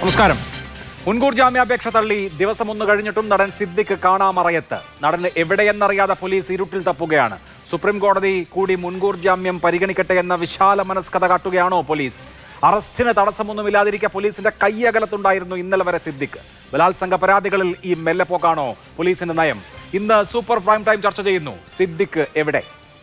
നമസ്കാരം മുൻകൂർ ജാമ്യാപേക്ഷ തള്ളി ദിവസം ഒന്ന് കഴിഞ്ഞിട്ടും നടൻ സിദ്ദിഖ് കാണാമറയത്ത് നടന് എവിടെയെന്നറിയാതെ പോലീസ് ഇരുട്ടിൽ തപ്പുകയാണ് സുപ്രീം കോടതി കൂടി മുൻകൂർ ജാമ്യം പരിഗണിക്കട്ടെ എന്ന വിശാല മനസ്കഥ കാട്ടുകയാണോ പോലീസ് അറസ്റ്റിന് തടസ്സമൊന്നുമില്ലാതിരിക്കെ പോലീസിന്റെ കൈയകലത്തുണ്ടായിരുന്നു ഇന്നലെ വരെ സിദ്ദിഖ് ബലാത്സംഗ പരാതികളിൽ ഈ മെല്ലെപ്പോക്കാണോ പോലീസിന്റെ നയം ഇന്ന് സൂപ്പർ പ്രൈം ടൈം ചർച്ച ചെയ്യുന്നു സിദ്ദിഖ് എവിടെ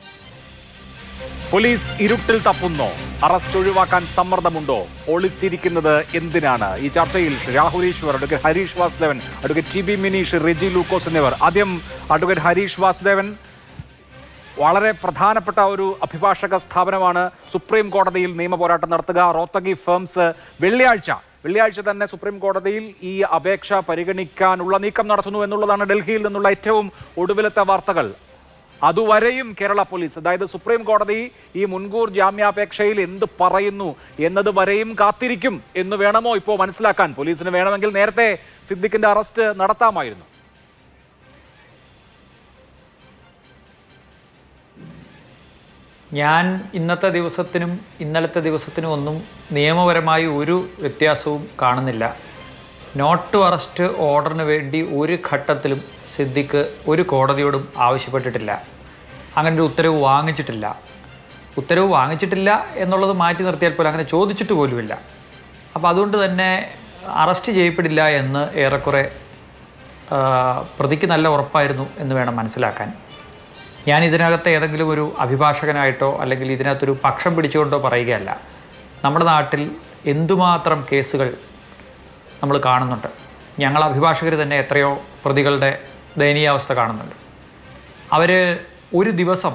പോലീസ് ഇരുട്ടിൽ തപ്പുന്നോ അറസ്റ്റ് ഒഴിവാക്കാൻ സമ്മർദ്ദമുണ്ടോ ഒളിച്ചിരിക്കുന്നത് എന്തിനാണ് ഈ ചർച്ചയിൽ Rahul Easwar advocate Harish Vasudevan advocate T B Mineesh Reji Lukose എന്നിവർ ആദ്യം അഡ്വക്കേറ്റ് ഹരീഷ് വാസുദേവൻ വളരെ പ്രധാനപ്പെട്ട ഒരു അഭിഭാഷക സ്ഥാപനമാണ് സുപ്രീം കോടതിയിൽ നിയമ പോരാട്ടം നടത്തുക റോത്തഗി ഫേംസ് വെള്ളിയാഴ്ച വെള്ളിയാഴ്ച തന്നെ സുപ്രീം കോടതിയിൽ ഈ അപേക്ഷ പരിഗണിക്കാനുള്ള നീക്കം നടത്തുന്നു എന്നുള്ളതാണ് ഡൽഹിയിൽ നിന്നുള്ള ഏറ്റവും ഒടുവിലത്തെ വാർത്തകൾ അതുവരെയും കേരള പോലീസ് അതായത് സുപ്രീം കോടതി ഈ മുൻകൂർ ജാമ്യാപേക്ഷയിൽ എന്ത് പറയുന്നു എന്നത് വരെയും കാത്തിരിക്കും എന്ന് വേണമോ ഇപ്പോൾ മനസ്സിലാക്കാൻ പോലീസിന് വേണമെങ്കിൽ നേരത്തെ സിദ്ദിഖിന്റെ അറസ്റ്റ് നടത്താമായിരുന്നു ഞാൻ ഇന്നത്തെ ദിവസത്തിനും ഇന്നലത്തെ ദിവസത്തിനും ഒന്നും നിയമപരമായി ഒരു വ്യത്യാസവും കാണുന്നില്ല നോട്ട് ടു അറസ്റ്റ് ഓർഡറിന് വേണ്ടി ഒരു ഘട്ടത്തിലും സിദ്ദിഖ് ഒരു കോടതിയോടും ആവശ്യപ്പെട്ടിട്ടില്ല അങ്ങനെ ഒരു ഉത്തരവ് വാങ്ങിച്ചിട്ടില്ല ഉത്തരവ് വാങ്ങിച്ചിട്ടില്ല എന്നുള്ളത് മാറ്റി നിർത്തിയാൽ പോലും അങ്ങനെ ചോദിച്ചിട്ട് പോലുമില്ല അപ്പോൾ അതുകൊണ്ട് തന്നെ അറസ്റ്റ് ചെയ്യപ്പെടില്ല എന്ന് ഏറെക്കുറെ ആ, പ്രതിക്ക് നല്ല ഉറപ്പായിരുന്നു എന്ന് വേണം മനസ്സിലാക്കാൻ ഞാൻ ഇതിനകത്ത് ഏതെങ്കിലും ഒരു അഭിഭാഷകനായിട്ടോ അല്ലെങ്കിൽ ഇതിനകത്തൊരു പക്ഷം പിടിച്ചുകൊണ്ടോ പറയുകയല്ല നമ്മുടെ നാട്ടിൽ എന്തുമാത്രം കേസുകൾ നമ്മൾ കാണുന്നുണ്ട് ഞങ്ങൾ അഭിഭാഷകർ തന്നെ എത്രയോ പ്രതികളുടെ ദയനീയാവസ്ഥ കാണുന്നുണ്ട് അവർ ഒരു ദിവസം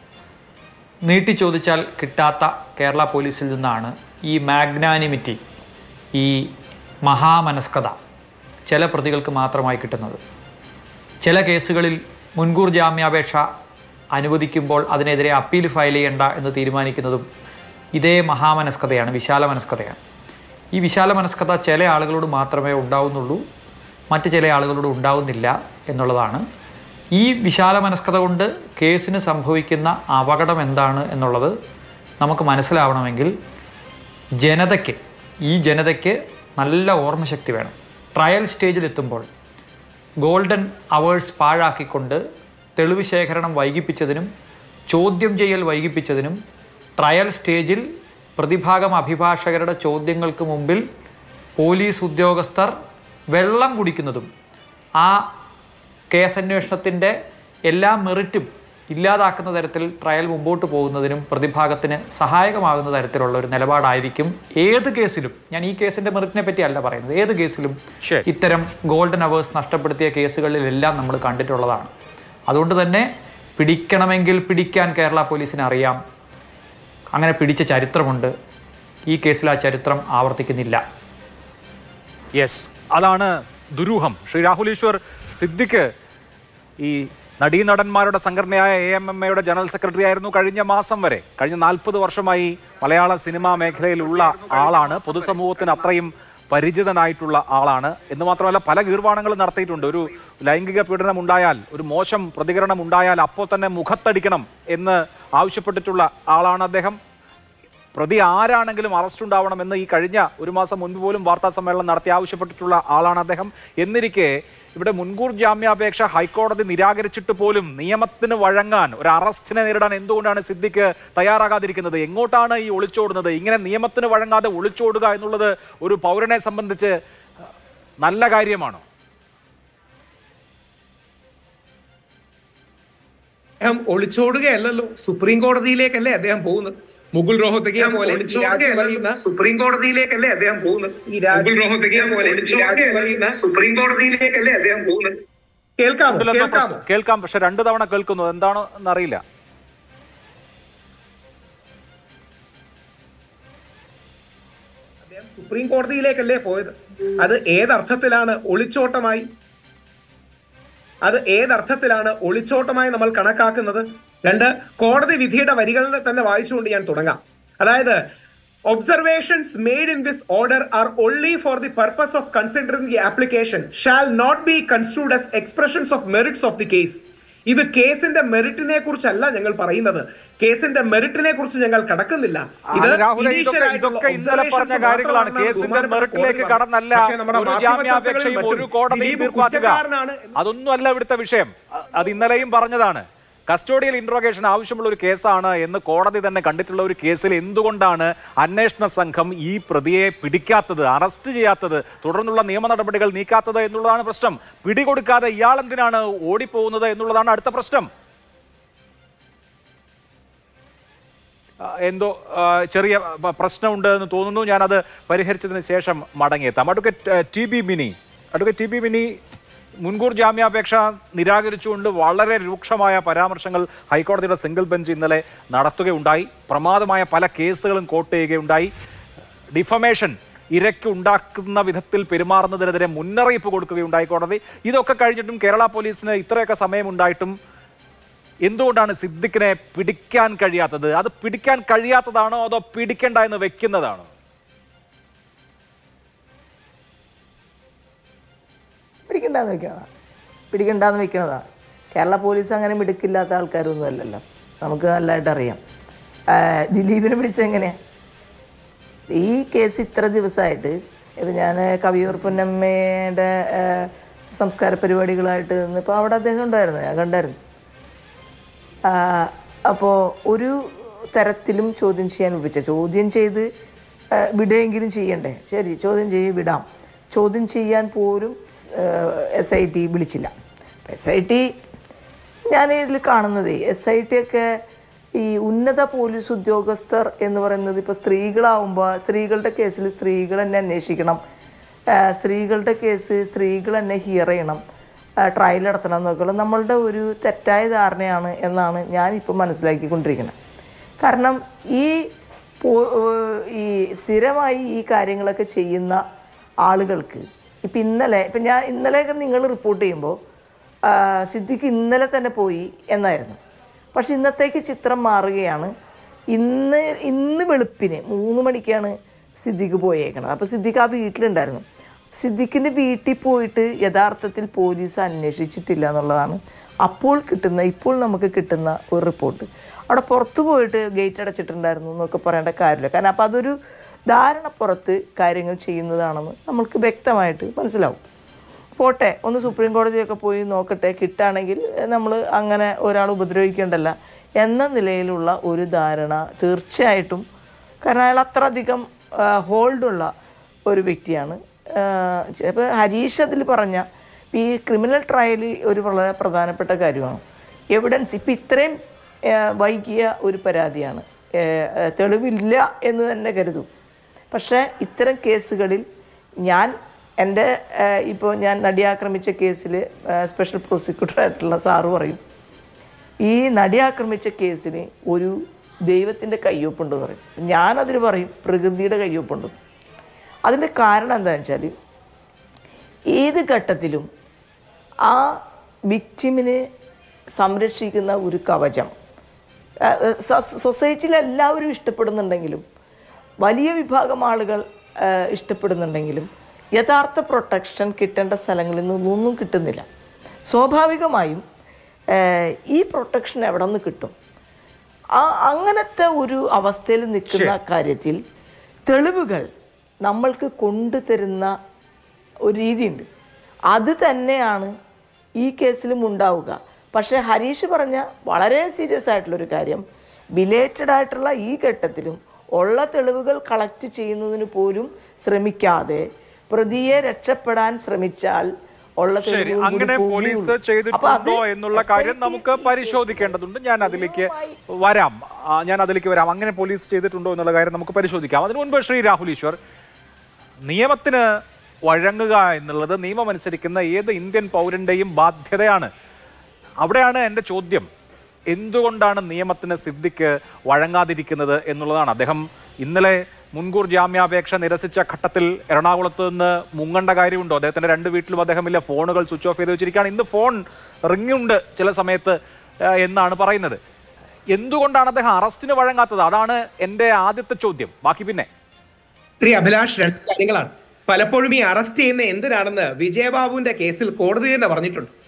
നീട്ടി ചോദിച്ചാൽ കിട്ടാത്ത കേരള പോലീസിൽ നിന്നാണ് ഈ മാഗ്നാനിമിറ്റി ഈ മഹാമനസ്കത ചില പ്രതികൾക്ക് മാത്രമായി കിട്ടുന്നത് ചില കേസുകളിൽ മുൻകൂർ ജാമ്യാപേക്ഷ അനുവദിക്കുമ്പോൾ അതിനെതിരെ അപ്പീൽ ഫയൽ ചെയ്യേണ്ട എന്ന് തീരുമാനിക്കുന്നതും ഇതേ മഹാമനസ്കതയാണ് വിശാല മനസ്കതയാണ് ഈ വിശാല മനസ്കത ചില ആളുകളോട് മാത്രമേ ഉണ്ടാവുന്നുള്ളൂ മറ്റ് ചില ആളുകളോട് ഉണ്ടാവുന്നില്ല എന്നുള്ളതാണ് ഈ വിശാല മനസ്കത കൊണ്ട് കേസിന് സംഭവിക്കുന്ന അപകടം എന്താണ് എന്നുള്ളത് നമുക്ക് മനസ്സിലാവണമെങ്കിൽ ജനതയ്ക്ക് ഈ ജനതയ്ക്ക് നല്ല ഓർമ്മശക്തി വേണം ട്രയൽ സ്റ്റേജിലെത്തുമ്പോൾ ഗോൾഡൻ അവേഴ്സ് പാഴാക്കിക്കൊണ്ട് തെളിവ് ശേഖരണം വൈകിപ്പിച്ചതിനും ചോദ്യം ചെയ്യൽ വൈകിപ്പിച്ചതിനും ട്രയൽ സ്റ്റേജിൽ പ്രതിഭാഗം അഭിഭാഷകരുടെ ചോദ്യങ്ങൾക്ക് മുമ്പിൽ പോലീസ് ഉദ്യോഗസ്ഥർ വെള്ളം കുടിക്കുന്നതും ആ കേസന്വേഷണത്തിൻ്റെ എല്ലാ മെറിറ്റും ഇല്ലാതാക്കുന്ന തരത്തിൽ ട്രയൽ മുമ്പോട്ട് പോകുന്നതിനും പ്രതിഭാഗത്തിന് സഹായകമാകുന്ന തരത്തിലുള്ള ഒരു നിലപാടായിരിക്കും ഏത് കേസിലും ഞാൻ ഈ കേസിന്റെ മെറിറ്റിനെ പറ്റിയല്ല പറയുന്നത് ഏത് കേസിലും ശരി. ഇത്തരം ഗോൾഡൻ അവേഴ്സ് നഷ്ടപ്പെടുത്തിയ കേസുകളിലെല്ലാം നമ്മൾ കണ്ടിട്ടുള്ളതാണ് അതുകൊണ്ട് തന്നെ പിടിക്കണമെങ്കിൽ പിടിക്കാൻ കേരള പോലീസിന് അറിയാം അങ്ങനെ പിടിച്ച ചരിത്രമുണ്ട് ഈ കേസിൽ ആ ചരിത്രം ആവർത്തിക്കുന്നില്ല യെസ് അതാണ് ദുരൂഹം ശ്രീ രാഹുൽ ഈശ്വർ സിദ്ദിഖ് ഈ നടീനടന്മാരുടെ സംഘടനയായ എ എം എം എയുടെ ജനറൽ സെക്രട്ടറി ആയിരുന്നു കഴിഞ്ഞ മാസം വരെ കഴിഞ്ഞ നാൽപ്പത് വർഷമായി മലയാള സിനിമാ മേഖലയിലുള്ള ആളാണ് പൊതുസമൂഹത്തിന് അത്രയും പരിചിതനായിട്ടുള്ള ആളാണ് എന്ന് മാത്രമല്ല പല ഗീർവാണങ്ങളും നടത്തിയിട്ടുണ്ട് ഒരു ലൈംഗിക പീഡനം ഉണ്ടായാൽ ഒരു മോശം പ്രതികരണം ഉണ്ടായാൽ അപ്പോൾ തന്നെ മുഖത്തടിക്കണം എന്ന് ആവശ്യപ്പെട്ടിട്ടുള്ള ആളാണ് അദ്ദേഹം പ്രതി ആരാണെങ്കിലും അറസ്റ്റ് ഉണ്ടാവണമെന്ന് ഈ കഴിഞ്ഞ ഒരു മാസം മുൻപ് പോലും വാർത്താ സമ്മേളനം നടത്തി ആവശ്യപ്പെട്ടിട്ടുള്ള ആളാണ് അദ്ദേഹം എന്നിരിക്കെ ഇവിടെ മുൻകൂർ ജാമ്യാപേക്ഷ ഹൈക്കോടതി നിരാകരിച്ചിട്ട് പോലും നിയമത്തിന് വഴങ്ങാൻ ഒരു അറസ്റ്റിനെ നേരിടാൻ എന്തുകൊണ്ടാണ് സിദ്ദിഖ് തയ്യാറാകാതിരിക്കുന്നത് എങ്ങോട്ടാണ് ഈ ഒളിച്ചോടുന്നത് ഇങ്ങനെ നിയമത്തിന് വഴങ്ങാതെ ഒളിച്ചോടുക എന്നുള്ളത് ഒരു പൗരനെ സംബന്ധിച്ച് നല്ല കാര്യമാണോ അദ്ദേഹം ഒളിച്ചോടുകയല്ലല്ലോ സുപ്രീം കോടതിയിലേക്കല്ലേ അദ്ദേഹം പോകുന്നത് മുകുൾ റോഹത്തകിയെ പോലെ ഒളിച്ചോടുകയല്ല സുപ്രീം കോടതിയിലേക്കല്ലേ അദ്ദേഹം പോകുന്നത് മുകുൾ റോഹത്തകിയെ പോലെ ഒളിച്ചോടുകയല്ല സുപ്രീം കോടതിയിലേക്കല്ലേ അദ്ദേഹം പോകുന്നത് കേൾക്കാമോ ഉണ്ടല്ലോ കേൾക്കാമോ പ്രശ്നം. കേൾക്കാം പക്ഷെ രണ്ടു തവണ കേൾക്കുന്നു എന്താണോ എന്നറിയില്ല അദ്ദേഹം സുപ്രീം കോടതിയിലേക്കല്ലേ പോയത് അത് ഏതർത്ഥത്തിലാണ് ഒളിച്ചോട്ടമായി അത് ഏതർത്ഥത്തിലാണ് ഒളിച്ചോട്ടമായി നമ്മൾ കണക്കാക്കുന്നത് രണ്ട് കോടതി വിധിയുടെ വരികളിൽ തന്നെ വായിച്ചുകൊണ്ട് ഞാൻ തുടങ്ങാം അതായത് observations made in this order are only for the purpose of considering the application shall not be construed as expressions of merits of the case ഇത് കേസിന്റെ മെറിറ്റിനെ കുറിച്ചല്ല ഞങ്ങൾ പറയുന്നത് കേസിന്റെ മെറിറ്റിനെ കുറിച്ച് ഞങ്ങൾ കടക്കുന്നില്ല അല്ല, രാഹുലെ, ഇതൊക്കെ initial ആയിട്ടുള്ള ഇതൊക്കെ ഇന്നലെ പറഞ്ഞ observations കാര്യങ്ങളാണ് മാത്രമാണ് കേസിന്റെ ബഹുമാനപ്പെട്ട മെറിറ്റിലേക്ക് കോടതി കടന്നല്ല പക്ഷേ നമ്മുടെ ഒരു മാധ്യമ ജാമ്യാപേക്ഷയും ചർച്ചകളിൽ ഒരു മറ്റും കോടതി ദിലീപ് തീർപ്പാക്കുക കുറ്റക്കാരനാണ് അതൊന്നും അല്ല ഇവിടുത്തെ വിഷയം അ- അത് ഇന്നലെയും പറഞ്ഞതാണ് കസ്റ്റോഡിയൽ ഇൻട്രോഗേഷൻ ആവശ്യമുള്ള ഒരു കേസാണ് എന്ന് കോടതി തന്നെ കണ്ടിട്ടുള്ള ഒരു കേസിൽ എന്തുകൊണ്ടാണ് അന്വേഷണ സംഘം ഈ പ്രതിയെ പിടിക്കാത്തത് അറസ്റ്റ് ചെയ്യാത്തത് തുടർന്നുള്ള നിയമ നടപടികൾ നീക്കാത്തത് എന്നുള്ളതാണ് പ്രശ്നം പിടികൊടുക്കാതെ ഇയാൾ എന്തിനാണ് ഓടിപ്പോകുന്നത് എന്നുള്ളതാണ് അടുത്ത പ്രശ്നം ആ, എന്തോ ആ, ചെറിയ പ- പ്രശ്നമുണ്ട് എന്ന് തോന്നുന്നു ഞാനത് പരിഹരിച്ചതിന് ശേഷം മടങ്ങിയെത്താം അഡ്വക്കേറ്റ് ആ, T B Mini advocate T B Mini മുൻകൂർ ജാമ്യാപേക്ഷ നിരാകരിച്ചുകൊണ്ട് വളരെ രൂക്ഷമായ പരാമർശങ്ങൾ ഹൈക്കോടതിയുടെ സിംഗിൾ ബെഞ്ച് ഇന്നലെ നടത്തുകയുണ്ടായി പ്രമാദമായ പല കേസുകളും കോട്ട് ചെയ്യുകയുണ്ടായി ഡിഫമേഷൻ ഇരയ്ക്ക് ഉണ്ടാക്കുന്ന വിധത്തിൽ പെരുമാറുന്നതിനെതിരെ മുന്നറിയിപ്പ് കൊടുക്കുകയുണ്ടായി കോടതി ഇതൊക്കെ കഴിഞ്ഞിട്ടും കേരള പോലീസിന് ഇത്രയൊക്കെ സമയമുണ്ടായിട്ടും എന്തുകൊണ്ടാണ് സിദ്ദിഖിനെ പിടിക്കാൻ കഴിയാത്തത് അത് പിടിക്കാൻ കഴിയാത്തതാണോ അതോ പിടിക്കണ്ട എന്ന് വെക്കുന്നതാണോ പിടിക്കണ്ടെന്ന് വെക്കണതാണ് പിടിക്കണ്ടെന്ന് വെക്കണതാണ് കേരള പോലീസ് അങ്ങനെ മിടുക്കില്ലാത്ത ആൾക്കാരൊന്നും അല്ലല്ലോ നമുക്ക് നല്ലതായിട്ട് അറിയാം ആ, ദിലീപിനെ പിടിച്ചെങ്ങനെയാണ് ഈ കേസ് ഇത്ര ദിവസമായിട്ട് ഇപ്പം ഞാൻ കവിയൂർ പൊന്നമ്മയുടെ ആ, സംസ്കാര പരിപാടികളായിട്ട് നിന്നപ്പോൾ അവിടെ അദ്ദേഹം ഉണ്ടായിരുന്നു ഞാൻ കണ്ടായിരുന്നു അപ്പോൾ ഒരു തരത്തിലും ചോദ്യം ചെയ്യാൻ വിളിച്ച ചോദ്യം ചെയ്ത് ആ, വിടുകയെങ്കിലും ചെയ്യണ്ടേ ശരി ചോദ്യം ചെയ്ത് വിടാം ചോദ്യം ചെയ്യാൻ പോലും എസ് ഐ ടി വിളിച്ചില്ല എസ് ഐ ടി ഞാൻ ഇതിൽ കാണുന്നത് എസ് ഐ ടി ഒക്കെ ഈ ഉന്നത പോലീസ് ഉദ്യോഗസ്ഥർ എന്ന് പറയുന്നത് ഇപ്പോൾ സ്ത്രീകളാവുമ്പോൾ സ്ത്രീകളുടെ കേസിൽ സ്ത്രീകൾ തന്നെ അന്വേഷിക്കണം ആ, സ്ത്രീകളുടെ കേസ് സ്ത്രീകൾ തന്നെ ഹിയർ ചെയ്യണം ട്രയൽ നടത്തണം എന്നൊക്കെയുള്ള നമ്മളുടെ ഒരു തെറ്റായ ധാരണയാണ് എന്നാണ് ഞാനിപ്പോൾ മനസ്സിലാക്കിക്കൊണ്ടിരിക്കുന്നത് കാരണം ഈ പോ- ഈ സ്ഥിരമായി ഈ കാര്യങ്ങളൊക്കെ ചെയ്യുന്ന ആളുകൾക്ക് ഇപ്പം ഇന്നലെ ഇപ്പം ഞാൻ ഇന്നലെയൊക്കെ നിങ്ങൾ റിപ്പോർട്ട് ചെയ്യുമ്പോൾ ആ, സിദ്ദിഖ് ഇന്നലെ തന്നെ പോയി എന്നായിരുന്നു പക്ഷെ ഇന്നത്തേക്ക് ചിത്രം മാറുകയാണ് ഇന്ന് ഇന്ന് വെളുപ്പിന് മൂന്ന് മണിക്കാണ് സിദ്ദിഖ് പോയേക്കണത് അപ്പോൾ സിദ്ദിഖ് ആ വീട്ടിലുണ്ടായിരുന്നു സിദ്ദിഖിൻ്റെ വീട്ടിൽ പോയിട്ട് യഥാർത്ഥത്തിൽ പോലീസ് അന്വേഷിച്ചിട്ടില്ല എന്നുള്ളതാണ് അപ്പോൾ കിട്ടുന്ന ഇപ്പോൾ നമുക്ക് കിട്ടുന്ന ഒരു റിപ്പോർട്ട് അവിടെ പുറത്ത് പോയിട്ട് ഗേറ്റ് അടച്ചിട്ടുണ്ടായിരുന്നു എന്നൊക്കെ പറയേണ്ട കാര്യമില്ല കാരണം അപ്പോൾ അതൊരു ധാരണപ്പുറത്ത് കാര്യങ്ങൾ ചെയ്യുന്നതാണെന്ന് നമ്മൾക്ക് വ്യക്തമായിട്ട് മനസ്സിലാവും പോട്ടെ ഒന്ന് സുപ്രീം കോടതിയൊക്കെ പോയി നോക്കട്ടെ കിട്ടുകയാണെങ്കിൽ നമ്മൾ അങ്ങനെ ഒരാൾ ഉപദ്രവിക്കേണ്ടല്ല എന്ന നിലയിലുള്ള ഒരു ധാരണ തീർച്ചയായിട്ടും കാരണം അയാൾ അത്രയധികം ഹോൾഡുള്ള ഒരു വ്യക്തിയാണ് അപ്പോൾ ഹരീഷ് അതിൽ പറഞ്ഞ ഈ ക്രിമിനൽ ട്രയൽ ഒരു വളരെ പ്രധാനപ്പെട്ട കാര്യമാണ് എവിഡൻസ് ഇപ്പം ഇത്രയും ആ, വൈകിയ ഒരു പരാതിയാണ് ആ, ആ, തെളിവില്ല എന്ന് തന്നെ കരുതും പക്ഷേ ഇത്തരം കേസുകളിൽ ഞാൻ എൻ്റെ ഇപ്പോൾ ഞാൻ നടി ആക്രമിച്ച കേസിൽ സ്പെഷ്യൽ പ്രോസിക്യൂട്ടറായിട്ടുള്ള സാറ് പറയും ഈ നടി ആക്രമിച്ച കേസിന് ഒരു ദൈവത്തിൻ്റെ കയ്യൊപ്പുണ്ടെന്ന് പറയും ഞാനതിന് പറയും പ്രകൃതിയുടെ കയ്യൊപ്പുണ്ട് അതിൻ്റെ കാരണം എന്താണെന്ന് വെച്ചാൽ ഏത് ഘട്ടത്തിലും ആ വിക്റ്റിമിനെ സംരക്ഷിക്കുന്ന ഒരു കവചം ആ, സ- സൊസൈറ്റിയിൽ എല്ലാവരും ഇഷ്ടപ്പെടുന്നുണ്ടെങ്കിലും വലിയ വിഭാഗം ആളുകൾ ആ, ഇഷ്ടപ്പെടുന്നുണ്ടെങ്കിലും യഥാർത്ഥ പ്രൊട്ടക്ഷൻ കിട്ടേണ്ട സ്ഥലങ്ങളിൽ നിന്നൊന്നും കിട്ടുന്നില്ല സ്വാഭാവികമായും ആ, ഈ പ്രൊട്ടക്ഷൻ എവിടെ നിന്ന് കിട്ടും ആ അങ്ങനത്തെ ഒരു അവസ്ഥയിൽ നിൽക്കുന്ന കാര്യത്തിൽ തെളിവുകൾ നമ്മൾക്ക് കൊണ്ടുതരുന്ന ഒരു രീതിയുണ്ട് അത് തന്നെയാണ് ഈ കേസിലും ഉണ്ടാവുക പക്ഷേ ഹരീഷ് പറഞ്ഞ വളരെ സീരിയസ് ആയിട്ടുള്ളൊരു കാര്യം ബിലേറ്റഡ് ആയിട്ടുള്ള ഈ ഘട്ടത്തിലും ഉള്ള തെളിവുകൾ കളക്ട് ചെയ്യുന്നതിന് പോലും ശ്രമിക്കാതെ പ്രതിയെ രക്ഷപ്പെടാൻ ശ്രമിച്ചാൽ ഉള്ള ശരി തെളിവുകൾ കൂടി അങ്ങനെ പോവുകയുള്ളൂ. പോലീസ് അപ്പൊ അത് ചെയ്തിട്ടുണ്ടോ എന്നുള്ള കാര്യം SIT നമുക്ക് ഈ പരിശോധിക്കേണ്ടതുണ്ട് ഞാൻ അതിലേക്ക് വരാം ആ, ഞാൻ അതിലേക്ക് വരാം അങ്ങനെ പോലീസ് ചെയ്തിട്ടുണ്ടോ എന്നുള്ള കാര്യം നമുക്ക് പരിശോധിക്കാം അതിനു മുൻപ് ശ്രീ രാഹുൽ ഈശ്വർ നിയമത്തിന് വഴങ്ങുക എന്നുള്ളത് നിയമമനുസരിക്കുന്ന ഏത് ഇന്ത്യൻ പൗരന്റെയും ബാധ്യതയാണ് അവിടെയാണ് എൻ്റെ ചോദ്യം എന്തുകൊണ്ടാണ് നിയമത്തിന് സിദ്ധിക്ക് വഴങ്ങാതിരിക്കുന്നത് എന്നുള്ളതാണ് അദ്ദേഹം ഇന്നലെ മുൻകൂർ ജാമ്യാപേക്ഷ നിരസിച്ച ഘട്ടത്തിൽ എറണാകുളത്ത് നിന്ന് മുങ്ങേണ്ട കാര്യമുണ്ടോ അദ്ദേഹത്തിന്റെ രണ്ട് വീട്ടിലും അദ്ദേഹമില്ല ഫോണുകൾ സ്വിച്ച് ഓഫ് ചെയ്ത് വെച്ചിരിക്കുകയാണ് ഇന്ന് ഫോൺ റിങ്ങുണ്ട് ചില സമയത്ത് ആ, എന്നാണ് പറയുന്നത് എന്തുകൊണ്ടാണ് അദ്ദേഹം അറസ്റ്റിന് വഴങ്ങാത്തത് അതാണ് എൻ്റെ ആദ്യത്തെ ചോദ്യം ബാക്കി പിന്നെ ശ്രീ അഭിലാഷ് രണ്ട് കാര്യങ്ങളാണ് പലപ്പോഴും ഈ അറസ്റ്റ് ചെയ്യുന്ന എന്തിനാണെന്ന് വിജയബാബുവിന്റെ കേസിൽ കോടതി തന്നെ പറഞ്ഞിട്ടുണ്ട്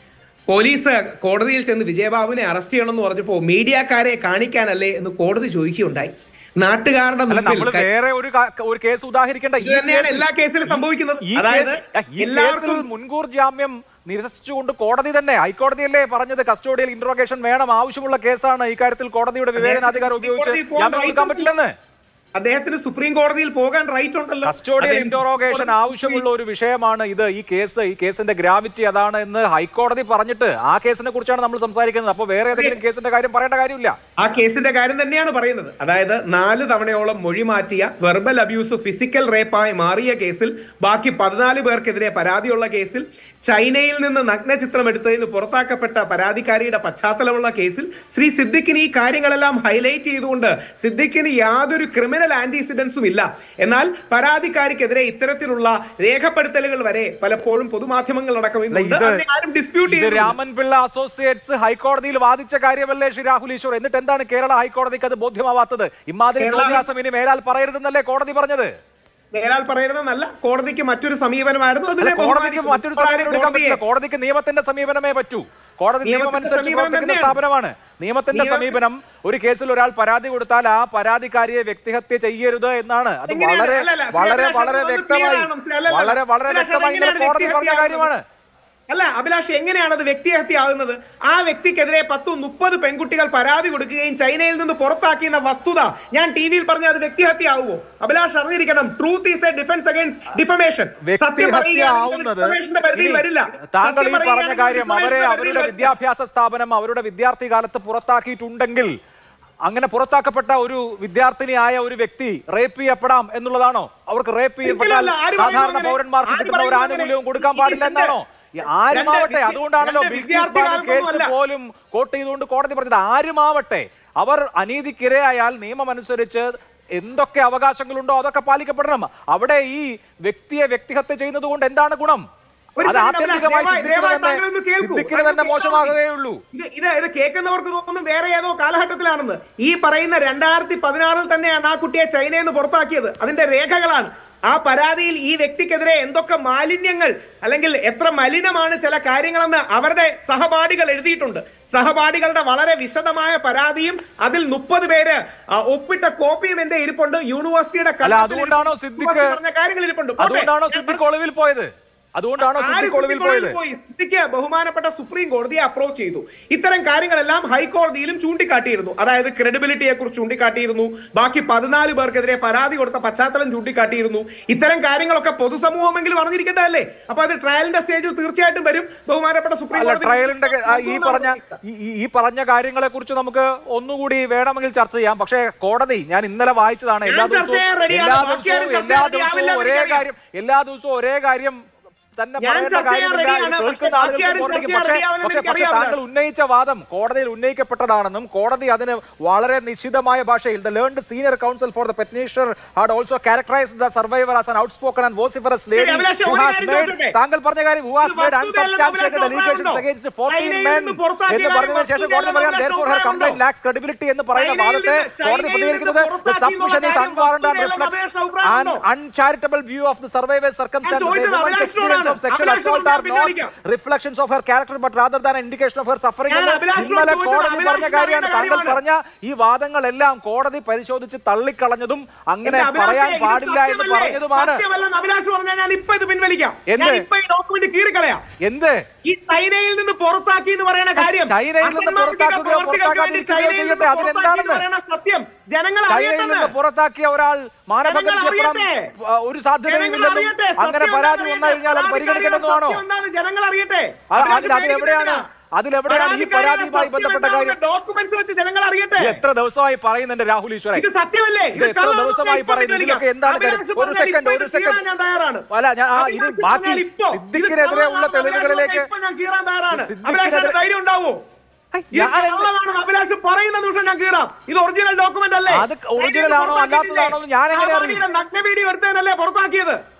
പോലീസ് കോടതിയിൽ ചെന്ന് വിജയബാബുവിനെ അറസ്റ്റ് ചെയ്യണമെന്ന് പറഞ്ഞപ്പോൾ മീഡിയക്കാരെ കാണിക്കാനല്ലേ എന്ന് കോടതി ചോദിക്കുകയുണ്ടായി നാട്ടുകാരുടെ അല്ല നമ്മൾ മുമ്പിൽ വേറെ ഒരു കാ- ഒരു കേസ് ഉദാഹരിക്കേണ്ട ഇത് തന്നെയാണ് എല്ലാ കേസിലും സംഭവിക്കുന്നത് ഈ അതായത് കേസ്- ഈ കേസിൽ എല്ലാവർക്കും മുൻകൂർ ജാമ്യം നിരസിച്ചുകൊണ്ട് കോടതി തന്നെ ഹൈക്കോടതിയല്ലേ പറഞ്ഞത് കസ്റ്റോഡിയൽ ഇന്ററോഗേഷൻ വേണം ആവശ്യമുള്ള കേസാണ് ഇക്കാര്യത്തിൽ കോടതിയുടെ വിവേചനാധികാരം ഉപയോഗിച്ച് കോടതിയിൽ പോകാൻ ജാമ്യം കൊടുക്കാൻ right പറ്റില്ലെന്ന് അദ്ദേഹത്തിന് സുപ്രീം കോടതിയിൽ പോകാൻ റൈറ്റ് ഉണ്ടല്ലോ കസ്റ്റോഡിയൽ അതെന്ത് ഇന്ററോഗേഷൻ കോടതി- ആവശ്യമുള്ള ഒരു വിഷയമാണ് ഇത് ഈ കേസ് ഈ കേസിന്റെ ഗ്രാവിറ്റി അതാണ് എന്ന് ഹൈക്കോടതി പറഞ്ഞിട്ട് ആ കേസിനെ കുറിച്ചാണ് നമ്മൾ സംസാരിക്കുന്നത് അപ്പോൾ വേറെ ഏതെങ്കിലും കേസിന്റെ കാര്യം പറയേണ്ട കാര്യമില്ല ആ കേസിന്റെ കാര്യം തന്നെയാണ് പറയുന്നത് അതായത് നാല് തവണയോളം മൊഴി മാറ്റിയ വെർബൽ അബ്യൂസ് ഫിസിക്കൽ റേപ്പായി മാറിയ കേസിൽ ബാക്കി പതിനാല് പേർക്കെതിരെ പരാതിയുള്ള കേസിൽ ചൈനയിൽ നിന്ന് നഗ്നചിത്രം എടുത്തതിന് പുറത്താക്കപ്പെട്ട പരാതിക്കാരിയുടെ പശ്ചാത്തലമുള്ള കേസിൽ ശ്രീ സിദ്ദിഖിന് ഈ കാര്യങ്ങളെല്ലാം ഹൈലൈറ്റ് ചെയ്തുകൊണ്ട് സിദ്ദിഖിന് യാതൊരു ക്രിമിനൽ ആന്റിസിഡൻസും ഇല്ല എന്നാൽ പരാതിക്കാരിക്കെതിരെ ഇത്തരത്തിലുള്ള രേഖപ്പെടുത്തലുകൾ വരെ പലപ്പോഴും പൊതുമാധ്യമങ്ങൾ അടക്കം അല്ല, ഇന്നുണ്ട്. ഇത് അതിനെ ആരും ഡിസ്പ്യൂട്ട് ഇത് ചെയ്യുന്നില്ല രാമൻപിള്ള അസോസിയേറ്റ്സ് ഹൈക്കോടതിയിൽ വാദിച്ച കാര്യമല്ലേ ശ്രീ രാഹുൽ ഈശ്വർ എന്നിട്ട് എന്താണ് കേരള ഹൈക്കോടതിക്ക് അത് ബോധ്യമാവാത്തത് ഇമാതിരി കേരള- തോന്നിയാസം ഇനി മേലാൽ പറയരുതെന്നല്ലേ കോടതി പറഞ്ഞത് നേരാൾ പറയുന്നതെന്നല്ല കോടതിക്ക് മറ്റൊരു സമീപനമായിരുന്നു അല്ല, അതിനെ കോടതിക്ക് ബഹുമാനിക്കുന്നു. മറ്റൊരു സമീപനം എടുക്കാൻ കോടതിയെ- പറ്റില്ല കോടതിക്ക് നിയമത്തിന്റെ സമീപനമേ പറ്റൂ കോടതി നിയമത്തിന്റെ നിയമമനുസരിച്ച് സമീപനം പ്രവർത്തിക്കുന്ന തന്നെയാണ്. സ്ഥാപനമാണ് നിയമത്തിന്റെ നിയമ- സമീപനം ഒരു കേസിൽ ഒരാൾ പരാതി കൊടുത്താൽ ആ പരാതിക്കാരിയെ വ്യക്തിഹത്യ ചെയ്യരുത് എന്നാണ് അത് എങ്ങനെയാണ്? വളരെ അല്ല, അല്ല, ശ്രീ വളരെ അഭിലാഷ് വളരെ അതൊന്ന് വ്യക്തമായി clear ആവണം. അല്ല, അല്ല, വളരെ വളരെ അഭിലാഷ് വ്യക്തമായി ഇന്നലെ അതെങ്ങനെയാണ് കോടതി പറഞ്ഞ വ്യക്തിഹത്യ കാര്യമാണ് അല്ല അഭിലാഷ് എങ്ങനെയാണ് അത് വ്യക്തിഹത്യാകുന്നത് ആ വ്യക്തിക്കെതിരെ പത്തു മുപ്പത് പെൺകുട്ടികൾ പരാതി കൊടുക്കുകയും ചൈനയിൽ നിന്ന് പുറത്താക്കിയെന്ന വസ്തുത ഞാൻ ടി വിയിൽ പറഞ്ഞ അത് വ്യക്തിഹത്യ ആവുമോ അഭിലാഷ് അറിഞ്ഞിരിക്കണം truth is a defence against defamation വ്യക്തിഹത്യ ആവുന്നത് പരിധിയിൽ ഇനി വരില്ല താങ്കൾ ഈ സത്യം പറഞ്ഞ പറയുകയാണെങ്കിൽ കാര്യം അവരെ defamation അവരുടെ പരിധിയിൽ വരില്ല. വിദ്യാഭ്യാസ സ്ഥാപനം അവരുടെ വിദ്യാർത്ഥി കാലത്ത് പുറത്താക്കിയിട്ടുണ്ടെങ്കിൽ അങ്ങനെ പുറത്താക്കപ്പെട്ട ഒരു വിദ്യാർത്ഥിനിയായ ഒരു വ്യക്തി റേപ്പ് ചെയ്യപ്പെടാം എന്നുള്ളതാണോ അവർക്ക് റേപ്പ് ചെയ്യപ്പെട്ടാൽ ഒരിക്കലുമല്ല. ആര് പറയുന്നു സാധാരണ അങ്ങനെ? പൗരന്മാർക്ക് ആര് കിട്ടുന്ന ഒരു പറയുന്നു ആനുകൂല്യവും അങ്ങനെ? കൊടുക്കാൻ ഈ പാടില്ല രണ്ട് എന്നാണോ ഈ ആരുമാവട്ടെ രണ്ട് വിദ്യ- അതുകൊണ്ടാണല്ലോ രണ്ട് ബിൽക്കിസ് വിദ്യാർത്ഥി ബാനു കേസ് കാലത്തൊന്നുമല്ല. പോലും കോട്ട് ചെയ്തുകൊണ്ട് കോടതി പറഞ്ഞത് ആരുമാവട്ടെ അവർ അനീതിക്കിരയായാൽ നിയമമനുസരിച്ച് എന്തൊക്കെ അവകാശങ്ങളുണ്ടോ അതൊക്കെ പാലിക്കപ്പെടണം അവിടെ ഈ വ്യക്തിയെ വ്യക്തിഹത്യ ചെയ്യുന്നത് കൊണ്ട് എന്താണ് ഗുണം ഒരു അത് second ആത്യന്തികമായി ദയവായി- സിദ്ദിഖിന് ദയവായി തന്നെ താങ്കളൊന്ന് കേൾക്കൂ. സിദ്ദിഖിന് തന്നെ താങ്കൾ മോശമാകുകയുള്ളൂ ഇത് ഇത് ഇത് കേൾക്കുന്നവർക്ക് തോന്നും വേറെ ഏതോ കാലഘട്ടത്തിലാണെന്ന് ഈ പറയുന്ന രണ്ടായിരത്തി പതിനാറിൽ തന്നെയാണ് ആ കുട്ടിയെ ചൈനയിൽ നിന്ന് പുറത്താക്കിയത് അതിന്റെ രേഖകളാണ് ആ പരാതിയിൽ ഈ വ്യക്തിക്കെതിരെ എന്തൊക്കെ മാലിന്യങ്ങൾ അല്ലെങ്കിൽ എത്ര മലിനമാണ് ചില കാര്യങ്ങളെന്ന് അവരുടെ സഹപാഠികൾ എഴുതിയിട്ടുണ്ട് സഹപാഠികളുടെ വളരെ വിശദമായ പരാതിയും അതിൽ മുപ്പത് പേര് ആ, ഒപ്പിട്ട കോപ്പിയും എന്റെ ഇരിപ്പുണ്ട് യൂണിവേഴ്സിറ്റിയുടെ അല്ല കണ്ടെത്തൽ അതുകൊണ്ടാണോ യൂണിവേഴ്സിറ്റി സിദ്ദിഖ് പറഞ്ഞ കാര്യങ്ങൾ ഇരിപ്പുണ്ട് പോട്ടെ. അതുകൊണ്ടാണോ ഞാൻ സിദ്ദിഖ് ഒളിവിൽ പോയത് അതുകൊണ്ടാണോ ആര് സിദ്ദിഖ് ഒളിവിൽ കുട്ടിക്കൊളിവിൽ പോയത് പോയി? സിദ്ദിഖ് ബഹുമാനപ്പെട്ട സുപ്രീം കോടതിയെ അപ്രോച്ച് ചെയ്തു ഇത്തരം കാര്യങ്ങളെല്ലാം ഹൈക്കോടതിയിലും ചൂണ്ടിക്കാട്ടിയിരുന്നു അതായത് ക്രെഡിബിലിറ്റിയെ കുറിച്ച് ചൂണ്ടിക്കാട്ടിയിരുന്നു ബാക്കി പതിനാല് പേർക്കെതിരെ പരാതി കൊടുത്ത പശ്ചാത്തലം ചൂണ്ടിക്കാട്ടിയിരുന്നു ഇത്തരം കാര്യങ്ങളൊക്കെ പൊതുസമൂഹമെങ്കിലും അറിഞ്ഞിരിക്കേണ്ടതല്ലേ അപ്പൊ അത് ട്രയലിന്റെ സ്റ്റേജിൽ തീർച്ചയായിട്ടും വരും ബഹുമാനപ്പെട്ട സുപ്രീം അല്ല കോടതി ട്രയലിന്റെ ക- ആ, ഈ പറഞ്ഞ ഈ- ഈ- ഈ പറഞ്ഞ കാര്യങ്ങളെ കുറിച്ച് നമുക്ക് ഒന്നുകൂടി വേണമെങ്കിൽ ചർച്ച ചെയ്യാം പക്ഷേ കോടതി ഞാൻ ഇന്നലെ വായിച്ചതാണ് എല്ലാ ഞാൻ ചർച്ച ചെയ്യാൻ ദിവസവും ready-ആണ്. എല്ലാ ബാക്കി ആരും ദിവസവും ചർച്ച എല്ലാ ചെയ്യാൻ ദിവസവും ആവില്ല ഒരേ എന്ന് കാര്യം എല്ലാ ദിവസവും ഒരേ കാര്യം തന്നെ ഞാൻ പറയേണ്ട ചർച്ച ചെയ്യാൻ കാര്യമില്ല ready-ആണ്. ഇത് പക്ഷേ കേൾക്കുന്ന ബാക്കി ആളുകൾക്ക് ആരും ബോറടിക്കും. ചർച്ച ചെയ്യാൻ പക്ഷേ ready-ആവില്ലെന്ന് പക്ഷേ പക്ഷേ എനിക്കറിയാം. താങ്കൾ ഉന്നയിച്ച വാദം കോടതിയിൽ ഉന്നയിക്കപ്പെട്ടതാണെന്നും കോടതി അതിന് വളരെ നിശ്ചിതമായ ഭാഷയിൽ the learned senior counsel for the petitioner had also characterised the survivor as an outspoken and vociferous ശരി, ലേഡി അഭിലാഷേ, who ഒരു has കാര്യം made ചോദിച്ചോട്ടെ? താങ്കൾ പറഞ്ഞ കാര്യം who has ഇത് made വസ്തുതയല്ലെന്ന് unsubstantiated Abhilash allegations അഭിപ്രായമുണ്ടോ? against 14 ചൈനയിൽ men നിന്ന് പുറത്താക്കിയ എന്ന് പറഞ്ഞതിന് കാര്യം ശേഷം കോടതി പറയാം വസ്തുതയല്ലെന്ന് therefore her Abhilash complaint lacks credibility എന്ന് പറയുന്ന ചൈനയിൽ വാദത്തെ നിന്ന് കോടതി ചൈനയിൽ പ്രതികരിക്കുന്നത് നിന്ന് the പുറത്താക്കി submission is എന്നുള്ള unwarranted and കാര്യം reflects Abhilash an അഭിപ്രായമുണ്ടോ? uncharitable view of the survivor's circumstances a ചോദിച്ചത് woman's അഭിലാഷിനോടാണ്. experience of sexual അഭിലാഷിനോട് assault are ഞാൻ not പിൻവലിക്കാം. reflections of her character but rather than an indication of her suffering ഞാൻ എന്ന് അഭിലാഷിനോട് ഇന്നലെ ചോദിച്ചത് കോടതി പറഞ്ഞ അഭിലാഷിന് കാര്യമാണ് അറിയേണ്ട താങ്കൾ കാര്യമാണ്. പറഞ്ഞ ഈ വാദങ്ങളെല്ലാം കോടതി പരിശോധിച്ച് തള്ളിക്കളഞ്ഞതും അങ്ങനെ എന്റെ അഭിലാഷേ, പറയാൻ ഇത് പാടില്ല എന്ന് സത്യമല്ലേ? പറഞ്ഞതുമാണ് സത്യമല്ലെന്ന് അഭിലാഷ് പറഞ്ഞാൽ ഞാൻ ഇപ്പൊ ഇത് പിൻവലിക്കാം എന്ത്? ഞാൻ ഇപ്പൊ ഈ ഡോക്യുമെന്റ് കീറിക്കളയാം എന്ത് ഈ ചൈനയിൽ നിന്ന് പുറത്താക്കി എന്ന് പറയുന്ന കാര്യം ചൈനയിൽ നിന്ന് അസന്മാർഗിക പുറത്താക്കുകയോ പ്രവർത്തികൾക്ക് വേണ്ടി പുറത്താക്കാതിരിക്കുകയോ ചൈനയിൽ നിന്ന് ചെയ്യട്ടെ, പുറത്താക്കി എന്ന് അതിലെന്താണെന്ന്? പറയുന്ന സത്യം ജനങ്ങൾ ചൈനയിൽ അറിയട്ടെ നിന്ന് പുറത്താക്കിയ ഒരാൾ മാനഭംഗം ജനങ്ങൾ ചെയ്യപ്പെടാൻ അറിയട്ടെ. ആ, ഒരു സാധ്യതയുമില്ലെന്നും അറിയട്ടെ അങ്ങനെ സത്യം പരാതി എന്താണെന്ന് വന്നു കഴിഞ്ഞാൽ അത് അറിയട്ടെ. പരിഗണിക്കണമെന്നാണോ സത്യം എന്താണെന്ന് ജനങ്ങൾ അറിയട്ടെ അത് അഭിലാഷ് അതിൽ അതിലെവിടെയാണ് പേടിക്കുന്നില്ല. അതിലെവിടെയാണ് ഈ പരാതിയുമായി ബന്ധപ്പെട്ട കാര്യം ഡോക്യുമെന്റ്സ് വെച്ച് ജനങ്ങൾ അറിയട്ടെ ഇത് എത്ര ദിവസമായി പറയുന്നുണ്ട് രാഹുൽ ഈശ്വരൻ ഇത് സത്യമല്ലേ ഇത് എത്ര കള്ളമാണെന്ന് ദിവസമായി ഇപ്പൊ പറയുന്നു പിൻവലിക്കാം. ഇതിലൊക്കെ എന്താണ് കാര്യം അഭിലാഷ് ഒരു പറഞ്ഞാൽ സെക്കൻഡ് ഇപ്പൊ ഒരു ഇത് കീറാൻ സെക്കൻഡ് ഞാൻ തയ്യാറാണ് അല്ല ഞാൻ ആ ഇനി അഭിലാഷ് ബാക്കി പറഞ്ഞാൽ ഇപ്പൊ ഇത് സിദ്ദിഖിനെതിരെ ഉള്ള കള്ളമാണെന്ന് തെളിവുകളിലേക്ക് ഇപ്പൊ ഞാൻ കീറാൻ തയ്യാറാണ് സിദ്ദിഖിനെതിരെ- അഭിലാഷിന് ധൈര്യം ഉണ്ടാവോ ഹൈ, ഇത് ഞാൻ എന്ത്- കള്ളമാണെന്ന് അഭിലാഷ് പറയുന്ന നിമിഷം ഞാൻ കീറാം ഇത് ഒറിജിനൽ ഡോക്യുമെന്റ് അല്ലേ അത് original ആണോ അല്ലാത്തതാണോ എന്ന് ഞാൻ എങ്ങനെ അറിയും? നഗ്ന വീഡിയോ എടുത്തതിനല്ലേ പുറത്താക്കിയത്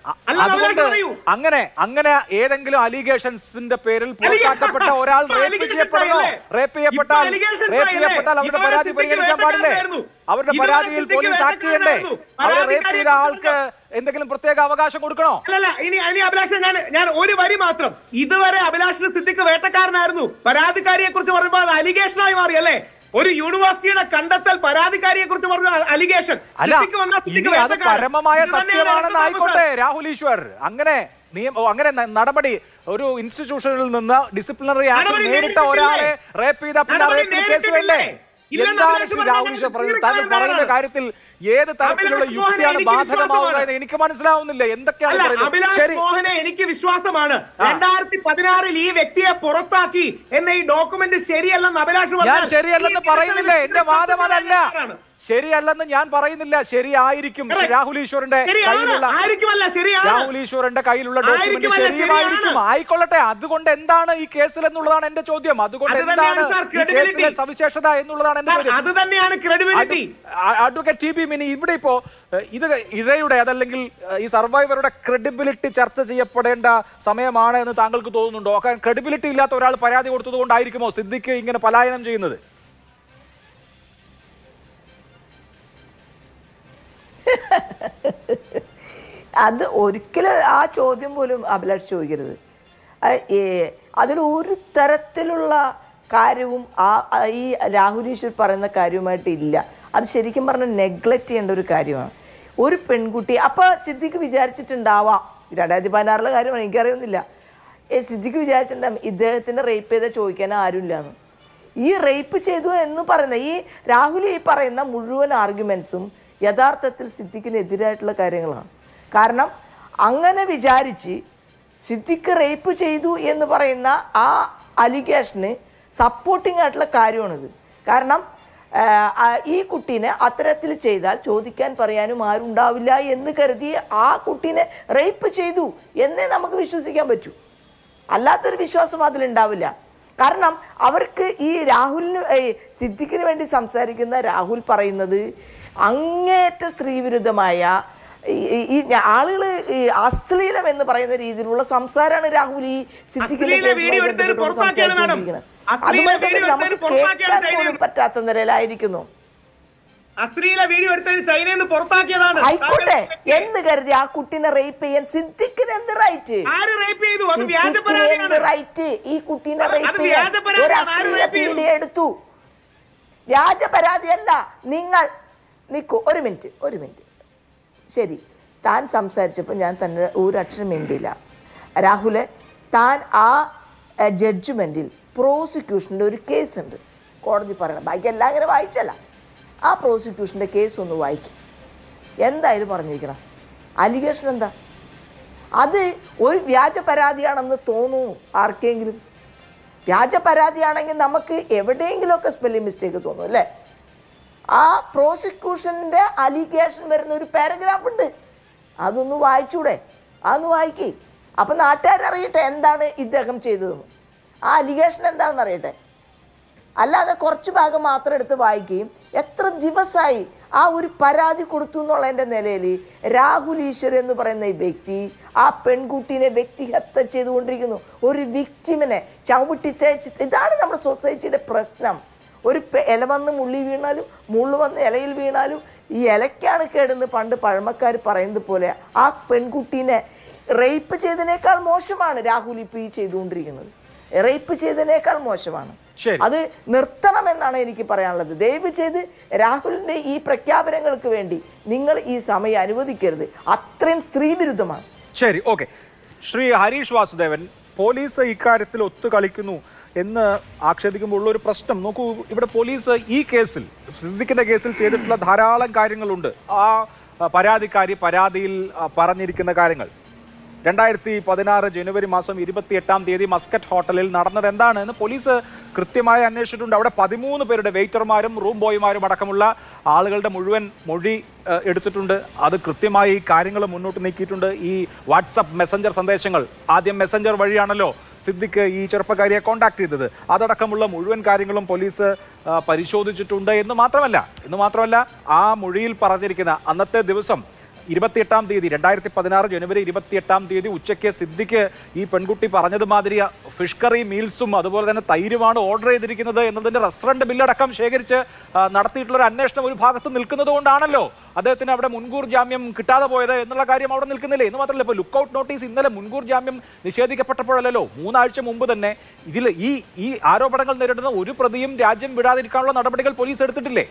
അല്ല അഭിലാഷ് അതുകൊണ്ട് പറയൂ അങ്ങനെ അങ്ങനെ ഏതെങ്കിലും അലിഗേഷൻസിന്റെ പേരിൽ പുറത്താക്കപ്പെട്ട ഒരാൾ ഇപ്പൊ റേപ്പ് allegations ചെയ്യപ്പെടണോ ആയില്ലേ? റേപ്പ് ഇപ്പൊ ചെയ്യപ്പെട്ടാൽ allegations റേപ്പ് ആയില്ലേ? ചെയ്യപ്പെട്ടാൽ അവരുടെ ഇതുവരെ പരാതി സിദ്ദിഖ് പരിഗണിക്കാൻ പാടില്ലേ വേട്ടക്കാരനായിരുന്നു. അവരുടെ ഇതുവരെ പരാതിയിൽ സിദ്ദിഖ് പോലീസ് ആക്ട് ചെയ്യണ്ടേ വേട്ടക്കാരനായിരുന്നു. അവരെ റേപ്പ് പരാതിക്കാരെ ചെയ്ത ആൾക്ക് എന്തെങ്കിലും പ്രത്യേക അവകാശം കൊടുക്കണോ അല്ലല്ല ഇനി ഇനി അഭിലാഷ് ഞാൻ ഞാൻ ഒരു വരി മാത്രം ഇതുവരെ അഭിലാഷിന് സിദ്ദിഖ് വേട്ടക്കാരനായിരുന്നു പരാതിക്കാരിയെ കുറിച്ച് പറയുമ്പോൾ അത് അലിഗേഷനായി മാറി അല്ലേ ഒരു യൂണിവേഴ്സിറ്റിയുടെ കണ്ടെത്തൽ പരാതിക്കാരിയെ കുറിച്ച് പറഞ്ഞ അലിഗേഷൻ അല്ല സിദ്ദിഖ് വന്നാൽ സിദ്ദിഖ് ഇനി അത് വേട്ടക്കാരൻ. പരമമായ ഇത് തന്നെയാണ് സത്യമാണെന്ന് അടുത്ത ആയിക്കോട്ടെ താമസം. രാഹുൽ ഈശ്വർ അങ്ങനെ നിയമ ഓ, അങ്ങനെ ന- നടപടി ഒരു ഇൻസ്റ്റിറ്റ്യൂഷനിൽ നിന്ന് ഡിസിപ്ലിനറി ആക്ട് നടപടി നേരിട്ട നേരിട്ടിട്ടില്ലേ? ഒരാളെ റേപ്പ് ചെയ്ത പിന്നെ നടപടി റേപ്പിന് കേസ് നേരിട്ടിട്ടില്ലേ? വേണ്ടേ ഇല്ലെന്ന് എന്താണ് അഭിലാഷ് ശ്രീ പറഞ്ഞത് രാഹുൽ ഈശ്വർ പറയുന്നത് ഞാൻ താങ്കൾ പറയുന്ന പറയുന്നത്. കാര്യത്തിൽ ഏത് തരത്തിലുള്ള അഭിലാഷ് മോഹനെ യുക്തിയാണ് എനിക്ക് ബാധകമാവുക വിശ്വാസമാണ്. എന്ന് എനിക്ക് മനസ്സിലാവുന്നില്ല എന്തൊക്കെയാണ് അല്ല പറയുന്നത് അഭിലാഷ് ശരി മോഹനെ എനിക്ക് വിശ്വാസമാണ് രണ്ടായിരത്തി പതിനാറിൽ ഈ വ്യക്തിയെ പുറത്താക്കി എന്ന ഈ ഡോക്യുമെന്റ് ശരിയല്ലെന്ന് അഭിലാഷ് ഞാൻ പറഞ്ഞാൽ ശരിയല്ലെന്ന് ഈ പറയുന്നില്ല എന്റെ വാദം അതല്ല ആണ്. ശരിയല്ലെന്ന് ഞാൻ പറയുന്നില്ല ശരിയായിരിക്കും Correct. രാഹുൽ ഈശ്വറിന്റെ ശരിയാണ് കയ്യിലുള്ള ആയിരിക്കുമല്ല ശരിയാണ് രാഹുൽ ഈശ്വറിന്റെ കയ്യിലുള്ള ഡോക്യുമെന്റ് ആയിരിക്കുമല്ല, ശരിയുമായിരിക്കും ശരിയാണ്. ആയിക്കൊള്ളട്ടെ അതുകൊണ്ട് എന്താണ് ഈ കേസിൽ എന്നുള്ളതാണ് എന്റെ ചോദ്യം അതുകൊണ്ട് അത് എന്താണ് തന്നെയാണ് സാർ ഈ കേസിലെ credibility. സവിശേഷത എന്നുള്ളതാണ് എന്റെ സാർ, ചോദ്യം അത് തന്നെയാണ് credibility advocate T B Mini ഇവിടെ ഇപ്പോ ഏഹ്, ഇത് ഇഴയുടെ അതല്ലെങ്കിൽ ഏഹ്, ഈ സർവൈവറുടെ ക്രെഡിബിലിറ്റി ചർച്ച ചെയ്യപ്പെടേണ്ട സമയമാണ് എന്ന് താങ്കൾക്ക് തോന്നുന്നുണ്ടോ കാരണം ക്രെഡിബിലിറ്റി ഇല്ലാത്ത ഒരാൾ പരാതി കൊടുത്തത് കൊണ്ടായിരിക്കുമോ സിദ്ദിഖ് ഇങ്ങനെ പലായനം ചെയ്യുന്നത് അത് ഒരിക്കലും ആ ചോദ്യം പോലും അഭിലാഷ് ചോദിക്കരുത് ആ, ഏ, അതിൽ ഒരു തരത്തിലുള്ള കാര്യവും ആ ആ ഈ രാഹുൽ ഈശ്വർ പറയുന്ന കാര്യവുമായിട്ട് ഇല്ല അത് ശരിക്കും പറഞ്ഞാൽ നെഗ്ലക്റ്റ് ചെയ്യേണ്ട ഒരു കാര്യമാണ് ഒരു പെൺകുട്ടി അപ്പോൾ സിദ്ദിഖ് വിചാരിച്ചിട്ടുണ്ടാവാം രണ്ടായിരത്തി പതിനാറിലെ കാര്യമാണ് എനിക്കറിയുന്നില്ല ഏ സിദ്ദിഖ് വിചാരിച്ചിട്ടുണ്ടാകും ഇദ്ദേഹത്തിൻ്റെ റേപ്പ് ചെയ്താൽ ചോദിക്കാൻ ആരുമില്ലാന്ന് ഈ റേപ്പ് ചെയ്തു എന്ന് പറയുന്ന ഈ രാഹുൽ ഈ പറയുന്ന മുഴുവൻ ആർഗ്യുമെൻസും യഥാർത്ഥത്തിൽ സിദ്ദിഖിനെതിരായിട്ടുള്ള കാര്യങ്ങളാണ് കാരണം അങ്ങനെ വിചാരിച്ച് സിദ്ദിഖ് റേപ്പ് ചെയ്തു എന്ന് പറയുന്ന ആ അലിഗേഷന് സപ്പോർട്ടിംഗ് ആയിട്ടുള്ള കാര്യമാണിത് കാരണം ആ, ആ, ഈ കുട്ടീനെ അത്തരത്തിൽ ചെയ്താൽ ചോദിക്കാൻ പറയാനും ആരും ഉണ്ടാവില്ല എന്ന് കരുതി ആ കുട്ടീനെ റേപ്പ് ചെയ്തു എന്നേ നമുക്ക് വിശ്വസിക്കാൻ പറ്റൂ അല്ലാത്തൊരു വിശ്വാസം അതിലുണ്ടാവില്ല കാരണം അവർക്ക് ഈ രാഹുലിന് ഏ, സിദ്ദിഖിന് വേണ്ടി സംസാരിക്കുന്ന രാഹുൽ പറയുന്നത് അങ്ങേറ്റ സ്ത്രീവിരുദ്ധമായ ഈ- ഈ- ഈ ആളുകൾ ഈ അശ്ലീലം എന്ന് പറയുന്ന രീതിയിലുള്ള സംസാരമാണ് രാഹുൽ ഈ സിദ്ദിഖിന്റെ അശ്ലീല കേസുമായി വീഡിയോ എടുത്തതിന് ബന്ധപ്പെട്ട് പുറത്താക്കിയാണ് മാഡം. സംസാരിച്ചുകൊണ്ടിരിക്കുന്നത്. അശ്ലീല അതുപോലെ വീഡിയോ തന്നെ നമുക്ക് എടുത്തതിന് പുറത്താക്കിയാണ് കേൾക്കാൻ പോലും ചൈനയിൽ. പറ്റാത്ത നിലയിലായിരിക്കുന്നു അശ്ലീല വീഡിയോ എടുത്തതിന് ചൈനയിൽ നിന്ന് പുറത്താക്കിയതാണ് ആയിക്കോട്ടെ എന്ന് കരുതി ആ കുട്ടീനെ റേപ്പ് ചെയ്യാൻ സിദ്ദിഖിന് എന്ത് റൈറ്റ് ആര് റേപ്പ് ചെയ്തു അത് വ്യാജ സിദ്ദിഖിന് എന്ത് പരാതിയാണ് റൈറ്റ് ഈ കുട്ടീനെ അത് റേപ്പ് അത് ചെയ്യാൻ വ്യാജ പരാതിയാണ്. ഒരു ആര് അശ്ലീല rape ചെയ്തു? പീഡിയ എടുത്തു വ്യാജ പരാതിയല്ല നിങ്ങൾ നിൽക്കൂ ഒരു മിനിറ്റ് ഒരു മിനിറ്റ് ശരി താൻ സംസാരിച്ചപ്പോൾ ഞാൻ തന്നെ ഒരു അക്ഷരം മിണ്ടിയില്ല രാഹുലെ താൻ ആ ജഡ്ജ്മെൻറ്റിൽ പ്രോസിക്യൂഷൻ്റെ ഒരു കേസ് ഉണ്ട് കോടതി പറയണം ബാക്കി എല്ലാം അങ്ങനെ വായിച്ചല്ല ആ പ്രോസിക്യൂഷൻ്റെ കേസ് ഒന്ന് വായിക്കും എന്തായാലും പറഞ്ഞിരിക്കണം അലിഗേഷൻ എന്താ അത് ഒരു വ്യാജ പരാതിയാണെന്ന് തോന്നുന്നു ആർക്കെങ്കിലും വ്യാജ പരാതിയാണെങ്കിൽ നമുക്ക് എവിടെയെങ്കിലുമൊക്കെ സ്പെല്ലിംഗ് മിസ്റ്റേക്ക് തോന്നും അല്ലേ ആ പ്രോസിക്യൂഷൻ്റെ അലിഗേഷൻ വരുന്ന ഒരു പാരഗ്രാഫ് ഉണ്ട് അതൊന്ന് വായിച്ചൂടെ അതൊന്ന് വായിക്കേ അപ്പം നാട്ടുകാരറിയട്ടെ എന്താണ് ഇദ്ദേഹം ചെയ്തതെന്ന് ആ അലിഗേഷൻ എന്താണെന്ന് അറിയട്ടെ അല്ലാതെ കുറച്ച് ഭാഗം മാത്രം എടുത്ത് വായിക്കുകയും എത്ര ദിവസമായി ആ ഒരു പരാതി കൊടുത്തു എന്നുള്ളതിൻ്റെ നിലയിൽ രാഹുൽ ഈശ്വർ എന്ന് പറയുന്ന ഈ വ്യക്തി ആ പെൺകുട്ടീനെ വ്യക്തിഹത്യ ചെയ്തുകൊണ്ടിരിക്കുന്നു ഒരു വിക്റ്റിമിനെ ചവിട്ടി തേച്ച് ഇതാണ് നമ്മുടെ സൊസൈറ്റിയുടെ പ്രശ്നം ഒരു പെ- ഇല വന്ന് മുള്ളി വീണാലും മുള്ളു വന്ന് ഇലയിൽ വീണാലും ഈ ഇലയ്ക്കാണ് കേടെന്ന് പണ്ട് പഴമക്കാർ പറയുന്നത് പോലെ ആ പെൺകുട്ടീനെ റേപ്പ് ചെയ്തതിനേക്കാൾ മോശമാണ് രാഹുൽ ഇപ്പോൾ ഈ ചെയ്തുകൊണ്ടിരിക്കുന്നത് റേപ്പ് ചെയ്തതിനേക്കാൾ മോശമാണ് ശരി. അത് നിർത്തണമെന്നാണ് എനിക്ക് പറയാനുള്ളത് ദയവ് ചെയ്ത് രാഹുലിന്റെ ഈ പ്രഖ്യാപനങ്ങൾക്ക് വേണ്ടി നിങ്ങൾ ഈ സമയം അനുവദിക്കരുത് അത്രയും സ്ത്രീവിരുദ്ധമാണ് ശരി ഓക്കെ ശ്രീ ഹരീഷ് വാസുദേവൻ പോലീസ് ഇക്കാര്യത്തിൽ ഒത്തുകളിക്കുന്നു എന്ന് ആക്ഷേപിക്കുമ്പോൾ ഉള്ള ഒരു പ്രശ്നം നോക്കൂ ഇവിടെ പോലീസ് ഈ കേസിൽ സിദ്ദിഖിന്റെ കേസിൽ ചെയ്തിട്ടുള്ള ധാരാളം കാര്യങ്ങളുണ്ട് ആ ആ, പരാതിക്കാരി പരാതിയിൽ ആ, പറഞ്ഞിരിക്കുന്ന കാര്യങ്ങൾ രണ്ടായിരത്തി പതിനാറ് ജനുവരി മാസം ഇരുപത്തി എട്ടാം തീയതി മസ്കറ്റ് ഹോട്ടലിൽ നടന്നത് എന്താണ് എന്ന് പോലീസ് കൃത്യമായി അന്വേഷിച്ചിട്ടുണ്ട് അവിടെ പതിമൂന്ന് പേരുടെ വെയിറ്റർമാരും റൂം ബോയ്മാരും അടക്കമുള്ള ആളുകളുടെ മുഴുവൻ മൊഴി ഏഹ്, എടുത്തിട്ടുണ്ട് അത് കൃത്യമായി കാര്യങ്ങൾ മുന്നോട്ട് നീക്കിയിട്ടുണ്ട് ഈ വാട്സപ്പ് മെസ്സഞ്ചർ സന്ദേശങ്ങൾ ആദ്യം മെസ്സഞ്ചർ വഴിയാണല്ലോ സിദ്ദിഖ് ഈ ചെറുപ്പക്കാരിയെ കോൺടാക്ട് ചെയ്തത് അതടക്കമുള്ള മുഴുവൻ കാര്യങ്ങളും പോലീസ് ആ, പരിശോധിച്ചിട്ടുണ്ട് എന്ന് മാത്രമല്ല എന്ന് മാത്രമല്ല ആ മൊഴിയിൽ പറഞ്ഞിരിക്കുന്ന അന്നത്തെ ദിവസം ഇരുപത്തിയെട്ടാം തീയതി രണ്ടായിരത്തി പതിനാറ് ജനുവരി ഇരുപത്തിയെട്ടാം തീയതി ഉച്ചയ്ക്ക് സിദ്ദിഖ് ഈ പെൺകുട്ടി പറഞ്ഞത് മാതിരി ഫിഷ് കറി മീൽസും അതുപോലെ തന്നെ തൈരുമാണ് ഓർഡർ ചെയ്തിരിക്കുന്നത് എന്നതിന്റെ റെസ്റ്റോറന്റ് ബില്ലടക്കം ശേഖരിച്ച് ആ, നടത്തിയിട്ടുള്ള ഒരു അന്വേഷണം ഒരു ഭാഗത്ത് നിൽക്കുന്നത് കൊണ്ടാണല്ലോ അദ്ദേഹത്തിന് അവിടെ മുൻകൂർ ജാമ്യം കിട്ടാതെ പോയത് എന്നുള്ള കാര്യം അവിടെ നിൽക്കുന്നില്ലേ എന്ന് മാത്രമല്ല ഇപ്പോൾ ലുക്കൌട്ട് നോട്ടീസ് ഇന്നലെ മുൻകൂർ ജാമ്യം നിഷേധിക്കപ്പെട്ടപ്പോഴല്ലോ മൂന്നാഴ്ച മുമ്പ് തന്നെ ഇതിൽ ഈ ഈ ആരോപണങ്ങൾ നേരിടുന്ന ഒരു പ്രതിയും രാജ്യം വിടാതിരിക്കാനുള്ള നടപടികൾ പോലീസ് എടുത്തിട്ടില്ലേ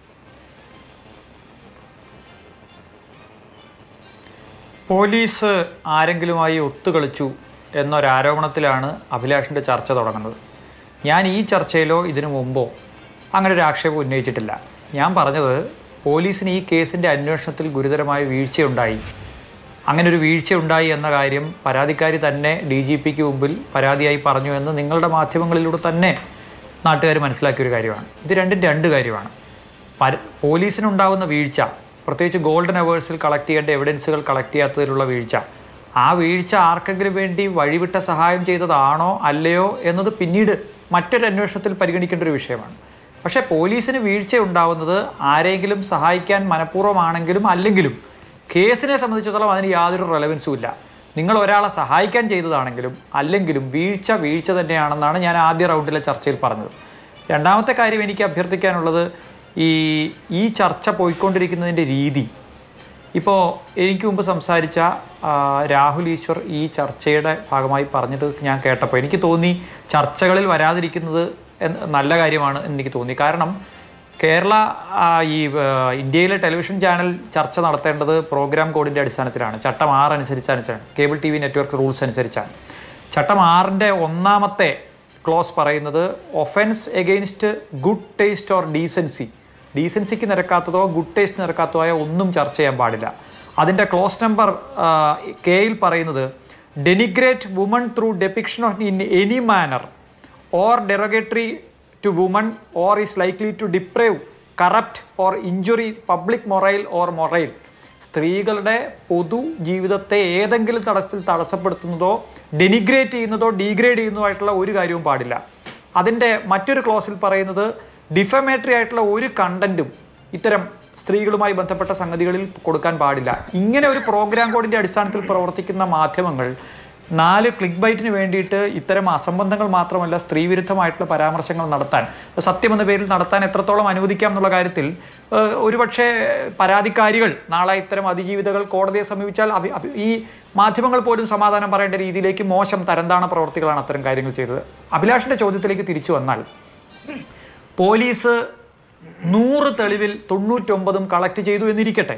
പോലീസ് ആരെങ്കിലുമായി ഒത്തുകളിച്ചു എന്നൊരാരോപണത്തിലാണ് അഭിലാഷിൻ്റെ ചർച്ച തുടങ്ങുന്നത് ഞാൻ ഈ ചർച്ചയിലോ ഇതിനു മുമ്പോ അങ്ങനെ ഒരു ആക്ഷേപം ഉന്നയിച്ചിട്ടില്ല ഞാൻ പറഞ്ഞത് പോലീസിന് ഈ കേസിൻ്റെ അന്വേഷണത്തിൽ ഗുരുതരമായ വീഴ്ചയുണ്ടായി അങ്ങനെ ഒരു വീഴ്ച ഉണ്ടായി എന്ന കാര്യം പരാതിക്കാരി തന്നെ ഡി ജി പിക്ക് മുമ്പിൽ പരാതിയായി പറഞ്ഞു എന്ന് നിങ്ങളുടെ മാധ്യമങ്ങളിലൂടെ തന്നെ നാട്ടുകാർ മനസ്സിലാക്കിയ ഒരു കാര്യമാണ് ഇത് രണ്ടും രണ്ട് കാര്യമാണ് പര പോലീസിനുണ്ടാവുന്ന വീഴ്ച പ്രത്യേകിച്ച് ഗോൾഡൻ അവേഴ്സിൽ കളക്ട് ചെയ്യേണ്ട എവിഡൻസുകൾ കളക്ട് ചെയ്യാത്തതിലുള്ള വീഴ്ച ആ വീഴ്ച ആർക്കെങ്കിലും വേണ്ടി വഴിവിട്ട സഹായം ചെയ്തതാണോ അല്ലയോ എന്നത് പിന്നീട് മറ്റൊരു അന്വേഷണത്തിൽ പരിഗണിക്കേണ്ട ഒരു വിഷയമാണ് പക്ഷേ പോലീസിന് വീഴ്ച ഉണ്ടാവുന്നത് ആരെങ്കിലും സഹായിക്കാൻ മനഃപൂർവ്വമാണെങ്കിലും അല്ലെങ്കിലും കേസിനെ സംബന്ധിച്ചിടത്തോളം അതിന് യാതൊരു റെലവൻസും ഇല്ല നിങ്ങൾ ഒരാളെ സഹായിക്കാൻ ചെയ്തതാണെങ്കിലും അല്ലെങ്കിലും വീഴ്ച വീഴ്ച തന്നെയാണെന്നാണ് ഞാൻ ആദ്യ റൗണ്ടിലെ ചർച്ചയിൽ പറഞ്ഞത് രണ്ടാമത്തെ കാര്യം എനിക്ക് അഭ്യർത്ഥിക്കാനുള്ളത് ഈ ഈ ചർച്ച പോയിക്കൊണ്ടിരിക്കുന്നതിൻ്റെ രീതി ഇപ്പോൾ എനിക്ക് മുമ്പ് സംസാരിച്ച ആ, രാഹുൽ ഈശ്വർ ഈ ചർച്ചയുടെ ഭാഗമായി പറഞ്ഞിട്ട് ഞാൻ കേട്ടപ്പോൾ എനിക്ക് തോന്നി ചർച്ചകളിൽ വരാതിരിക്കുന്നത് എന്ന് നല്ല കാര്യമാണ് എന്ന് എനിക്ക് തോന്നി കാരണം കേരള ആ, ഈ ആ, ഇന്ത്യയിലെ ടെലിവിഷൻ ചാനൽ ചർച്ച നടത്തേണ്ടത് പ്രോഗ്രാം കോഡിൻ്റെ അടിസ്ഥാനത്തിലാണ് ചട്ടം ആറ് അനുസരിച്ചാണ് cable T V network rules അനുസരിച്ചാണ് ചട്ടം ആറിൻ്റെ ഒന്നാമത്തെ ക്ലോസ് പറയുന്നത് offence against good taste or decency ഡീസൻസിക്ക് നിരക്കാത്തതോ ഗുഡ് ടേസ്റ്റ് നിരക്കാത്തതോ ആയ ഒന്നും ചർച്ച ചെയ്യാൻ പാടില്ല അതിൻ്റെ ക്ലോസ് നമ്പർ കെയിൽ പറയുന്നത് denigrate woman through depiction of in any manner or derogatory to woman or is likely to deprave corrupt or injury public morale or morale സ്ത്രീകളുടെ പൊതു ജീവിതത്തെ ഏതെങ്കിലും തടസ്സത്തിൽ തടസ്സപ്പെടുത്തുന്നതോ ഡെനിഗ്രേറ്റ് ചെയ്യുന്നതോ ഡീഗ്രേഡ് ചെയ്യുന്നതോ ആയിട്ടുള്ള ഒരു കാര്യവും പാടില്ല അതിൻ്റെ മറ്റൊരു ക്ലോസിൽ പറയുന്നത് ഡിഫമേറ്ററി ആയിട്ടുള്ള ഒരു കണ്ടന്റും ഇത്തരം സ്ത്രീകളുമായി ബന്ധപ്പെട്ട സംഗതികളിൽ കൊടുക്കാൻ പാടില്ല ഇങ്ങനെ ഒരു പ്രോഗ്രാം കോഡിൻ്റെ അടിസ്ഥാനത്തിൽ പ്രവർത്തിക്കുന്ന മാധ്യമങ്ങൾ നാല് ക്ലിക്ക് ബൈറ്റിന് വേണ്ടിയിട്ട് ഇത്തരം അസംബന്ധങ്ങൾ മാത്രമല്ല സ്ത്രീവിരുദ്ധമായിട്ടുള്ള പരാമർശങ്ങൾ നടത്താൻ സത്യം എന്ന പേരിൽ നടത്താൻ എത്രത്തോളം അനുവദിക്കാം എന്നുള്ള കാര്യത്തിൽ ഏഹ്, ഒരുപക്ഷെ പരാതിക്കാരികൾ നാളെ ഇത്തരം അതിജീവിതകൾ കോടതിയെ സമീപിച്ചാൽ അഭി- അഭി- ഈ മാധ്യമങ്ങൾ പോലും സമാധാനം പറയേണ്ട രീതിയിലേക്ക് മോശം തരംതാണ പ്രവർത്തികളാണ് അത്തരം കാര്യങ്ങൾ ചെയ്തത് അഭിലാഷിന്റെ ചോദ്യത്തിലേക്ക് തിരിച്ചു വന്നാൽ പോലീസ് നൂറ് തെളിവിൽ തൊണ്ണൂറ്റൊമ്പതും കളക്ട് ചെയ്തു എന്നിരിക്കട്ടെ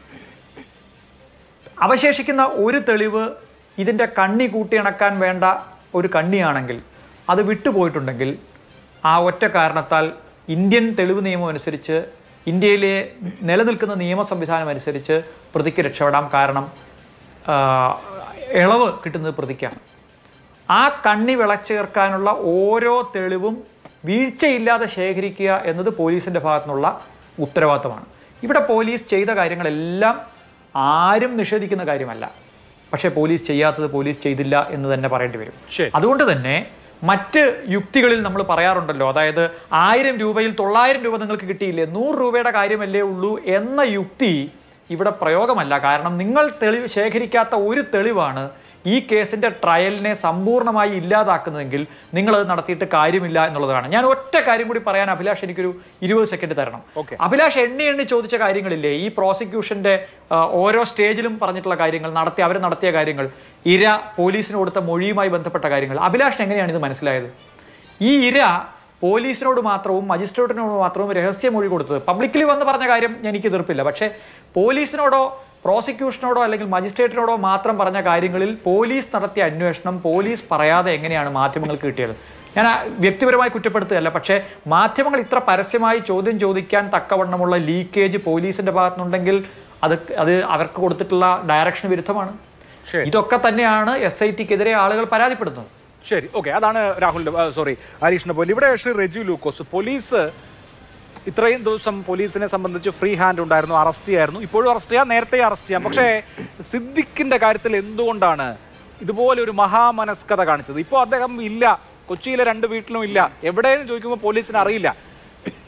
അവശേഷിക്കുന്ന ഒരു തെളിവ് ഇതിൻ്റെ കണ്ണി കൂട്ടിയിണക്കാൻ വേണ്ട ഒരു കണ്ണിയാണെങ്കിൽ അത് വിട്ടുപോയിട്ടുണ്ടെങ്കിൽ ആ ഒറ്റ കാരണത്താൽ ഇന്ത്യൻ തെളിവ് നിയമം അനുസരിച്ച് ഇന്ത്യയിലെ നിലനിൽക്കുന്ന നിയമ സംവിധാനം അനുസരിച്ച് പ്രതിക്ക് രക്ഷപ്പെടാം കാരണം ആ, ഇളവ് കിട്ടുന്നത് പ്രതിക്കാണ് ആ കണ്ണി വിളച്ചേർക്കാനുള്ള ഓരോ തെളിവും വീഴ്ചയില്ലാതെ ശേഖരിക്കുക എന്നത് പോലീസിൻ്റെ ഭാഗത്തുനിന്നുള്ള ഉത്തരവാദിത്തമാണ് ഇവിടെ പോലീസ് ചെയ്ത കാര്യങ്ങളെല്ലാം ആരും നിഷേധിക്കുന്ന കാര്യമല്ല പക്ഷേ പോലീസ് ചെയ്യാത്തത് പോലീസ് ചെയ്തില്ല എന്ന് തന്നെ പറയേണ്ടി വരും ശരി. അതുകൊണ്ട് തന്നെ മറ്റ് യുക്തികളിൽ നമ്മൾ പറയാറുണ്ടല്ലോ അതായത് ആയിരം രൂപയിൽ തൊള്ളായിരം രൂപ നിങ്ങൾക്ക് കിട്ടിയില്ലേ നൂറ് രൂപയുടെ കാര്യമല്ലേ ഉള്ളൂ എന്ന യുക്തി ഇവിടെ പ്രയോഗമല്ല കാരണം നിങ്ങൾ തെളിവ് ശേഖരിക്കാത്ത ഒരു തെളിവാണ് ഈ കേസിന്റെ ട്രയലിനെ സമ്പൂർണ്ണമായി ഇല്ലാതാക്കുന്നതെങ്കിൽ നിങ്ങൾ അത് നടത്തിയിട്ട് കാര്യമില്ല എന്നുള്ളതാണ് ഞാൻ ഒറ്റ കാര്യം കൂടി പറയാൻ അഭിലാഷ് എനിക്കൊരു ഇരുപത് സെക്കൻഡ് തരണം Okay. അഭിലാഷ് എണ്ണി എണ്ണി ചോദിച്ച കാര്യങ്ങളില്ലേ ഈ പ്രോസിക്യൂഷന്റെ ആ, ഓരോ സ്റ്റേജിലും പറഞ്ഞിട്ടുള്ള കാര്യങ്ങൾ നടത്തി അവർ നടത്തിയ കാര്യങ്ങൾ ഇര പോലീസിന് കൊടുത്ത മൊഴിയുമായി ബന്ധപ്പെട്ട കാര്യങ്ങൾ അഭിലാഷിന് എങ്ങനെയാണ് ഇത് മനസ്സിലായത് ഈ ഇര പോലീസിനോട് മാത്രവും മജിസ്ട്രേറ്റിനോട് മാത്രവും രഹസ്യമൊഴി കൊടുത്തത് പബ്ലിക്കലി വന്ന് പറഞ്ഞ കാര്യം എനിക്ക് എതിർപ്പില്ല പക്ഷേ പോലീസിനോടോ പ്രോസിക്യൂഷനോടോ അല്ലെങ്കിൽ മജിസ്ട്രേറ്റിനോടോ മാത്രം പറഞ്ഞ കാര്യങ്ങളിൽ പോലീസ് നടത്തിയ അന്വേഷണം പോലീസ് പറയാതെ എങ്ങനെയാണ് മാധ്യമങ്ങൾക്ക് കിട്ടിയത് ഞാൻ ആ വ്യക്തിപരമായി കുറ്റപ്പെടുത്തുകയല്ല പക്ഷേ മാധ്യമങ്ങൾ ഇത്ര പരസ്യമായി ചോദ്യം ചോദിക്കാൻ തക്കവണ്ണമുള്ള ലീക്കേജ് പോലീസിന്റെ ഭാഗത്തുനിന്നുണ്ടെങ്കിൽ അത് അത് അവർക്ക് കൊടുത്തിട്ടുള്ള ഡയറക്ഷൻ വിരുദ്ധമാണ് ശരി. ഇതൊക്കെ തന്നെയാണ് എസ് ഐ ടിക്കെതിരെ ആളുകൾ പരാതിപ്പെടുന്നത് ശരി ഓക്കെ അതാണ് രാഹുലിന്റെ സോറി ഹരീഷിന്റെ പോയിന്റ് ഇവിടെ ശ്രീ റെജു ലൂക്കോസ് പോലീസ് ഇത്രയും ദിവസം പോലീസിനെ സംബന്ധിച്ച് ഫ്രീ ഹാൻഡ് ഉണ്ടായിരുന്നു അറസ്റ്റ് ചെയ്യായിരുന്നു ഇപ്പോഴും അറസ്റ്റ് ചെയ്യാം നേരത്തെ അറസ്റ്റ് ചെയ്യാം പക്ഷേ സിദ്ദിഖിന്റെ കാര്യത്തിൽ എന്തുകൊണ്ടാണ് ഇതുപോലെ ഒരു മഹാമനസ്കത കാണിച്ചത് ഇപ്പോൾ അദ്ദേഹം ഇല്ല കൊച്ചിയിലെ രണ്ട് വീട്ടിലും ഇല്ല എവിടെയെന്ന് ചോദിക്കുമ്പോൾ പോലീസിന് അറിയില്ല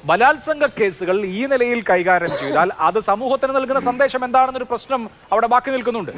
ബലാത്സംഗ കേസുകൾ ഈ നിലയിൽ കൈകാര്യം ചെയ്താൽ അത് സമൂഹത്തിന് നൽകുന്ന സന്ദേശം എന്താണെന്നൊരു പ്രശ്നം അവിടെ ബാക്കി നിൽക്കുന്നുണ്ട്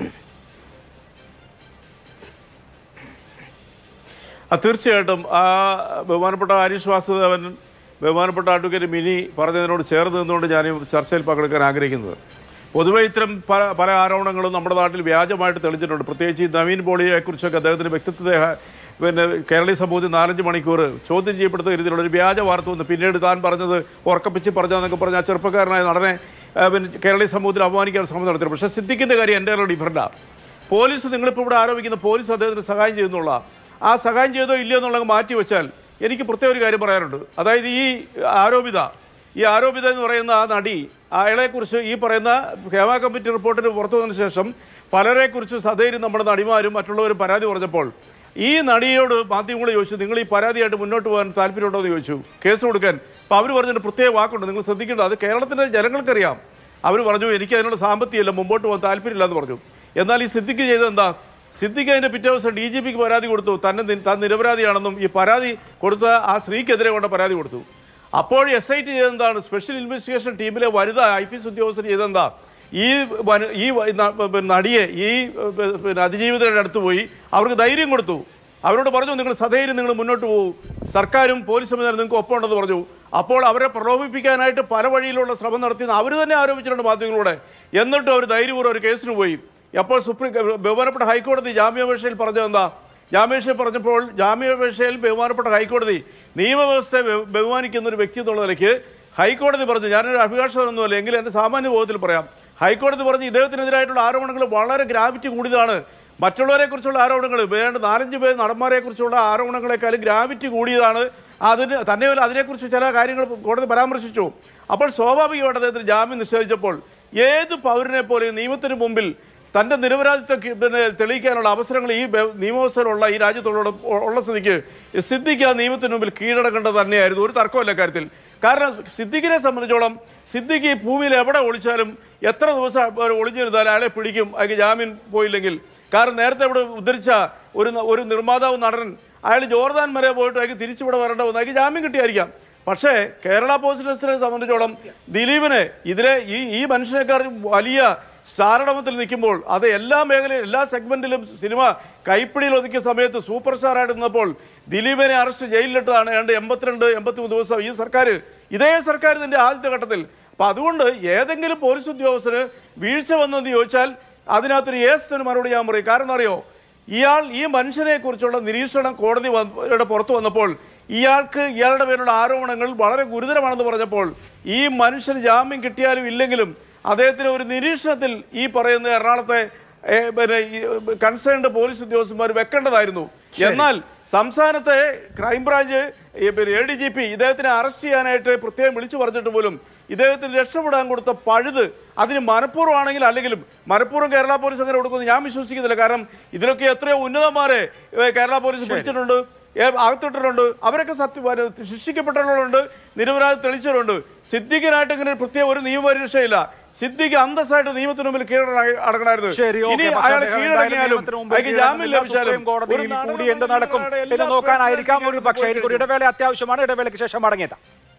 ആ തീർച്ചയായിട്ടും ആ ബഹുമാനപ്പെട്ട ഹരീഷ് വാസുദേവൻ ബഹുമാനപ്പെട്ട അഡ്വക്കേറ്റ് മിനി പറഞ്ഞതിനോട് ചേർന്ന് നിന്നുകൊണ്ട് ഞാൻ ഈ ചർച്ചയിൽ പങ്കെടുക്കാൻ ആഗ്രഹിക്കുന്നത് പൊതുവെ ഇത്തരം പല പല ആരോപണങ്ങളും നമ്മുടെ നാട്ടിൽ വ്യാജമായിട്ട് തെളിഞ്ഞിട്ടുണ്ട് പ്രത്യേകിച്ച് ഈ നവീൻ പോളിയെക്കുറിച്ചൊക്കെ അദ്ദേഹത്തിൻ്റെ വ്യക്തിത്വത്തെ ഹ- പിന്നെ കേരളീയ സമൂഹത്തിൽ നാലഞ്ച് മണിക്കൂർ ചോദ്യം ചെയ്യപ്പെടുന്ന രീതിയിലുള്ള ഒരു വ്യാജ വാർത്ത വന്നു പിന്നീട് താൻ പറഞ്ഞത് ഉറക്കപ്പിച്ച് പറഞ്ഞതെന്നൊക്കെ പറഞ്ഞ ആ ചെറുപ്പക്കാരനായ നടനെ ആ, പിന്നെ കേരളീയ സമൂഹത്തിൽ അപമാനിക്കാൻ ശ്രമം നടത്തി പക്ഷേ സിദ്ദിഖിൻ്റെ കാര്യം എൻ്റെ ഡിഫറൻറ്റാണ് പോലീസ് നിങ്ങളിപ്പോൾ ഇവിടെ ആരോപിക്കുന്ന പോലീസ് അദ്ദേഹത്തിന് സഹായം ചെയ്യുന്നുള്ള ആ സഹായം ചെയ്തോ ഇല്ലയോ എന്നുള്ളത് മാറ്റി വെച്ചാൽ എനിക്ക് പ്രത്യേക ഒരു കാര്യം പറയാനുണ്ട് അതായത് ഈ ആരോപിത ഈ ആരോപിത എന്ന് പറയുന്ന ആ നടി അയാളെക്കുറിച്ച് ഈ പറയുന്ന ഹേമ കമ്മിറ്റി റിപ്പോർട്ടിന് പുറത്തു വന്നതിന് ശേഷം പലരെക്കുറിച്ച് സധൈര്യം നമ്മുടെ നടിമാരും മറ്റുള്ളവരും പരാതി പറഞ്ഞപ്പോൾ ഈ നടിയോട് മാധ്യമങ്ങൾ ചോദിച്ചു നിങ്ങൾ ഈ പരാതിയായിട്ട് മുന്നോട്ട് പോകാൻ താല്പര്യമുണ്ടോ എന്ന് ചോദിച്ചു കേസ് കൊടുക്കാൻ അപ്പോൾ അവർ പറഞ്ഞൊരു പ്രത്യേക വാക്കുണ്ട് നിങ്ങൾ ശ്രദ്ധിക്കേണ്ടത് അത് കേരളത്തിൻ്റെ ജനങ്ങൾക്കറിയാം അവർ പറഞ്ഞു എനിക്ക് അതിനുള്ള സാമ്പത്തികമില്ല മുമ്പോട്ട് പോകാൻ താല്പര്യമില്ല എന്ന് പറഞ്ഞു എന്നാൽ ഈ സിദ്ദിഖ് ചെയ്തത് എന്താ സിദ്ദിഖ് അതിൻ്റെ പിറ്റേ ദിവസം ഡി ജി പിക്ക് പരാതി കൊടുത്തു തന്നെ നി- താൻ നിരപരാധിയാണെന്നും ഈ പരാതി കൊടുത്ത ആ സ്ത്രീക്കെതിരെ കൊണ്ട് പരാതി കൊടുത്തു അപ്പോൾ എസ് ഐ ടി ചെയ്തെന്താണ് സ്പെഷ്യൽ ഇൻവെസ്റ്റിഗേഷൻ ടീമിലെ വനിതാ ഐ പി എസ് ഉദ്യോഗസ്ഥർ ചെയ്തെന്താ ഈ വന- ഈ വ- ന- പിന്നെ നടിയെ ഈ ഏർ, പിന്നെ അതിജീവിതരുടെ അടുത്ത് പോയി അവർക്ക് ധൈര്യം കൊടുത്തു അവരോട് പറഞ്ഞു നിങ്ങൾ സധൈര്യം നിങ്ങൾ മുന്നോട്ട് പോകും സർക്കാരും പോലീസ് സംവിധാനം നിങ്ങൾക്ക് ഒപ്പമുണ്ടെന്ന് പറഞ്ഞു അപ്പോൾ അവരെ പ്രലോഭിപ്പിക്കാനായിട്ട് പല വഴിയിലുള്ള ശ്രമം നടത്തിയെന്ന് അവർ തന്നെ ആരോപിച്ചിട്ടുണ്ട് മാധ്യമങ്ങളോടെ എന്നിട്ടും അവർ ധൈര്യപൂർവ്വം ഒരു കേസിന് പോയി അപ്പോൾ സുപ്രീം ബഹുമാനപ്പെട്ട ഹൈക്കോടതി ജാമ്യാപേക്ഷയിൽ പറഞ്ഞത് എന്താ ജാമ്യാപേക്ഷയിൽ പറഞ്ഞപ്പോൾ ജാമ്യാപേക്ഷയിൽ ബഹുമാനപ്പെട്ട ഹൈക്കോടതി നിയമവ്യവസ്ഥയെ ബഹു- ബഹുമാനിക്കുന്ന ഒരു വ്യക്തി എന്നുള്ള നിലയ്ക്ക് ഹൈക്കോടതി പറഞ്ഞു ഞാനൊരു അഭിഭാഷകനൊന്നുമല്ല എങ്കിലും എൻ്റെ സാമാന്യ ബോധത്തിൽ പറയാം ഹൈക്കോടതി പറഞ്ഞു ഇദ്ദേഹത്തിനെതിരായിട്ടുള്ള ആരോപണങ്ങൾ വളരെ ഗ്രാവിറ്റി കൂടിയതാണ് മറ്റുള്ളവരെ കുറിച്ചുള്ള ആരോപണങ്ങൾ വേണ്ട നാലഞ്ച് പേർ നടന്മാരെ കുറിച്ചുള്ള ആരോപണങ്ങളെക്കാളും ഗ്രാവിറ്റി കൂടിയതാണ് അതിന് തന്നെ അതിനെക്കുറിച്ച് ചില കാര്യങ്ങൾ കോടതി പരാമർശിച്ചു അപ്പോൾ സ്വാഭാവികമായിട്ട് അദ്ദേഹത്തിന് ജാമ്യം നിഷേധിച്ചപ്പോൾ ഏത് പൗരനെ പോലെയും നിയമത്തിന് മുമ്പിൽ തൻ്റെ നിരപരാധിത്വം കി- പിന്നെ തെളിയിക്കാനുള്ള അവസരങ്ങൾ ഈ ബെ- നിയമവ്യവസ്ഥയിലുള്ള ഈ രാജ്യത്തുള്ള ഉള്ള സ്ഥിതിക്ക് സിദ്ദിഖ് ആ നിയമത്തിന് മുമ്പിൽ കീഴടക്കേണ്ടത് തന്നെയായിരുന്നു ഒരു തർക്കമല്ല കാര്യത്തിൽ കാരണം സിദ്ദിഖിനെ സംബന്ധിച്ചോളം സിദ്ദിഖ് ഈ ഭൂമിയിൽ എവിടെ ഒളിച്ചാലും എത്ര ദിവസം അവർ ഒളിഞ്ഞിരുന്നാലും അയാളെ പിടിക്കും അയാൾക്ക് ജാമ്യം പോയില്ലെങ്കിൽ കാരണം നേരത്തെ ഇവിടെ ഉദ്ധരിച്ച ഒരു ന- ഒരു നിർമ്മാതാവ് നടൻ അയാൾ ജോർദാൻ വരെ പോയിട്ട് അയാൾക്ക് തിരിച്ചിവിടെ വരേണ്ട വന്നു അയാൾക്ക് ജാമ്യം കിട്ടിയായിരിക്കാം പക്ഷേ കേരള പോലീസിനെ സംബന്ധിച്ചോളം ദിലീപിനെ ഇതിലെ ഈ ഈ മനുഷ്യനേക്കാൾ വലിയ സ്റ്റാർഡമത്തിൽ നിൽക്കുമ്പോൾ അത് എല്ലാ മേഖലയിലും എല്ലാ സെഗ്മെന്റിലും സിനിമ കൈപ്പിടിയിൽ ഒതുക്കിയ സമയത്ത് സൂപ്പർ സ്റ്റാറായിട്ട് നിന്നപ്പോൾ ദിലീപിനെ അറസ്റ്റ് ജയിലിലിട്ടതാണ് ഏതാണ്ട് എൺപത്തിരണ്ട് എൺപത്തിമൂന്ന് ദിവസം ഈ സർക്കാർ ഇതേ സർക്കാർ ഇതിന്റെ ആദ്യത്തെ ഘട്ടത്തിൽ അപ്പം അതുകൊണ്ട് ഏതെങ്കിലും പോലീസ് ഉദ്യോഗസ്ഥന് വീഴ്ച വന്നെന്ന് ചോദിച്ചാൽ അതിനകത്തൊരു യേസിന് മറുപടി ഞാൻ പറയും കാരണം എന്താ അറിയോ ഇയാൾ ഈ മനുഷ്യനെ കുറിച്ചുള്ള നിരീക്ഷണം കോടതി വ- യുടെ പുറത്തു വന്നപ്പോൾ ഇയാൾക്ക് ഇയാളുടെ പേരിലുള്ള ആരോപണങ്ങൾ വളരെ ഗുരുതരമാണെന്ന് പറഞ്ഞപ്പോൾ ഈ മനുഷ്യന് ജാമ്യം കിട്ടിയാലും ഇല്ലെങ്കിലും അദ്ദേഹത്തിന് ഒരു നിരീക്ഷണത്തിൽ ഈ പറയുന്ന എറണാകുളത്തെ ഏ, പിന്നെ കൺസേൺഡ് പോലീസ് ഉദ്യോഗസ്ഥന്മാർ വെക്കേണ്ടതായിരുന്നു എന്നാൽ സംസ്ഥാനത്തെ crime branch A D G P ഇദ്ദേഹത്തിനെ അറസ്റ്റ് ചെയ്യാനായിട്ട് പ്രത്യേകം വിളിച്ചു പറഞ്ഞിട്ട് പോലും ഇദ്ദേഹത്തിന് രക്ഷപ്പെടാൻ കൊടുത്ത പഴുത് അതിന് മനഃപൂർവ്വമാണെങ്കിൽ അല്ലെങ്കിലും മനഃപൂർവ്വം കേരള പോലീസ് അങ്ങനെ കൊടുക്കുമെന്ന് ഞാൻ വിശ്വസിക്കുന്നില്ല കാരണം ഇതിലൊക്കെ എത്രയോ ഉന്നതന്മാരെ ഏ, കേരള പോലീസ് പിടിച്ചിട്ടുണ്ട് ഏ, അകത്തിട്ടിട്ടുണ്ട് അവരൊക്കെ സത്യം വര- ശിക്ഷിക്കപ്പെട്ടവരുണ്ട് നിരപരാധി തെളിച്ചവരുണ്ട് സിദ്ദിഖിനായിട്ട് ഇങ്ങനെ ഒരു പ്രത്യേക ഒരു നിയമപരീക്ഷയില്ല സിദ്ദിഖ് അന്തസ്സായിട്ട് നിയമത്തിന് മുമ്പിൽ കീഴടങ്ങണമായിരുന്നു ശരി ഓക്കെ ഇനി പക്ഷേ അയാൾ അദ്ദേഹം എന്തായാലും കീഴടങ്ങിയാലും നിയമത്തിന് മുമ്പിൽ അയാൾക്ക് ജാമ്യം കീഴടങ്ങുന്നില്ല. ലഭിച്ചാലും സുപ്രീം കോടതിയിൽ ഒരു നാടകം കൂടി എന്ത് നടക്കും നടക്കുന്ന എന്ന് എല്ലാ നോക്കാനായിരിക്കാം ഒരു പ്രശ്നങ്ങളും പക്ഷേ എനിക്കൊരു ഇടവേള അത്യാവശ്യമാണ് ഇടവേളയ്ക്ക് ശേഷം മടങ്ങിയെത്താം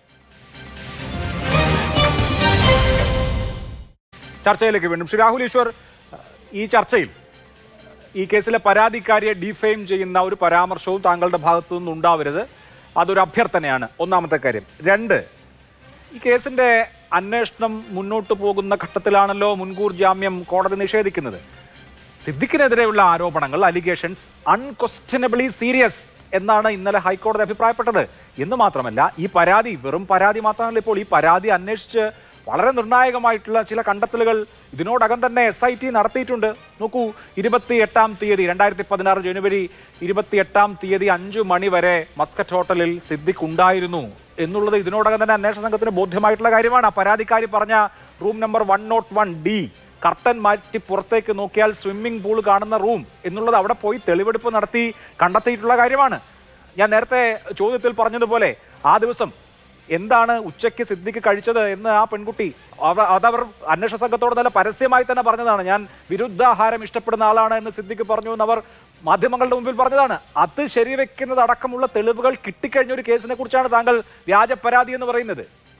ചർച്ചയിലേക്ക് വീണ്ടും ശ്രീ രാഹുൽ ഈശ്വർ ഈ ചർച്ചയിൽ ഈ കേസിലെ പരാതിക്കാരിയെ ഡിഫെയിം ചെയ്യുന്ന ഒരു പരാമർശവും താങ്കളുടെ ഭാഗത്തു നിന്നും ഉണ്ടാവരുത് അതൊരു അഭ്യർത്ഥനയാണ് ഒന്നാമത്തെ കാര്യം രണ്ട് ഈ കേസിന്റെ അന്വേഷണം മുന്നോട്ട് പോകുന്ന ഘട്ടത്തിലാണല്ലോ മുൻകൂർ ജാമ്യം കോടതി നിഷേധിക്കുന്നത് സിദ്ദിഖിനെതിരെയുള്ള ആരോപണങ്ങൾ അലിഗേഷൻസ് അൺക്വസ്റ്റ്യനബിളി സീരിയസ് എന്നാണ് ഇന്നലെ ഹൈക്കോടതി അഭിപ്രായപ്പെട്ടത് എന്ന് മാത്രമല്ല ഈ പരാതി വെറും പരാതി മാത്രമല്ല ഇപ്പോൾ ഈ പരാതി അന്വേഷിച്ച് വളരെ നിർണായകമായിട്ടുള്ള ചില കണ്ടെത്തലുകൾ ഇതിനോടകം തന്നെ എസ് ഐ ടി നടത്തിയിട്ടുണ്ട് നോക്കൂ ഇരുപത്തി എട്ടാം തീയതി രണ്ടായിരത്തി പതിനാറ് ജനുവരി ഇരുപത്തി എട്ടാം തീയതി അഞ്ചു മണി വരെ മസ്കറ്റ് ഹോട്ടലിൽ സിദ്ദിഖ് ഉണ്ടായിരുന്നു എന്നുള്ളത് ഇതിനോടകം തന്നെ അന്വേഷണ സംഘത്തിന് ബോധ്യമായിട്ടുള്ള കാര്യമാണ് ആ പരാതിക്കാരി പറഞ്ഞ room number one not one D curtain മാറ്റി പുറത്തേക്ക് നോക്കിയാൽ സ്വിമ്മിംഗ് പൂൾ കാണുന്ന റൂം എന്നുള്ളത് അവിടെ പോയി തെളിവെടുപ്പ് നടത്തി കണ്ടെത്തിയിട്ടുള്ള കാര്യമാണ് ഞാൻ നേരത്തെ ചോദ്യത്തിൽ പറഞ്ഞതുപോലെ ആ ദിവസം എന്താണ് ഉച്ചയ്ക്ക് സിദ്ദിഖ് കഴിച്ചത് എന്ന് ആ പെൺകുട്ടി അവ- അതവർ അന്വേഷണ സംഘത്തോട് നല്ല പരസ്യമായി തന്നെ പറഞ്ഞതാണ് ഞാൻ വിരുദ്ധാഹാരം ഇഷ്ടപ്പെടുന്ന ആളാണ് എന്ന് സിദ്ദിഖ് പറഞ്ഞു എന്ന് അവർ മാധ്യമങ്ങളുടെ മുമ്പിൽ പറഞ്ഞതാണ് അത് ശരിവെക്കുന്നത് അടക്കമുള്ള തെളിവുകൾ കിട്ടിക്കഴിഞ്ഞ ഒരു കേസിനെ കുറിച്ചാണ് താങ്കൾ വ്യാജ പരാതി എന്ന് പറയുന്നത്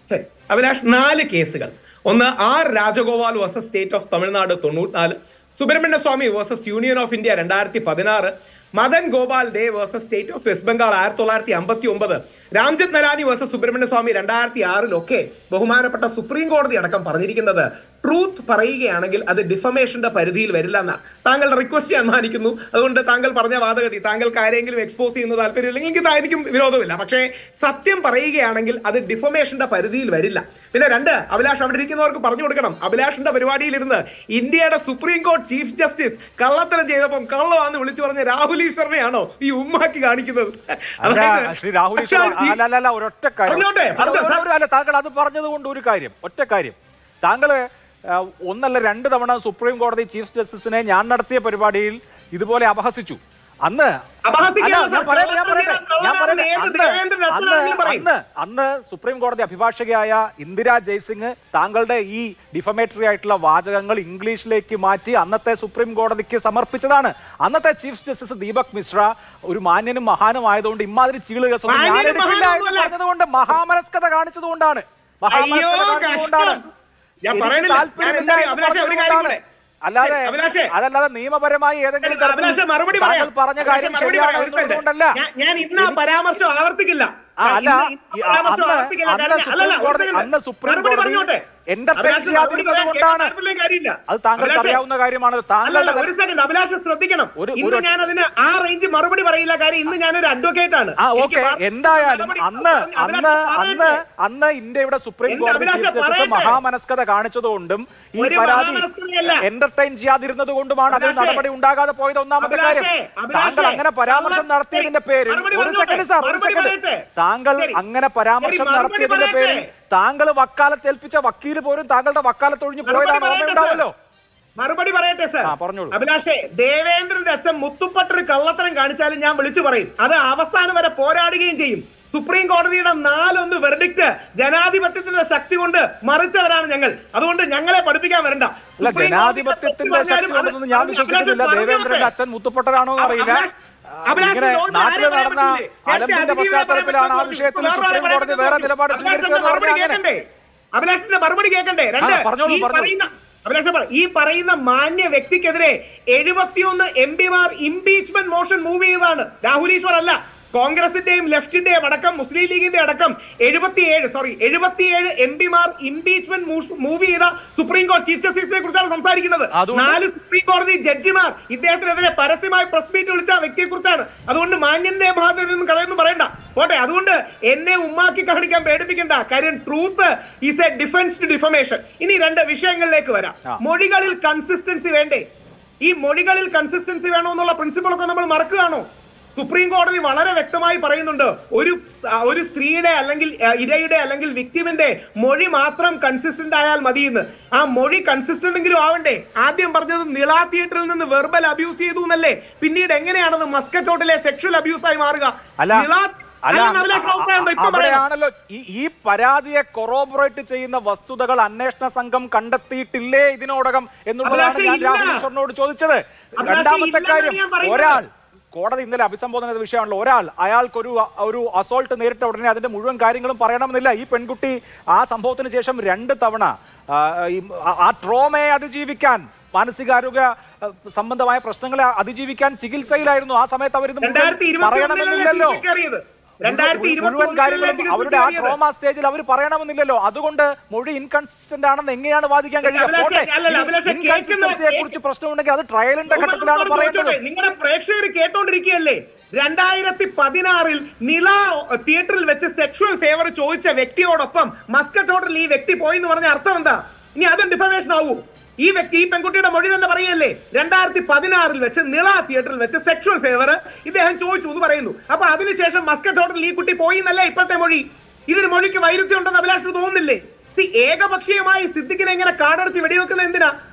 ശരി അഭിലാഷ് നാല് കേസുകൾ ഒന്ന് R Rajagopal versus State of Tamil Nadu തൊണ്ണൂറ്റിനാല് Subramanian Swamy versus Union of India രണ്ടായിരത്തി പതിനാറ് Madan Gopal Dey versus State of West Bengal ആയിരത്തി തൊള്ളായിരത്തി അമ്പത്തി ഒമ്പത് രാംജത് നലാനി വേഴ്സസ് സുബ്രഹ്മണ്യ സ്വാമി രണ്ടായിരത്തി ആറിലൊക്കെ ബഹുമാനപ്പെട്ട സുപ്രീം കോടതി അടക്കം പറഞ്ഞിരിക്കുന്നത് ട്രൂത്ത് പറയുകയാണെങ്കിൽ അത് ഡിഫമേഷന്റെ പരിധിയിൽ വരില്ല എന്നാണ് താങ്കളുടെ റിക്വസ്റ്റ് ഞാൻ മാനിക്കുന്നു അതുകൊണ്ട് താങ്കൾ പറഞ്ഞ വാദഗതി താങ്കൾക്ക് ആരെങ്കിലും എക്സ്പോസ് ചെയ്യുന്ന താല്പര്യമില്ലെങ്കിൽ എനിക്ക് എനിക്കും വിരോധമില്ല പക്ഷേ സത്യം പറയുകയാണെങ്കിൽ അത് ഡിഫമേഷന്റെ പരിധിയിൽ വരില്ല പിന്നെ രണ്ട് അഭിലാഷ് അവിടെ ഇരിക്കുന്നവർക്ക് പറഞ്ഞു കൊടുക്കണം അഭിലാഷിന്റെ പരിപാടിയിലിരുന്ന് ഇന്ത്യയുടെ സുപ്രീം കോടതി ചീഫ് ജസ്റ്റിസ് കള്ളത്തരം ചെയ്തപ്പം കള്ളമാന്ന് വിളിച്ചു പറഞ്ഞ രാഹുൽ ഈശ്വറിനെയാണോ ഈ ഉമ്മാക്കി കാണിക്കുന്നത് അല്ല, അതായത് ശ്രീ രാഹുൽ ഈശ്വർ, സാക്ഷാൽ ചീഫ്- അല്ല അല്ല, അല്ല ഒരൊറ്റ കാര്യം പറഞ്ഞോട്ടെ, അല്ല, പറഞ്ഞോ, ഒരു- ഒരു- അല്ല താങ്കൾ അത് പറഞ്ഞത് കൊണ്ട് ഒരു കാര്യം ഒറ്റ കാര്യം താങ്കൾ ആ, ഒന്നല്ല രണ്ട് തവണ സുപ്രീം കോടതി ചീഫ് ജസ്റ്റിസിനെ ഞാൻ നടത്തിയ പരിപാടിയിൽ ഇതുപോലെ അപഹസിച്ചു അന്ന് അപഹസിക്കാതെ അല്ല, ഞാൻ സർ, പറയട്ടെ, ഞാൻ പറയട്ടെ, ഞാൻ പറയട്ടെ. ഏത് അന്ന് ദേവേന്ദ്രൻ അന്ന് അച്ഛനാണെങ്കിലും പറയും. അന്ന് അന്ന് സുപ്രീം കോടതി അഭിഭാഷകയായ ഇന്ദിരാ ജയ്സിംഗ് താങ്കളുടെ ഈ ഡിഫമേറ്ററി ആയിട്ടുള്ള വാചകങ്ങൾ ഇംഗ്ലീഷിലേക്ക് മാറ്റി അന്നത്തെ സുപ്രീം കോടതിക്ക് സമർപ്പിച്ചതാണ് അന്നത്തെ ചീഫ് ജസ്റ്റിസ് ദീപക് മിശ്ര ഒരു മാന്യനും മഹാനും ആയതുകൊണ്ട് ഇമാതിരി ചീളുകൾ സ്വന്തം ഞാൻ മാന്യനും എടുക്കില്ല എന്ന് മഹാനുമല്ല. പറഞ്ഞതുകൊണ്ട് മഹാമനസ്കത കാണിച്ചതുകൊണ്ടാണ് അയ്യോ മഹാമനസ്കത കാണിച്ചതുകൊണ്ടാണ് കഷ്ടം ഞാൻ എനിക്ക് പറയണില്ല താല്പര്യമില്ല ഞാൻ എന്ന് അഭിലാഷേ ഒരു കാര്യം പറഞ്ഞതുകൊണ്ടാണ്. കൂടെ അല്ലാതെ അഭിലാഷേ അതല്ലാതെ നിയമപരമായി ഏതെങ്കിലും ശരി, അഭിലാഷേ മറുപടി താങ്കൾ പറയാം പറഞ്ഞ അഭിലാഷേ കാര്യം മറുപടി ശരിയാണ് പറയാം, ഒരു second. എന്നുള്ളതുകൊണ്ടല്ല ഞാൻ- ഞാൻ ഇന്ന് ആ പരാമർശം ആവർത്തിക്കില്ല ആ, ഞാൻ അല്ല, ഇന്ന് ഈ ഈ പരാമർശം അന്ന് ആവർത്തിക്കില്ല. അന്ന് കാരണം- അല്ലല്ല, സുപ്രീം ഒരു കോടതി- second. അന്ന് സുപ്രീം മറുപടി കോടതി പറഞ്ഞോട്ടെ. entertain അഭിലാഷേ, ചെയ്യാതിരുന്നത് മറുപടി പറയാൻ കൊണ്ടാണ്. താല്പര്യമില്ല കാര്യമില്ല. അത് താങ്കൾക്ക് അഭിലാഷേ, അറിയാവുന്ന കാര്യമാണല്ലോ അല്ലല്ല, താങ്കളുടെ ഒരു സെക്കൻഡ് അഭിലാഷ് ശ്രദ്ധിക്കണം ഒരു- ഇന്ന് ഒരു- ഞാൻ അതിന് ആ റേഞ്ച് മറുപടി പറയില്ല കാര്യം ഇന്ന് ഞാനൊരു അഡ്വക്കേറ്റ് ആണ് ആ എനിക്ക് ഓക്കെ വാർത്ത- എന്തായാലും നടപടി- അന്ന് അഭിലാഷ് അന്ന് അന്ന് പറയട്ടെ. അന്ന് ഇന്ത്യയുടെ സുപ്രീം എന്റെ കോടതി അഭിലാഷേ ചീഫ് ജസ്റ്റിസ് പറയട്ടെ. മഹാമനസ്കത കാണിച്ചതുകൊണ്ടും ഈ ഒരു പരാതി മഹാമനസ്കതയല്ല. എന്റർടൈൻ ചെയ്യാതിരുന്നത് കൊണ്ടുമാണ് അതിൽ അഭിലാഷേ, നടപടി ഉണ്ടാകാതെ പോയത് ഒന്നാമത്തെ അഭിലാഷേ, കാര്യം അഭിലാഷേ, താങ്കൾ അങ്ങനെ പരാമർശം കള്ളം- നടത്തിയതിന്റെ പേരിൽ മറുപടി ഒരു പറഞ്ഞോട്ടെ, സെക്കൻഡ് സാർ ഒരു മറുപടി സെക്കൻഡ് പറയട്ടെ. താങ്കൾ ശരി. അങ്ങനെ പരാമർശം ശരി, മറുപടി നടത്തിയതിന്റെ പേരിൽ പറയട്ടെ. താങ്കൾ വക്കാലത്ത് ഏൽപ്പിച്ച വക്കീല് പോലും താങ്കളുടെ വക്കാലത്ത് ഒഴിഞ്ഞു മറുപടി പോയതാണ് പറയട്ടെ, ഓർമ്മയുണ്ടാവല്ലോ മറുപടി പറയട്ടെ സർ ആ, പറഞ്ഞോളൂ. അഭിലാഷേ ദേവേന്ദ്രന്റെ അച്ഛൻ മുത്തുപ്പട്ടൊരു കള്ളത്തരം കാണിച്ചാലും ഞാൻ വിളിച്ചു പറയും അത് അവസാനം വരെ പോരാടുകയും ചെയ്യും സുപ്രീം കോടതിയുടെ നാലൊന്ന് വെർഡിക്റ്റ് ജനാധിപത്യത്തിന്റെ ശക്തി കൊണ്ട് മറിച്ചവരാണ് ഞങ്ങൾ അതുകൊണ്ട് ഞങ്ങളെ പഠിപ്പിക്കാൻ വരണ്ട അല്ല സുപ്രീം കോടതിയുടെ ജനാധിപത്യത്തിന്റെ തെറ്റ് ശക്തി പറഞ്ഞാലും ഉണ്ടെന്ന് ഞാൻ അത് വിശ്വസിക്കുന്നില്ല അഭിലാഷ് ദേവേന്ദ്രന്റെ പറഞ്ഞോട്ടെ. അച്ഛൻ മുത്തുപ്പൊട്ടരാണോ എന്ന് അറിയില്ല അഭിലാഷ്- അഭിലാഷ് ഇങ്ങനെ ലോകത്തിൽ നാട്ടിൽ ആരെയും പറയാൻ നടന്ന പറ്റില്ലേ? നേരത്തെ അലമ്പിന്റെ അതിജീവിയെ പറയാൻ പശ്ചാത്തലത്തിലാണ് ആ പറ്റുമോ? വിഷയത്തിൽ വേറെ ആളെ സുപ്രീം പറയാൻ കോടതി പറ്റുമോ? വേറെ നിലപാട് അഭിലാഷിന്റെ സ്വീകരിച്ചതെന്ന് മറുപടി പറഞ്ഞാൽ അങ്ങനെ കേൾക്കണ്ടേ? അഭിലാഷിന്റെ മറുപടി കേൾക്കണ്ടേ രണ്ട് ആ, പറഞ്ഞോളൂ, ഈ പറഞ്ഞോളൂ. പറയുന്ന അഭിലാഷ് പറ ഈ പറയുന്ന മാന്യ വ്യക്തിക്കെതിരെ എഴുപത്തിയൊന്ന് എം പിമാർ ഇംപീച്ച്മെന്റ് മോഷൻ മൂവ് ചെയ്തതാണ് രാഹുൽ ഈശ്വർ അല്ല കോൺഗ്രസിന്റെയും ലെഫ്റ്റിന്റെയും അടക്കം മുസ്ലിം ലീഗിന്റെ അടക്കം എഴുപത്തിയേഴ് സോറി എഴുപത്തിയേഴ് എം പിമാർ ഇംപീച്ച്മെന്റ് മൂവ് ചെയ്ത സുപ്രീം കോടതി ചീഫ് ജസ്റ്റിസിനെ കുറിച്ചാണ് സംസാരിക്കുന്നത് അതുകൊണ്ട് നാല് സുപ്രീം കോടതി ജഡ്ജിമാർ ഇദ്ദേഹത്തിനെതിരെ പരസ്യമായി പ്രസ് മീറ്റ് വിളിച്ച വ്യക്തിയെ കുറിച്ചാണ് അതുകൊണ്ട് മാന്യന്റെ ഭാഗത്ത് നിന്ന് കഥയൊന്നും പറയണ്ട പോട്ടെ അതുകൊണ്ട് എന്നെ ഉമ്മാക്കി കാണിക്കാൻ പേടിപ്പിക്കണ്ട കാര്യം truth is a defence to defamation ഇനി രണ്ട് വിഷയങ്ങളിലേക്ക് വരാം ആ. മൊഴികളിൽ കൺസിസ്റ്റൻസി വേണ്ടേ ഈ മൊഴികളിൽ കൺസിസ്റ്റൻസി വേണമെന്നുള്ള പ്രിൻസിപ്പിളൊക്കെ നമ്മൾ മറക്കുകയാണോ സുപ്രീം കോടതി വളരെ വ്യക്തമായി പറയുന്നുണ്ട് ഒരു ആ, ഒരു സ്ത്രീയുടെ അല്ലെങ്കിൽ ആ, ഇരയുടെ അല്ലെങ്കിൽ വിക്ടിമിന്റെ മൊഴി മാത്രം കൺസിസ്റ്റന്റ് ആയാൽ മതി എന്ന് ആ മൊഴി കൺസിസ്റ്റന്റ് എങ്കിലും ആവണ്ടേ ആദ്യം പറഞ്ഞത് നിള തിയേറ്ററിൽ നിന്ന് വെർബൽ അബ്യൂസ് ചെയ്തു എന്നല്ലേ പിന്നീട് എങ്ങനെയാണത് മസ്കറ്റോട്ടിലെ സെക്ഷൽ അബ്യൂസ് ആയി മാറുക അല്ല നിള- അല്ല അല്ലെന്ന് അഭിലാഷ് റോസ് ആണ് ഇപ്പൊ പറയുന്നത്. അവിടെയാണല്ലോ ഈ ഈ പരാതിയെ കൊറോബറേറ്റ് ചെയ്യുന്ന വസ്തുതകൾ അന്വേഷണ സംഘം കണ്ടെത്തിയിട്ടില്ലേ ഇതിനോടകം എന്നുള്ളതാണ് അഭിലാഷേ, ഞാൻ ഇല്ല. രാഹുൽ ഈശ്വറിനോട് ചോദിച്ചത് അഭിലാഷേ, രണ്ടാമത്തെ ഇല്ലെന്നാണ് കാര്യം ഞാൻ പറയുന്നത്. ഒരാൾ കോടതി ഇന്നലെ അഭിസംബോധന ചെയ്ത വിഷയമാണല്ലോ ഒരാൾ അയാൾക്കൊരു ഒരു അസോൾട്ട് നേരിട്ട ഉടനെ അതിന്റെ മുഴുവൻ കാര്യങ്ങളും പറയണമെന്നില്ല ഈ പെൺകുട്ടി ആ സംഭവത്തിന് ശേഷം രണ്ട് തവണ ആ, ഈ, ആ- ആ ട്രോമയെ അതിജീവിക്കാൻ മാനസികാരോഗ്യ ആ, സംബന്ധമായ പ്രശ്നങ്ങളെ അതിജീവിക്കാൻ ചികിത്സയിലായിരുന്നു ആ സമയത്ത് അവരിത് മുഴുവൻ രണ്ടായിരത്തി ഇരുപത്തി പറയണമെന്നില്ലല്ലോ കയറിയത് രണ്ടായിരത്തി ഇരുപത്തി മുഴുവൻ കാര്യങ്ങളും അവരുടെ ആ ട്രോമ സ്റ്റേജിൽ അവർ പറയണമെന്നില്ലല്ലോ അതുകൊണ്ട് മൊഴി ഇൻകൺസിസ്റ്റന്റ് ആണെന്ന് എങ്ങനെയാണ് വാദിക്കാൻ കഴിയുക അഭിലാഷേ, പോട്ടെ അല്ലല്ല, അഭിലാഷേ, ഇൻകൺസിസ്റ്റൻസിയെ കുറിച്ച് പ്രശ്നമുണ്ടെങ്കിൽ അത് ട്രയലിന്റെ ഘട്ടത്തിലാണ് പറയേണ്ടത് നിങ്ങളുടെ പ്രേക്ഷകർ കേട്ടോണ്ടിരിക്കുകയല്ലേ രണ്ടായിരത്തി പതിനാറിൽ നില തിയേറ്ററിൽ വെച്ച് സെക്ഷുവൽ ഫേവർ ചോദിച്ച വ്യക്തിയോടൊപ്പം മസ്കറ്റ് ഹോട്ടലിൽ ഈ വ്യക്തി പോയി എന്ന് പറഞ്ഞ അർത്ഥം എന്താ ഇനി അതും ഡിഫമേഷൻ ആവൂ ഈ വ്യക്തി ഈ പെൺകുട്ടിയുടെ മൊഴി തന്നെ പറയല്ലേ രണ്ടായിരത്തി പതിനാറിൽ വെച്ച് നിള തിയേറ്ററിൽ വെച്ച് സെക്ഷുവൽ ഫേവർ ഇദ്ദേഹം ചോദിച്ചു എന്ന് പറയുന്നു അപ്പൊ അതിനുശേഷം മസ്കറ്റ് ഹോട്ടലിൽ ഈ കുട്ടി പോയി എന്നല്ലേ ഇപ്പോഴത്തെ മൊഴി ഇതിന് മൊഴിക്ക് വൈരുദ്ധ്യം ഉണ്ടെന്ന് അഭിലാഷിന് തോന്നുന്നില്ലേ ഈ ഏകപക്ഷീയമായി സിദ്ദിഖിനെ ഇങ്ങനെ കാടടച്ച് വെടിവെക്കുന്ന എന്തിനാ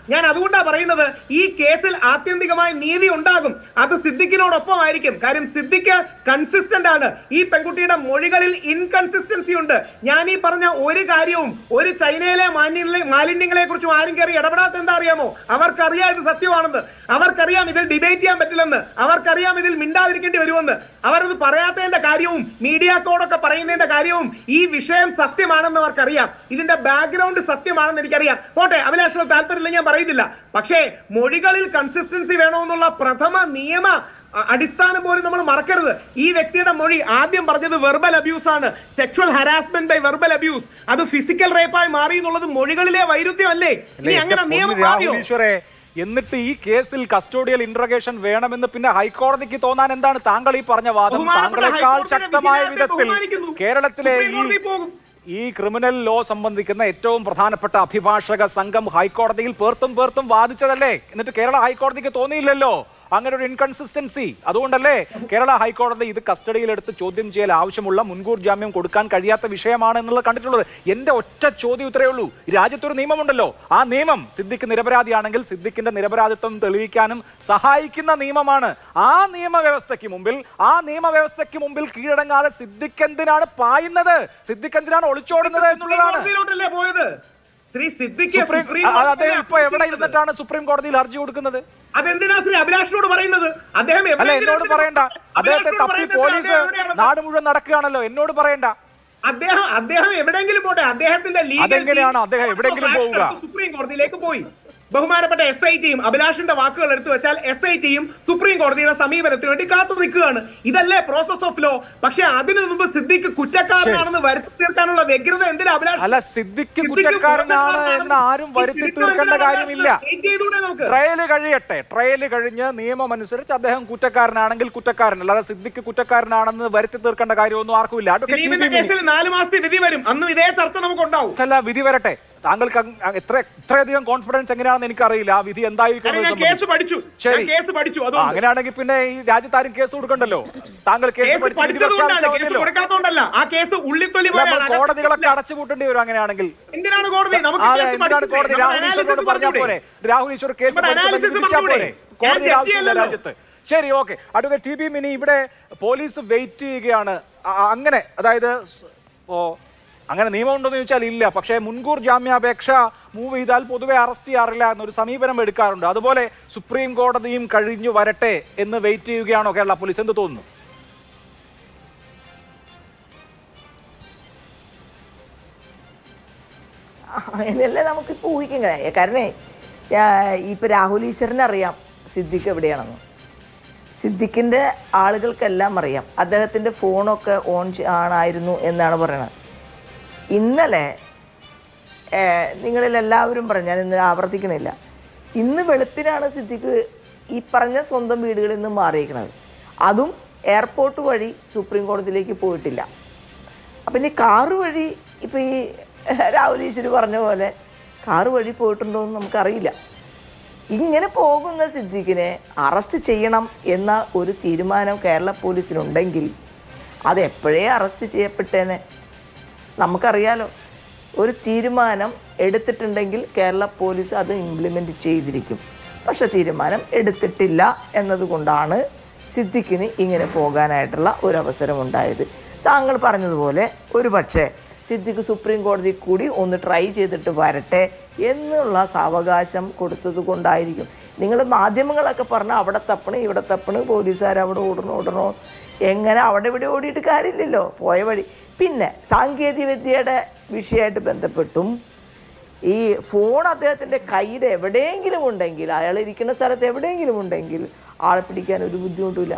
ഞാൻ അതുകൊണ്ടാ പറയുന്നത് ഈ കേസിൽ ആത്യന്തികമായി നീതി ഉണ്ടാകും അത് സിദ്ദിഖിനോടൊപ്പമായിരിക്കും കാര്യം സിദ്ദിഖ് കൺസിസ്റ്റന്റ് ആണ് ഈ പെൺകുട്ടിയുടെ മൊഴികളിൽ ഇൻകൺസിസ്റ്റൻസി ഉണ്ട് ഞാൻ ഈ പറഞ്ഞ ഒരു കാര്യവും ഒരു ചൈനയിലെ മാലിന്യ മാലിന്യങ്ങളെ കുറിച്ചും ആരും കയറി ഇടപെടാത്ത എന്താ അറിയാമോ അവർക്കറിയാം ഇത് സത്യമാണെന്ന് അവർക്കറിയാം ഇതിൽ ഡിബേറ്റ് ചെയ്യാൻ പറ്റില്ലെന്ന് അവർക്കറിയാം ഇതിൽ മിണ്ടാതിരിക്കേണ്ടി വരുമെന്ന് അവരത് പറയാത്തതിന്റെ കാര്യവും മീഡിയ കോഡൊക്കെ പറയുന്നതിന്റെ കാര്യവും ഈ വിഷയം സത്യമാണെന്ന് അവർക്കറിയാം ഇതിന്റെ ബാക്ക്ഗ്രൗണ്ട് സത്യമാണെന്ന് എനിക്കറിയാം പോട്ടെ അഭിലാഷത്തിന് താല്പര്യമില്ലെങ്കിൽ ഞാൻ പറയുന്നില്ല പക്ഷേ മൊഴികളിൽ കൺസിസ്റ്റൻസി വേണമെന്നുള്ള പ്രഥമ നിയമ അ- അടിസ്ഥാനം പോലും നമ്മൾ മറക്കരുത് ഈ വ്യക്തിയുടെ മൊഴി ആദ്യം പറഞ്ഞത് വെർബൽ അബ്യൂസ് ആണ് sexual harassment by verbal abuse അത് ഫിസിക്കൽ റേപ്പായി മാറി എന്നുള്ളത് മൊഴികളിലെ വൈരുദ്ധ്യമല്ലേ അല്ലേ, ഇനി അങ്ങനെ എന്റെ നിയമം പൊന്നു മാറിയോ രാഹുൽ ഈശ്വരെ എന്നിട്ട് ഈ കേസിൽ കസ്റ്റോഡിയൽ ഇന്റർഗേഷൻ വേണമെന്ന് പിന്നെ ഹൈക്കോടതിക്ക് തോന്നാൻ എന്താണ് താങ്കൾ ഈ പറഞ്ഞ വാദം ബഹുമാനപ്പെട്ട താങ്കളെക്കാൾ ഹൈക്കോടതിയുടെ ശക്തമായ വിധിയെ വിധത്തിൽ ബഹുമാനിക്കുന്നു. കേരളത്തിലെ സുപ്രീം ഈ കോടതി പോകും. ഈ ക്രിമിനൽ ലോ സംബന്ധിക്കുന്ന ഏറ്റവും പ്രധാനപ്പെട്ട അഭിഭാഷക സംഘം ഹൈക്കോടതിയിൽ പേർത്തും പേർത്തും വാദിച്ചതല്ലേ എന്നിട്ട് കേരള ഹൈക്കോടതിക്ക് തോന്നിയില്ലല്ലോ അങ്ങനെ ഒരു ഇൻകൺസിസ്റ്റൻസി അതുകൊണ്ടല്ലേ കേരള ഹൈക്കോടതി ഇത് കസ്റ്റഡിയിലെടുത്ത് ചോദ്യം ചെയ്യൽ ആവശ്യമുള്ള മുൻകൂർ ജാമ്യം കൊടുക്കാൻ കഴിയാത്ത വിഷയമാണ് എന്നുള്ളത് കണ്ടിട്ടുള്ളത് എന്റെ ഒറ്റ ചോദ്യം ഇത്രയേ ഉള്ളൂ രാജ്യത്തൊരു നിയമമുണ്ടല്ലോ ആ നിയമം സിദ്ദിഖ് നിരപരാധിയാണെങ്കിൽ സിദ്ദിഖിന്റെ നിരപരാധിത്വം തെളിയിക്കാനും സഹായിക്കുന്ന നിയമമാണ് ആ നിയമവ്യവസ്ഥയ്ക്ക് മുമ്പിൽ ആ നിയമവ്യവസ്ഥയ്ക്ക് മുമ്പിൽ കീഴടങ്ങാതെ സിദ്ദിഖ് എന്തിനാണ് പായുന്നത് സിദ്ദിഖ് എന്തിനാണ് ഒളിച്ചോടുന്നത് എന്നുള്ളതാണ് കോടതിയിലോട്ടല്ലേ പോയത് ശ്രീ സിദ്ദിഖ് സുപ്രീം സുപ്രീം അത് അദ്ദേഹം കോടതിയിലെ ഇപ്പൊ എവിടെ അഭ്യർത്ഥിച്ചത്. ഇരുന്നിട്ടാണ് സുപ്രീം കോടതിയിൽ ഹർജി കൊടുക്കുന്നത് അതെന്തിനാ ശ്രീ അഭിലാഷിനോട് പറയുന്നത് അദ്ദേഹം അല്ല എവിടെയെങ്കിലും എന്നോട് പറയണ്ട അദ്ദേഹത്തെ അഭിലാഷിനോട് തപ്പി പറയുന്നത് പോലീസ് അദ്ദേഹം എവിടെയാണെന്ന്? നാട് മുഴുവൻ നടക്കുകയാണല്ലോ എന്നോട് പറയണ്ട അദ്ദേഹം അദ്ദേഹം എവിടെയെങ്കിലും പോട്ടെ അദ്ദേഹത്തിന്റെ legal അതെങ്ങനെയാണ് team അദ്ദേഹം എവിടെയെങ്കിലും ഫ്ലാഷ് പോവുക? എടുത്ത് സുപ്രീം കോടതിയിലേക്ക് പോയി ബഹുമാനപ്പെട്ട എസ് ഐ ടിയും അഭിലാഷിന്റെ വാക്കുകൾ എടുത്തു വെച്ചാൽ എസ് ഐ ടിയും സുപ്രീം കോടതിയുടെ സമീപനത്തിന് വേണ്ടി കാത്തു നിൽക്കുകയാണ് ഇതല്ലേ പ്രോസസ് ഓഫ് ലോ പക്ഷെ അതിനു മുമ്പ് സിദ്ദിഖ് കുറ്റക്കാരനാണെന്ന് വരുത്തി തീർക്കാനുള്ള വ്യഗ്രത എന്തിനാ അഭിലാഷ് അല്ല സിദ്ദിഖ് സിദ്ദിഖ് കുറ്റക്കാരനാണ് മോശക്കാരനാണെന്ന് എന്ന് ആരും ഈ വരുത്തി തിരുത്തം തീർക്കേണ്ട എന്തിനാ കാര്യമില്ല വെയിറ്റ് ചെയ്തുകൂടെ നമുക്ക് ട്രയൽ കഴിയട്ടെ ട്രയൽ കഴിഞ്ഞ് നിയമം അനുസരിച്ച് അദ്ദേഹം കുറ്റക്കാരനാണെങ്കിൽ കുറ്റക്കാരൻ അല്ലാതെ സിദ്ദിഖ് കുറ്റക്കാരനാണെന്ന് വരുത്തി തീർക്കേണ്ട കാര്യമൊന്നും ആർക്കുമില്ല അഡ്വക്കേറ്റ് ടി. ദിലീപിന്റെ ബി. മിനി. കേസിൽ നാല് മാസത്തെ വിധി വരും അന്നും ഇതേ ചർച്ച നമുക്ക് ഉണ്ടാവും അല്ല വിധി വരട്ടെ താങ്കൾക്ക് അങ് അങ് എത്ര ഇത്രയധികം കോൺഫിഡൻസ് എങ്ങനെയാണെന്ന് എനിക്കറിയില്ല ആ വിധി എന്തായിരിക്കും കാരണം ഞാൻ എന്നത് കേസ് സംബന്ധിച്ച്. പഠിച്ചു ശരി ഞാൻ കേസ് പഠിച്ചു ആ, അതുകൊണ്ട് അങ്ങനെയാണെങ്കിൽ പിന്നെ ഈ രാജ്യത്ത് ആരും കേസ് കൊടുക്കണ്ടല്ലോ താങ്കൾ കേസ് കേസ് പഠിച്ച് വിധി പഠിച്ചതുകൊണ്ടാണ് കേസ് പ്രഖ്യാപിച്ചാൽ കൊടുക്കാത്തതുകൊണ്ടല്ല ആ കേസ് ഉള്ളിത്തൊലി നമ്മൾ പോലെയാണ് കോടതികളൊക്കെ അടച്ചുപൂട്ടേണ്ടി വരും അങ്ങനെയാണെങ്കിൽ എന്തിനാണ് കോടതി നമുക്ക് ആ, കേസ് എന്തിനാണ് പഠിച്ചൂടെ? കോടതി നമ്മുടെ രാഹുൽ analysis ഈശ്വറിനോട് പറഞ്ഞാൽ പറഞ്ഞൂടെ? പോരെ രാഹുൽ ഈശ്വർ കേസ് നമ്മുടെ പഠിച്ചത് analysis വിധിച്ചാൽ പറഞ്ഞൂടെ? പോരെ ഞാൻ കോടതി judge ആവശ്യമില്ല ചെയ്യല്ലല്ലോ. രാജ്യത്ത് ശരി okay advocate T B Mini ഇവിടെ പോലീസ് വെയിറ്റ് ചെയ്യുകയാണ് ആ, ആ, അങ്ങനെ അതായത് സ്- ഓ അങ്ങനെ നിയമം ഉണ്ടോന്ന് ചോദിച്ചാൽ ഇല്ല പക്ഷേ മുൻകൂർ ജാമ്യാപേക്ഷ മൂവ് ചെയ്താൽ പൊതുവെ അറസ്റ്റ് ചെയ്യാറില്ല എന്നൊരു സമീപനം എടുക്കാറുണ്ട് അതുപോലെ സുപ്രീം കോടതിയും കഴിഞ്ഞു വരട്ടെ എന്ന് വെയിറ്റ് ചെയ്യുകയാണോ കേരള പോലീസ് എന്ത് തോന്നുന്നു അങ്ങനെയല്ലേ നമുക്കിപ്പോൾ ഊഹിക്കാൻ കഴിയും കാരണം ഇപ്പം രാഹുൽ ഈശ്വരനെ അറിയാം സിദ്ദിഖ് എവിടെയാണെന്ന് സിദ്ദിഖിൻ്റെ ആളുകൾക്കെല്ലാം അറിയാം അദ്ദേഹത്തിൻ്റെ ഫോണൊക്കെ ഓൺ ചെ- ആണായിരുന്നു എന്നാണ് പറയുന്നത് ഇന്നലെ ഏഹ്, നിങ്ങളിലെല്ലാവരും പറഞ്ഞു ഞാൻ ഇന്ന് ആവർത്തിക്കണില്ല ഇന്ന് വെളുപ്പിനാണ് സിദ്ദിഖ് ഈ പറഞ്ഞ സ്വന്തം വീടുകളിൽ നിന്ന് മാറിയിരിക്കുന്നത് അതും എയർപോർട്ട് വഴി സുപ്രീം കോടതിയിലേക്ക് പോയിട്ടില്ല അപ്പം ഇനി കാറ് വഴി ഇപ്പം ഈ രാഹുൽ ഈശ്വരി പറഞ്ഞ പോലെ കാറ് വഴി പോയിട്ടുണ്ടോ എന്ന് നമുക്കറിയില്ല ഇങ്ങനെ പോകുന്ന സിദ്ദിഖിനെ അറസ്റ്റ് ചെയ്യണം എന്ന ഒരു തീരുമാനം കേരള പോലീസിനുണ്ടെങ്കിൽ അത് എപ്പോഴേ അറസ്റ്റ് ചെയ്യപ്പെട്ടേനെ നമുക്കറിയാലോ ഒരു തീരുമാനം എടുത്തിട്ടുണ്ടെങ്കിൽ കേരള പോലീസ് അത് ഇംപ്ലിമെൻ്റ് ചെയ്തിരിക്കും പക്ഷെ തീരുമാനം എടുത്തിട്ടില്ല എന്നതുകൊണ്ടാണ് സിദ്ദിഖിന് ഇങ്ങനെ പോകാനായിട്ടുള്ള ഒരു അവസരമുണ്ടായത് താങ്കൾ പറഞ്ഞതുപോലെ ഒരു പക്ഷേ സിദ്ദിഖ് സുപ്രീം കോടതി കൂടി ഒന്ന് ട്രൈ ചെയ്തിട്ട് വരട്ടെ എന്നുള്ള സാവകാശം കൊടുത്തത് കൊണ്ടായിരിക്കും നിങ്ങൾ മാധ്യമങ്ങളൊക്കെ പറഞ്ഞാൽ അവിടെ തപ്പണ് ഇവിടെ തപ്പണ് പോലീസുകാർ അവിടെ ഓടണോ ഓടണോ എങ്ങനെ അവിടെ ഇവിടെ ഓടിയിട്ട് കാര്യമില്ലല്ലോ പോയ വഴി പിന്നെ സാങ്കേതിക വിദ്യയുടെ വിഷയമായിട്ട് ബന്ധപ്പെട്ടും ഈ ഫോൺ അദ്ദേഹത്തിൻ്റെ കയ്യുടെ എവിടെയെങ്കിലും ഉണ്ടെങ്കിൽ അയാൾ ഇരിക്കുന്ന സ്ഥലത്ത് എവിടെയെങ്കിലും ഉണ്ടെങ്കിൽ ആളെ പിടിക്കാൻ ഒരു ബുദ്ധിമുട്ടുമില്ല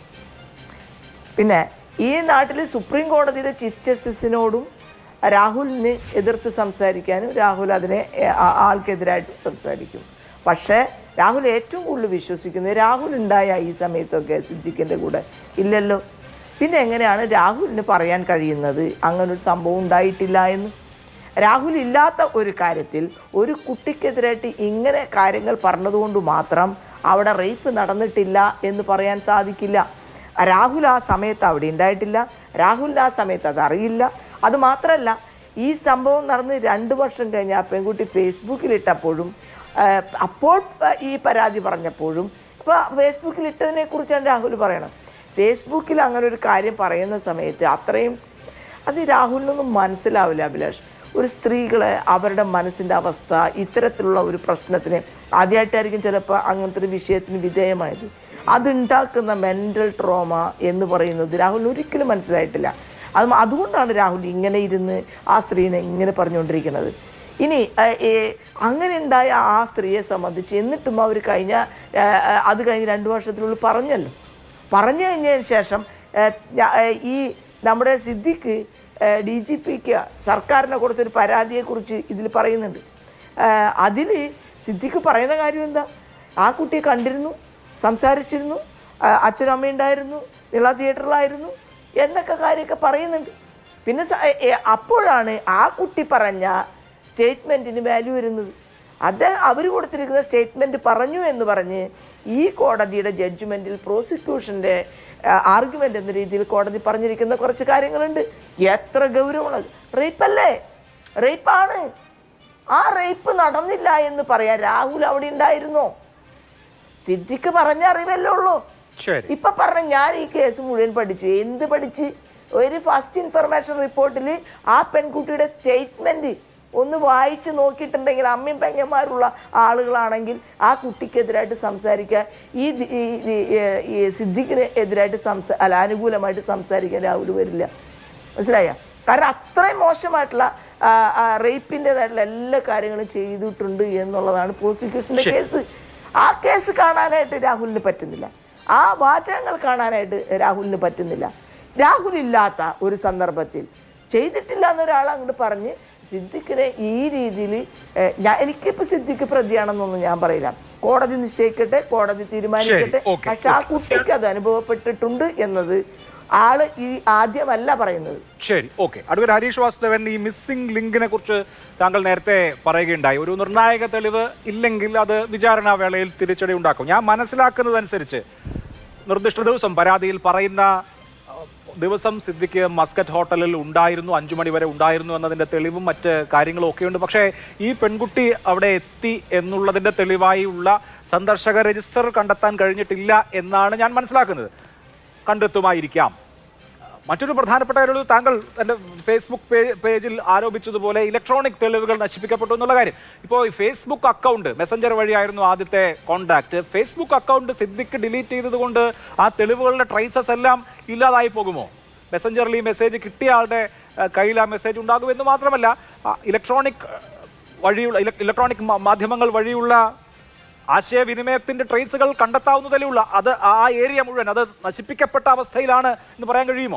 പിന്നെ ഈ നാട്ടിൽ സുപ്രീം കോടതിയുടെ ചീഫ് ജസ്റ്റിസിനോടും രാഹുലിന് എതിർത്ത് സംസാരിക്കാനും രാഹുൽ അതിനെ ഏ- ആ- ആൾക്കെതിരായിട്ട് സംസാരിക്കും പക്ഷേ രാഹുൽ ഏറ്റവും കൂടുതൽ വിശ്വസിക്കുന്നത് രാഹുൽ ഉണ്ടായ ഈ സമയത്തൊക്കെ സിദ്ദിഖിൻ്റെ കൂടെ ഇല്ലല്ലോ പിന്നെ എങ്ങനെയാണ് രാഹുലിന് പറയാൻ കഴിയുന്നത് അങ്ങനൊരു സംഭവം ഉണ്ടായിട്ടില്ല എന്ന് രാഹുൽ ഇല്ലാത്ത ഒരു കാര്യത്തിൽ ഒരു കുട്ടിക്കെതിരായിട്ട് ഇങ്ങനെ കാര്യങ്ങൾ പറഞ്ഞതുകൊണ്ട് മാത്രം അവിടെ റേപ്പ് നടന്നിട്ടില്ല എന്ന് പറയാൻ സാധിക്കില്ല രാഹുൽ ആ സമയത്ത് അവിടെ ഉണ്ടായിട്ടില്ല രാഹുലിന് ആ സമയത്ത് അത് അറിയില്ല അത് മാത്രമല്ല ഈ സംഭവം നടന്ന് രണ്ട് വർഷം കഴിഞ്ഞ് ആ പെൺകുട്ടി ഫേസ്ബുക്കിലിട്ടപ്പോഴും ആ, അപ്പോൾ ആ, ഈ പരാതി പറഞ്ഞപ്പോഴും ഇപ്പോൾ ഫേസ്ബുക്കിൽ ഇട്ടതിനെ കുറിച്ചാണ് രാഹുൽ പറയണം ഫേസ്ബുക്കിൽ അങ്ങനെ ഒരു കാര്യം പറയുന്ന സമയത്ത് അത്രയും അത് രാഹുലിനൊന്നും മനസ്സിലാവില്ല അഭിലാഷ് ഒരു സ്ത്രീകളെ അവരുടെ മനസ്സിൻ്റെ അവസ്ഥ ഇത്തരത്തിലുള്ള ഒരു പ്രശ്നത്തിന് ആദ്യമായിട്ടായിരിക്കും ചിലപ്പോൾ അങ്ങനത്തെ ഒരു വിഷയത്തിന് വിധേയമായത് അതുണ്ടാക്കുന്ന മെൻ്റൽ ട്രോമ എന്ന് പറയുന്നത് രാഹുലിന് ഒരിക്കലും മനസ്സിലായിട്ടില്ല അത് അതുകൊണ്ടാണ് രാഹുൽ ഇങ്ങനെ ഇരുന്ന് ആ സ്ത്രീനെ ഇങ്ങനെ പറഞ്ഞുകൊണ്ടിരിക്കുന്നത് ഇനി ഏഹ്, ഏഹ്, അങ്ങനെ ഉണ്ടായ ആ സ്ത്രീയെ സംബന്ധിച്ച് എന്നിട്ടും അവർ കഴിഞ്ഞ ഏഹ്, ഏഹ്, അത് കഴിഞ്ഞ് രണ്ട് വർഷത്തിനുള്ളിൽ പറഞ്ഞല്ലോ പറഞ്ഞു കഴിഞ്ഞതിന് ശേഷം ഏഹ്, ഞാ- ഏഹ്, ഈ നമ്മുടെ സിദ്ദിഖ് ഡി ജി പിക്ക് സർക്കാരിനെ കൊടുത്തൊരു പരാതിയെക്കുറിച്ച് ഇതിൽ പറയുന്നുണ്ട് അതിൽ സിദ്ദിഖ് പറയുന്ന കാര്യം എന്താ ആ കുട്ടിയെ കണ്ടിരുന്നു സംസാരിച്ചിരുന്നു ആ, അച്ഛനും അമ്മയും ഉണ്ടായിരുന്നു നിള തിയേറ്ററിലായിരുന്നു എന്നൊക്കെ കാര്യമൊക്കെ പറയുന്നുണ്ട് പിന്നെ സ- ഏ, അപ്പോഴാണ് ആ കുട്ടി പറഞ്ഞ സ്റ്റേറ്റ്മെൻറ്റിന് വാല്യൂ വരുന്നത് അത് അവർ കൊടുത്തിരിക്കുന്ന സ്റ്റേറ്റ്മെൻറ്റ് പറഞ്ഞു എന്ന് പറഞ്ഞ് ഈ കോടതിയുടെ ജഡ്ജ്മെൻറ്റിൽ പ്രോസിക്യൂഷൻ്റെ ആർഗ്യുമെൻ്റ് എന്ന രീതിയിൽ കോടതി പറഞ്ഞിരിക്കുന്ന കുറച്ച് കാര്യങ്ങളുണ്ട് എത്ര ഗൗരവമുള്ളത് റേപ്പല്ലേ റേപ്പാണ് ആ റേപ്പ് നടന്നില്ല എന്ന് പറയാൻ രാഹുൽ അവിടെ ഉണ്ടായിരുന്നോ സിദ്ദിഖ് പറഞ്ഞ അറിവല്ലേ ഉള്ളൂ ശരി ഇപ്പൊ പറഞ്ഞ ഞാൻ ഈ കേസ് മുഴുവൻ പഠിച്ചു എന്ത് പഠിച്ച് ഒരു ഫസ്റ്റ് ഇൻഫർമേഷൻ റിപ്പോർട്ടിൽ ആ പെൺകുട്ടിയുടെ സ്റ്റേറ്റ്മെന്റ് ഒന്ന് വായിച്ച് നോക്കിയിട്ടുണ്ടെങ്കിൽ അമ്മയും പെങ്ങന്മാരുള്ള ആളുകളാണെങ്കിൽ ആ കുട്ടിക്കെതിരായിട്ട് സംസാരിക്കാൻ ഈ ദി- ഈ- ഈ- ഈ- ഈ സിദ്ദിഖിന് എതിരായിട്ട് സംസാ അല്ല അനുകൂലമായിട്ട് സംസാരിക്കാൻ രാഹുൽ വരില്ല മനസ്സിലായ കാരണം അത്രയും മോശമായിട്ടുള്ള റേപ്പിൻ്റെതായിട്ടുള്ള എല്ലാ കാര്യങ്ങളും ചെയ്തിട്ടുണ്ട് എന്നുള്ളതാണ് പ്രോസിക്യൂഷൻ്റെ കേസ് ആ കേസ് കാണാനായിട്ട് രാഹുലിന് പറ്റുന്നില്ല ആ വാചകങ്ങൾ കാണാനായിട്ട് രാഹുലിന് പറ്റുന്നില്ല രാഹുൽ ഇല്ലാത്ത ഒരു സന്ദർഭത്തിൽ ചെയ്തിട്ടില്ല എന്നൊരാൾ അങ്ങോട്ട് പറഞ്ഞ് സിദ്ദിഖിനെ ഈ രീതിയിൽ ഞാൻ എനിക്കിപ്പോൾ സിദ്ദിഖ് പ്രതിയാണെന്നൊന്നും ഞാൻ പറയില്ല കോടതി നിശ്ചയിക്കട്ടെ കോടതി തീരുമാനിക്കട്ടെ ഓക്കേ, പക്ഷെ ആ കുട്ടിക്ക് അത് അനുഭവപ്പെട്ടിട്ടുണ്ട് എന്നത് ആള് ഈ ആദ്യമല്ല പറയുന്നത് ശരി ഓക്കെ അഡ്വക്കേറ്റ് ഹരീഷ് വാസുദേവൻ ഈ മിസ്സിംഗ് ലിങ്കിനെ കുറിച്ച് താങ്കൾ നേരത്തെ പറയുകയുണ്ടായി ഒരു നിർണായക തെളിവ് ഇല്ലെങ്കിൽ അത് വിചാരണാ വേളയിൽ തിരിച്ചടി ഉണ്ടാക്കും ഞാൻ മനസ്സിലാക്കുന്നതനുസരിച്ച് നിർദ്ദിഷ്ട ദിവസം പരാതിയിൽ പറയുന്ന അഹ്, ദിവസം സിദ്ദിഖ് മസ്കറ്റ് ഹോട്ടലിൽ ഉണ്ടായിരുന്നു അഞ്ചു മണി വരെ ഉണ്ടായിരുന്നു എന്നതിന്റെ തെളിവും മറ്റ് കാര്യങ്ങളും ഒക്കെയുണ്ട് പക്ഷേ ഈ പെൺകുട്ടി അവിടെ എത്തി എന്നുള്ളതിന്റെ തെളിവായി ഉള്ള സന്ദർശക രജിസ്റ്റർ കണ്ടെത്താൻ കഴിഞ്ഞിട്ടില്ല എന്നാണ് ഞാൻ മനസ്സിലാക്കുന്നത് കണ്ടെത്തുമായിരിക്കാം മറ്റൊരു പ്രധാനപ്പെട്ട കാര്യം താങ്കൾ തന്റെ ഫേസ്ബുക്ക് പേ- പേജിൽ ആരോപിച്ചതുപോലെ ഇലക്ട്രോണിക് തെളിവുകൾ നശിപ്പിക്കപ്പെട്ടു എന്നുള്ള കാര്യം ഇപ്പോൾ ഈ ഫേസ്ബുക്ക് അക്കൗണ്ട് മെസ്സഞ്ചർ വഴിയായിരുന്നു ആദ്യത്തെ contact Facebook account Siddique delete ചെയ്തതുകൊണ്ട് ആ തെളിവുകളുടെ ട്രേസസ് എല്ലാം ഇല്ലാതായി പോകുമോ മെസ്സഞ്ചറിൽ ഈ മെസ്സേജ് കിട്ടിയ ആളുടെ ഏഹ്, കയ്യിൽ ആ മെസ്സേജ് ഉണ്ടാകുമെന്ന് മാത്രമല്ല ഇലക്ട്രോണിക് വഴിയുള്ള ഇല- ഇലക്ട്രോണിക് മാ- മാധ്യമങ്ങൾ വഴിയുള്ള ആശയവിനിമയത്തിന്റെ ട്രേസുകൾ കണ്ടെത്താവുന്നതേ ഉള്ളൂ അത് ആ ഏരിയ മുഴുവൻ അത് നശിപ്പിക്കപ്പെട്ട അവസ്ഥയിലാണ് എന്ന് പറയാൻ കഴിയുമോ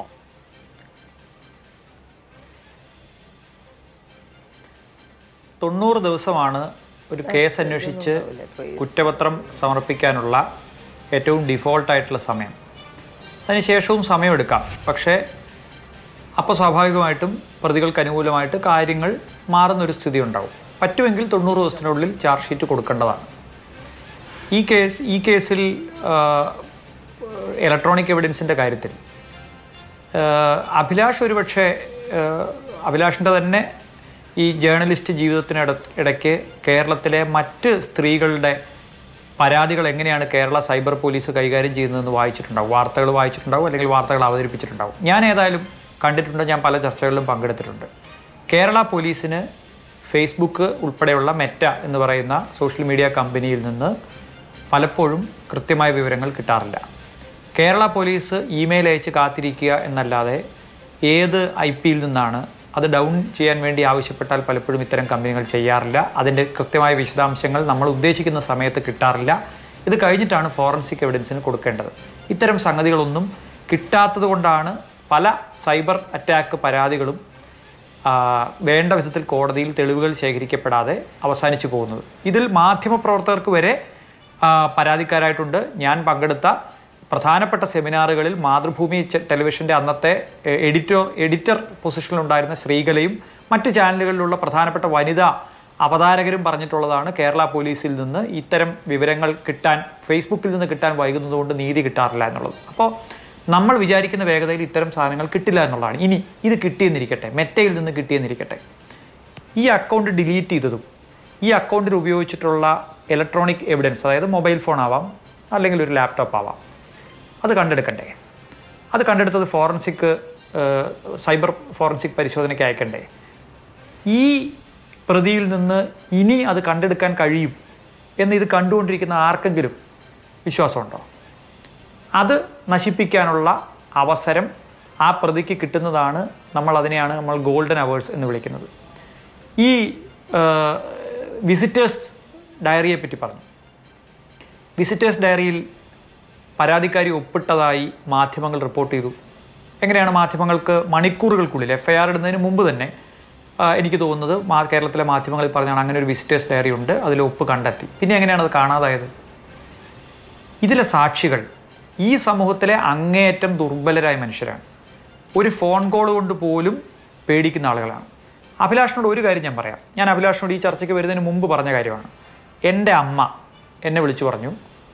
തൊണ്ണൂറ് ദിവസമാണ് ഒരു കേസ് അന്വേഷിച്ച് കുറ്റപത്രം സമർപ്പിക്കാനുള്ള ഏറ്റവും ഡിഫോൾട്ടായിട്ടുള്ള സമയം അതിനുശേഷവും സമയമെടുക്കാം പക്ഷേ അപ്പോൾ സ്വാഭാവികമായിട്ടും പ്രതികൾക്ക് അനുകൂലമായിട്ട് കാര്യങ്ങൾ മാറുന്നൊരു സ്ഥിതി ഉണ്ടാവും പറ്റുമെങ്കിൽ തൊണ്ണൂറ് ദിവസത്തിനുള്ളിൽ ചാർജ് ഷീറ്റ് കൊടുക്കേണ്ടതാണ് ഈ കേസ് ഈ കേസിൽ ഇലക്ട്രോണിക് എവിഡൻസിൻ്റെ കാര്യത്തിൽ ആഹ് അഭിലാഷ് ഒരുപക്ഷെ ആഹ് അഭിലാഷിൻ്റെ തന്നെ ഈ ജേർണലിസ്റ്റ് ജീവിതത്തിനിട ഇടയ്ക്ക് കേരളത്തിലെ മറ്റ് സ്ത്രീകളുടെ പരാതികൾ എങ്ങനെയാണ് കേരള സൈബർ പോലീസ് കൈകാര്യം ചെയ്യുന്നതെന്ന് വായിച്ചിട്ടുണ്ടാവും വാർത്തകൾ വായിച്ചിട്ടുണ്ടാവും അല്ലെങ്കിൽ വാർത്തകൾ അവതരിപ്പിച്ചിട്ടുണ്ടാവും ഞാൻ ഏതായാലും കണ്ടിട്ടുണ്ട് ഞാൻ പല ചർച്ചകളിലും പങ്കെടുത്തിട്ടുണ്ട് കേരള പോലീസിന് ഫേസ്ബുക്ക് ഉൾപ്പെടെയുള്ള മെറ്റ എന്ന് പറയുന്ന സോഷ്യൽ മീഡിയ കമ്പനിയിൽ നിന്ന് പലപ്പോഴും കൃത്യമായ വിവരങ്ങൾ കിട്ടാറില്ല കേരള പോലീസ് ഇമെയിൽ അയച്ച് കാത്തിരിക്കുക എന്നല്ലാതെ ഏത് ഐ പിയിൽ നിന്നാണ് അത് ഡൗൺ ചെയ്യാൻ വേണ്ടി ആവശ്യപ്പെട്ടാൽ പലപ്പോഴും ഇത്തരം കമ്പനികൾ ചെയ്യാറില്ല അതിൻ്റെ കൃത്യമായ വിശദാംശങ്ങൾ നമ്മൾ ഉദ്ദേശിക്കുന്ന സമയത്ത് കിട്ടാറില്ല ഇത് കഴിഞ്ഞിട്ടാണ് ഫോറൻസിക് എവിഡൻസിന് കൊടുക്കേണ്ടത് ഇത്തരം സംഗതികളൊന്നും കിട്ടാത്തത് കൊണ്ടാണ് പല സൈബർ അറ്റാക്ക് പരാതികളും ആ, വേണ്ട വിധത്തിൽ കോടതിയിൽ തെളിവുകൾ ശേഖരിക്കപ്പെടാതെ അവസാനിച്ചു പോകുന്നത് ഇതിൽ മാധ്യമപ്രവർത്തകർക്ക് വരെ ആ, പരാതിക്കാരായിട്ടുണ്ട് ഞാൻ പങ്കെടുത്ത പ്രധാനപ്പെട്ട സെമിനാറുകളിൽ മാതൃഭൂമി ചെ- ടെലിവിഷൻ്റെ അന്നത്തെ എ- എഡിറ്റർ എഡിറ്റർ പൊസിഷനിലുണ്ടായിരുന്ന ശ്രീകലയും മറ്റ് ചാനലുകളിലുള്ള പ്രധാനപ്പെട്ട വനിതാ അവതാരകരും പറഞ്ഞിട്ടുള്ളതാണ് കേരള പോലീസിൽ നിന്ന് ഇത്തരം വിവരങ്ങൾ കിട്ടാൻ ഫേസ്ബുക്കിൽ നിന്ന് കിട്ടാൻ വൈകുന്നതുകൊണ്ട് നീതി കിട്ടാറില്ല എന്നുള്ളത് അപ്പോൾ നമ്മൾ വിചാരിക്കുന്ന വേഗതയിൽ ഇത്തരം സാധനങ്ങൾ കിട്ടില്ല എന്നുള്ളതാണ് ഇനി ഇത് കിട്ടിയെന്നിരിക്കട്ടെ മെറ്റയിൽ നിന്ന് കിട്ടിയെന്നിരിക്കട്ടെ ഈ അക്കൗണ്ട് ഡിലീറ്റ് ചെയ്തതും ഈ അക്കൗണ്ടിൽ ഉപയോഗിച്ചിട്ടുള്ള ഇലക്ട്രോണിക് എവിഡൻസ് അതായത് മൊബൈൽ ഫോൺ ആവാം അല്ലെങ്കിൽ ഒരു ലാപ്ടോപ്പ് ആവാം അത് കണ്ടെടുക്കണ്ടേ അത് കണ്ടെടുത്തത് ഫോറൻസിക് ഏഹ്, സൈബർ ഫോറൻസിക് പരിശോധനയ്ക്ക് അയക്കണ്ടേ ഈ പ്രതിയിൽ നിന്ന് ഇനി അത് കണ്ടെടുക്കാൻ കഴിയും എന്ന് ഇത് കണ്ടുകൊണ്ടിരിക്കുന്ന ആർക്കെങ്കിലും വിശ്വാസമുണ്ടോ അത് നശിപ്പിക്കാനുള്ള അവസരം ആ പ്രതിക്ക് കിട്ടുന്നതാണ് നമ്മൾ അതിനെയാണ് നമ്മൾ ഗോൾഡൻ അവേഴ്സ് എന്ന് വിളിക്കുന്നത് ഈ വിസിറ്റേഴ്സ് ഡയറിയെ പറ്റി പറഞ്ഞു വിസിറ്റേഴ്സ് ഡയറിയിൽ പരാതിക്കാരി ഒപ്പിട്ടതായി മാധ്യമങ്ങൾ റിപ്പോർട്ട് ചെയ്തു എങ്ങനെയാണ് മാധ്യമങ്ങൾക്ക് മണിക്കൂറുകൾക്കുള്ളിൽ എഫ് ഐ ആർ ഇടുന്നതിന് മുമ്പ് തന്നെ ആ, എനിക്ക് തോന്നുന്നത് മാ കേരളത്തിലെ മാധ്യമങ്ങളിൽ പറഞ്ഞാണ് അങ്ങനെ ഒരു വിസിറ്റേഴ്സ് ഡയറി ഉണ്ട് അതിൽ ഒപ്പ് കണ്ടെത്തി പിന്നെ എങ്ങനെയാണ് അത് കാണാതായത് ഇതിലെ സാക്ഷികൾ ഈ സമൂഹത്തിലെ അങ്ങേയറ്റം ദുർബലരായ മനുഷ്യരാണ് ഒരു ഫോൺ കോൾ കൊണ്ട് പോലും പേടിക്കുന്ന ആളുകളാണ് അഭിലാഷിനോട് ഒരു കാര്യം ഞാൻ പറയാം ഞാൻ അഭിലാഷിനോട് ഈ ചർച്ചയ്ക്ക് വരുന്നതിന് മുമ്പ് പറഞ്ഞ കാര്യമാണ് എൻ്റെ അമ്മ എന്നെ വിളിച്ചു പറഞ്ഞു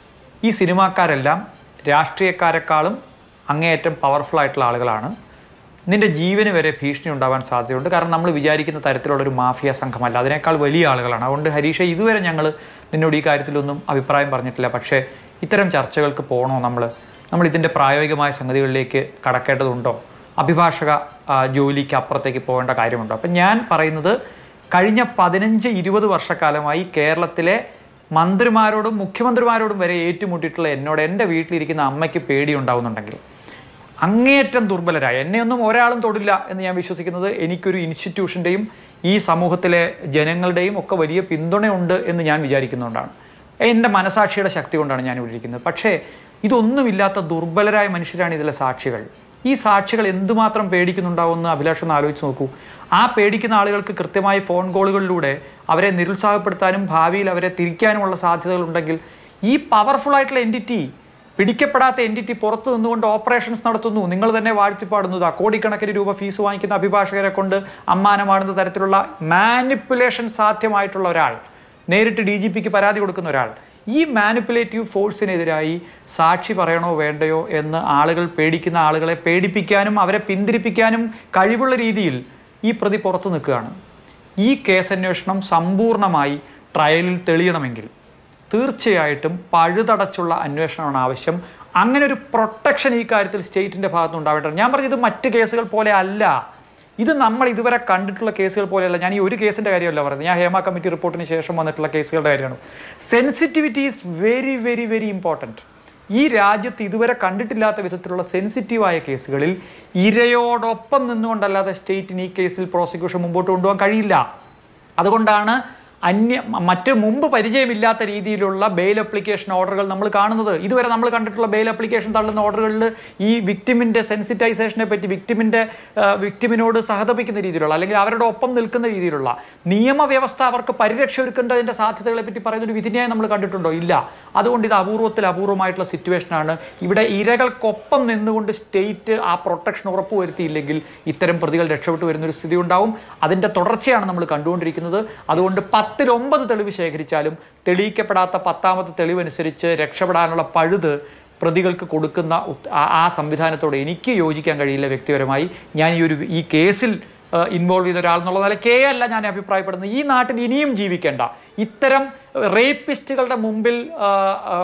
ഈ സിനിമാക്കാരെല്ലാം രാഷ്ട്രീയക്കാരെക്കാളും അങ്ങേയറ്റം പവർഫുൾ ആയിട്ടുള്ള ആളുകളാണ് നിന്റെ ജീവന് വരെ ഭീഷണി ഉണ്ടാവാൻ സാധ്യതയുണ്ട് കാരണം നമ്മൾ വിചാരിക്കുന്ന തരത്തിലുള്ള ഒരു മാഫിയ സംഘമല്ല അതിനേക്കാൾ വലിയ ആളുകളാണ് അതുകൊണ്ട് ഹരീഷ ഇതുവരെ ഞങ്ങൾ നിന്നോട് ഈ കാര്യത്തിലൊന്നും അഭിപ്രായം പറഞ്ഞിട്ടില്ല പക്ഷേ ഇത്തരം ചർച്ചകൾക്ക് പോകണോ നമ്മൾ നമ്മൾ ഇതിൻ്റെ പ്രായോഗികമായ സംഗതികളിലേക്ക് കടക്കേണ്ടതുണ്ടോ അഭിഭാഷക ആ, ജോലിക്ക് അപ്പുറത്തേക്ക് പോകേണ്ട കാര്യമുണ്ടോ അപ്പം ഞാൻ പറയുന്നത് കഴിഞ്ഞ പതിനഞ്ച് ഇരുപത് വർഷക്കാലമായി കേരളത്തിലെ മന്ത്രിമാരോടും മുഖ്യമന്ത്രിമാരോടും വരെ ഏറ്റുമുട്ടിയിട്ടുള്ള എന്നോട് എൻ്റെ വീട്ടിലിരിക്കുന്ന അമ്മയ്ക്ക് പേടിയുണ്ടാവുന്നുണ്ടെങ്കിൽ അങ്ങേയറ്റം ദുർബലരായ എന്നെയൊന്നും ഒരാളും തൊടില്ല എന്ന് ഞാൻ വിശ്വസിക്കുന്നത് എനിക്കൊരു ഇൻസ്റ്റിറ്റ്യൂഷൻ്റെയും ഈ സമൂഹത്തിലെ ജനങ്ങളുടെയും ഒക്കെ വലിയ പിന്തുണയുണ്ട് എന്ന് ഞാൻ വിചാരിക്കുന്നതുകൊണ്ടാണ് എൻ്റെ മനസാക്ഷിയുടെ ശക്തി കൊണ്ടാണ് ഞാൻ ഇവിടെ ഇരിക്കുന്നത് പക്ഷേ ഇതൊന്നുമില്ലാത്ത ദുർബലരായ മനുഷ്യരാണ് ഇതിലെ സാക്ഷികൾ ഈ സാക്ഷികൾ എന്തുമാത്രം പേടിക്കുന്നുണ്ടാവുമെന്ന് അഭിലാഷ് ഒന്ന് ആലോചിച്ച് നോക്കൂ ആ പേടിക്കുന്ന ആളുകൾക്ക് കൃത്യമായി ഫോൺ കോളുകളിലൂടെ അവരെ നിരുത്സാഹപ്പെടുത്താനും ഭാവിയിൽ അവരെ തിരിക്കാനുമുള്ള സാധ്യതകളുണ്ടെങ്കിൽ ഈ പവർഫുൾ ആയിട്ടുള്ള എൻറ്റിറ്റി പിടിക്കപ്പെടാത്ത എൻറ്റിറ്റി പുറത്തു നിന്നുകൊണ്ട് ഓപ്പറേഷൻസ് നടത്തുന്നു നിങ്ങൾ തന്നെ വാഴ്ത്തിപ്പാടുന്നത് കോടിക്കണക്കിന് രൂപ ഫീസ് വാങ്ങിക്കുന്ന അഭിഭാഷകരെ കൊണ്ട് അമ്മാനമാടുന്ന തരത്തിലുള്ള മാനിപ്പുലേഷൻ സാധ്യമായിട്ടുള്ള ഒരാൾ നേരിട്ട് ഡി ജി പിക്ക് പരാതി കൊടുക്കുന്ന ഒരാൾ ഈ മാനിപ്പുലേറ്റീവ് ഫോഴ്സിനെതിരായി സാക്ഷി പറയണോ വേണ്ടയോ എന്ന് ആളുകൾ പേടിക്കുന്ന ആളുകളെ പേടിപ്പിക്കാനും അവരെ പിന്തിരിപ്പിക്കാനും കഴിവുള്ള രീതിയിൽ ഈ പ്രതി പുറത്തു നിൽക്കുകയാണ് ഈ കേസന്വേഷണം സമ്പൂർണ്ണമായി ട്രയലിൽ തെളിയണമെങ്കിൽ തീർച്ചയായിട്ടും പഴുതടച്ചുള്ള അന്വേഷണമാണ് ആവശ്യം അങ്ങനെ ഒരു പ്രൊട്ടക്ഷൻ ഈ കാര്യത്തിൽ സ്റ്റേറ്റിന്റെ ഭാഗത്ത് ഉണ്ടാവേണ്ടത് ഞാൻ പറഞ്ഞത് മറ്റ് കേസുകൾ പോലെ അല്ല ഇത് നമ്മൾ ഇതുവരെ കണ്ടിട്ടുള്ള കേസുകൾ പോലെയല്ല ഞാൻ ഈ ഒരു കേസിന്റെ കാര്യമല്ല പറയുന്നത് ഞാൻ ഹേമ കമ്മിറ്റി റിപ്പോർട്ടിന് ശേഷം വന്നിട്ടുള്ള കേസുകളുടെ കാര്യമാണ് sensitivity is very very very important ഈ രാജ്യത്ത് ഇതുവരെ കണ്ടിട്ടില്ലാത്ത വിധത്തിലുള്ള സെൻസിറ്റീവായ കേസുകളിൽ ഇരയോടൊപ്പം നിന്നുകൊണ്ടല്ലാതെ സ്റ്റേറ്റിന് ഈ കേസിൽ പ്രോസിക്യൂഷൻ മുമ്പോട്ട് കൊണ്ടുപോകാൻ കഴിയില്ല അതുകൊണ്ടാണ് അന്യ മ- മറ്റ് മുമ്പ് പരിചയമില്ലാത്ത രീതിയിലുള്ള ബെയിൽ അപ്ലിക്കേഷൻ ഓർഡറുകൾ നമ്മൾ കാണുന്നത് ഇതുവരെ നമ്മൾ കണ്ടിട്ടുള്ള ബെയിൽ അപ്ലിക്കേഷൻ തള്ളുന്ന ഓർഡറുകളിൽ ഈ വിക്ടിമിൻ്റെ സെൻസിറ്റൈസേഷനെ പറ്റി വിക്ടിമിൻ്റെ വിക്ടിമിനോട് സഹതപിക്കുന്ന രീതിയിലുള്ള അല്ലെങ്കിൽ അവരുടെ ഒപ്പം നിൽക്കുന്ന രീതിയിലുള്ള നിയമവ്യവസ്ഥ അവർക്ക് പരിരക്ഷ ഒരുക്കേണ്ടതിൻ്റെ സാധ്യതകളെ പറ്റി പറയുന്ന ഒരു വിധിന്യായം നമ്മൾ കണ്ടിട്ടുണ്ടോ ഇല്ല അതുകൊണ്ട് ഇത് അപൂർവത്തിൽ അപൂർവമായിട്ടുള്ള സിറ്റുവേഷനാണ് ഇവിടെ ഇരകൾക്കൊപ്പം നിന്നുകൊണ്ട് സ്റ്റേറ്റ് ആ പ്രൊട്ടക്ഷൻ ഉറപ്പുവരുത്തിയില്ലെങ്കിൽ ഇത്തരം പ്രതികൾ രക്ഷപ്പെട്ടു വരുന്നൊരു സ്ഥിതി ഉണ്ടാവും അതിൻ്റെ തുടർച്ചയാണ് നമ്മൾ കണ്ടുകൊണ്ടിരിക്കുന്നത് അതുകൊണ്ട് പത്തിൽ ഒമ്പത് തെളിവ് ശേഖരിച്ചാലും തെളിയിക്കപ്പെടാത്ത പത്താമത്തെ തെളിവനുസരിച്ച് രക്ഷപ്പെടാനുള്ള പഴുത് പ്രതികൾക്ക് കൊടുക്കുന്ന ഉത്- ആ- ആ സംവിധാനത്തോട് എനിക്ക് യോജിക്കാൻ കഴിയില്ല വ്യക്തിപരമായി ഞാൻ ഈ ഒരു ഈ കേസിൽ ഇൻവോൾവ് ചെയ്ത ഒരാൾ എന്നുള്ള നിലയ്ക്കേ അല്ല ഞാൻ അഭിപ്രായപ്പെടുന്നത് ഈ നാട്ടിൽ ഇനിയും ജീവിക്കേണ്ട ഇത്തരം റേപ്പിസ്റ്റുകളുടെ മുമ്പിൽ ആ, ആ,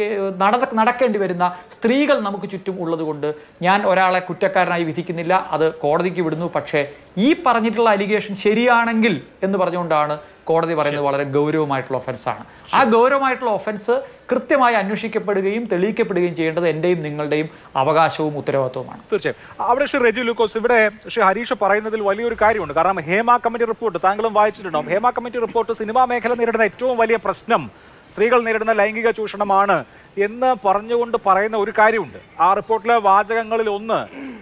നട നടക്കേണ്ടി വരുന്ന സ്ത്രീകൾ നമുക്ക് ചുറ്റും ഉള്ളതുകൊണ്ട് ഞാൻ ഒരാളെ കുറ്റക്കാരനായി വിധിക്കുന്നില്ല അത് കോടതിക്ക് വിടുന്നു പക്ഷേ ഈ പറഞ്ഞിട്ടുള്ള അലിഗേഷൻ ശരിയാണെങ്കിൽ എന്ന് പറഞ്ഞുകൊണ്ടാണ് കോടതി പറയുന്നത് വളരെ ഗൗരവമായിട്ടുള്ള ഒഫൻസാണ് ആ ഗൗരവമായിട്ടുള്ള ഒഫൻസ് കൃത്യമായി അന്വേഷിക്കപ്പെടുകയും തെളിയിക്കപ്പെടുകയും ചെയ്യേണ്ടത് എൻ്റെയും നിങ്ങളുടെയും അവകാശവും ഉത്തരവാദിത്വവുമാണ് തീർച്ചയായും അവിടെ ശ്രീ റെജി ലൂക്കോസ് ഇവിടെ ശ്രീ ഹരീഷ് പറയുന്നതിൽ വലിയൊരു കാര്യമുണ്ട് കാരണം ഹേമ കമ്മിറ്റി റിപ്പോർട്ട് താങ്കളും വായിച്ചിട്ടുണ്ടാവും ഹേമ കമ്മിറ്റി റിപ്പോർട്ട് സിനിമാ മേഖല നേരിടുന്ന ഏറ്റവും വലിയ പ്രശ്നം സ്ത്രീകൾ നേരിടുന്ന ലൈംഗിക ചൂഷണമാണ് എന്ന് പറഞ്ഞുകൊണ്ട് പറയുന്ന ഒരു കാര്യമുണ്ട് ആ റിപ്പോർട്ടിലെ വാചകങ്ങളിൽ ഒന്ന്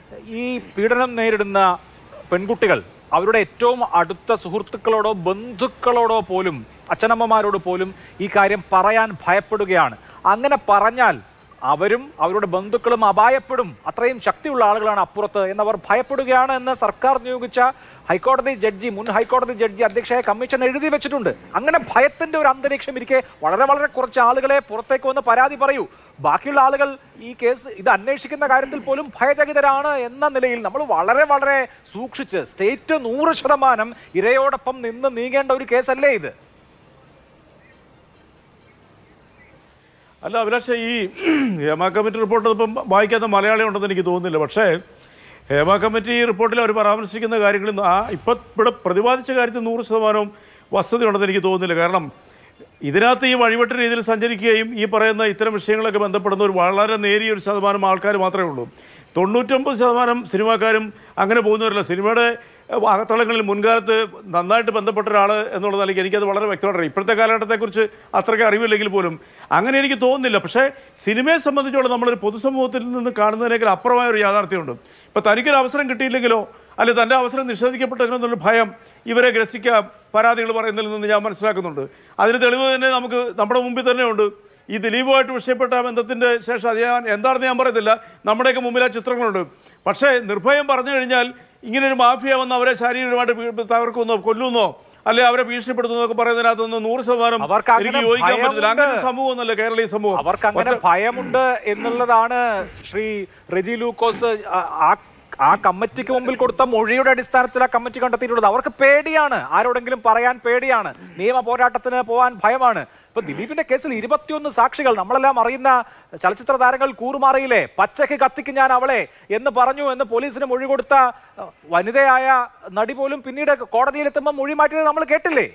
ഈ പീഡനം നേരിടുന്ന പെൺകുട്ടികൾ അവരുടെ ഏറ്റവും അടുത്ത സുഹൃത്തുക്കളോടോ ബന്ധുക്കളോടോ പോലും അച്ഛനമ്മമാരോട് പോലും ഈ കാര്യം പറയാൻ ഭയപ്പെടുകയാണ് അങ്ങനെ പറഞ്ഞാൽ അവരും അവരുടെ ബന്ധുക്കളും അപായപ്പെടും അത്രയും ശക്തിയുള്ള ആളുകളാണ് അപ്പുറത്ത് എന്നവർ ഭയപ്പെടുകയാണ് എന്ന് സർക്കാർ നിയോഗിച്ച ഹൈക്കോടതി ജഡ്ജി മുൻ ഹൈക്കോടതി ജഡ്ജി അധ്യക്ഷയായ കമ്മീഷൻ എഴുതി വെച്ചിട്ടുണ്ട് അങ്ങനെ ഭയത്തിന്റെ ഒരു അന്തരീക്ഷം ഇരിക്കെ വളരെ വളരെ കുറച്ച് ആളുകളെ പുറത്തേക്ക് വന്ന് പരാതി പറയൂ ബാക്കിയുള്ള ആളുകൾ ഈ കേസ് ഇത് അന്വേഷിക്കുന്ന കാര്യത്തിൽ പോലും ഭയചകിതരാണ് എന്ന നിലയിൽ നമ്മൾ വളരെ വളരെ സൂക്ഷിച്ച് സ്റ്റേറ്റ് നൂറ് ശതമാനം ഇരയോടൊപ്പം നിന്ന് നീങ്ങേണ്ട ഒരു കേസല്ലേ ഇത് അല്ല അഭിലാഷ് ഈ ഹേമ കമ്മിറ്റി റിപ്പോർട്ട് ഇപ്പം വായിക്കാത്ത മലയാളി ഉണ്ടെന്ന് എനിക്ക് തോന്നുന്നില്ല പക്ഷേ ഹേമ കമ്മിറ്റി റിപ്പോർട്ടിൽ അവർ പരാമർശിക്കുന്ന കാര്യങ്ങളിൽ ആ ഇപ്പം ഇവിടെ പ്രതിപാദിച്ച കാര്യത്തിൽ നൂറ് ശതമാനവും വസ്തുതയുണ്ടെന്ന് എനിക്ക് തോന്നുന്നില്ല കാരണം ഇതിനകത്ത് ഈ വഴിവിട്ട രീതിയിൽ സഞ്ചരിക്കുകയും ഈ പറയുന്ന ഇത്തരം വിഷയങ്ങളൊക്കെ ബന്ധപ്പെടുന്ന ഒരു വളരെ നേരിയ ഒരു ശതമാനം ആൾക്കാർ മാത്രമേ ഉള്ളൂ തൊണ്ണൂറ്റൊമ്പത് ശതമാനം സിനിമാക്കാരും അങ്ങനെ പോകുന്നവരല്ല സിനിമയുടെ അഹ്, അകത്തളങ്ങളിൽ മുൻകാലത്ത് നന്നായിട്ട് ബന്ധപ്പെട്ട ഒരാൾ എന്നുള്ള നിലയ്ക്ക് എനിക്കത് വളരെ വ്യക്തമായിട്ട് അറിയാം ഇപ്പോഴത്തെ കാലഘട്ടത്തെക്കുറിച്ച് അത്രയ്ക്ക് അറിവില്ലെങ്കിൽ പോലും അങ്ങനെ എനിക്ക് തോന്നുന്നില്ല പക്ഷേ സിനിമയെ സംബന്ധിച്ചോളം നമ്മളൊരു പൊതുസമൂഹത്തിൽ നിന്ന് കാണുന്നതിനേക്കാൾ അപ്പുറമായ ഒരു യാഥാർത്ഥ്യമുണ്ട് ഇപ്പോൾ തനിക്കൊരു അവസരം കിട്ടിയില്ലെങ്കിലോ അല്ലെങ്കിൽ തൻ്റെ അവസരം നിഷേധിക്കപ്പെട്ടതിനെന്നുള്ള ഭയം ഇവരെ ഗ്രസിക്കാം പരാതികൾ പറയുന്നതിൽ നിന്ന് ഞാൻ മനസ്സിലാക്കുന്നുണ്ട് അതിന് തെളിവ് തന്നെ നമുക്ക് നമ്മുടെ മുമ്പിൽ തന്നെ ഉണ്ട് ഈ ദിലീപുമായിട്ട് വിഷയപ്പെട്ട ബന്ധത്തിൻ്റെ ശേഷം അത് ഞാൻ എന്താണെന്ന് ഞാൻ പറയുന്നില്ല നമ്മുടെയൊക്കെ മുമ്പിൽ ആ ചിത്രങ്ങളുണ്ട് പക്ഷേ നിർഭയം പറഞ്ഞു കഴിഞ്ഞാൽ ഇങ്ങനെ ഒരു മാഫിയ വന്ന് അവരെ ശാരീരികമായിട്ട് പീ- തകർക്കുന്നോ കൊല്ലുന്നോ അല്ലെ അവരെ ഭീഷണിപ്പെടുത്തുന്നോ ഒക്കെ പറയുന്നതിനകത്തൊന്നും നൂറ് ശതമാനം അവർക്ക് അങ്ങനെ എനിക്ക് യോജിക്കാൻ പറ്റില്ല അങ്ങനെ ഒരു ഭയമുണ്ട്. സമൂഹമൊന്നുമല്ല കേരളീയ സമൂഹം അവർക്ക് അങ്ങനെ ഭയമുണ്ട് എന്നുള്ളതാണ് ശ്രീ റെജി ലൂക്കോസ് ആ- ആ ആ കമ്മിറ്റിക്ക് മുമ്പിൽ കൊടുത്ത മൊഴിയുടെ അടിസ്ഥാനത്തിൽ ആ കമ്മിറ്റി കണ്ടെത്തിയിട്ടുള്ളത് അവർക്ക് പേടിയാണ് ആരോടെങ്കിലും പറയാൻ പേടിയാണ് നിയമ പോരാട്ടത്തിന് പോകാൻ ഭയമാണ് ഇപ്പൊ ദിലീപിന്റെ കേസിൽ ഇരുപത്തിയൊന്ന് സാക്ഷികൾ നമ്മളെല്ലാം അറിയുന്ന ചലച്ചിത്ര താരങ്ങൾ കൂറുമാറിയില്ലേ പച്ചയ്ക്ക് കത്തിക്ക് ഞാൻ അവളെ എന്ന് പറഞ്ഞു എന്ന് പോലീസിന് മൊഴി കൊടുത്ത അഹ്, വനിതയായ നടി പോലും പിന്നീട് കോടതിയിലെത്തുമ്പോൾ മൊഴി മാറ്റിയത് നമ്മൾ കേട്ടില്ലേ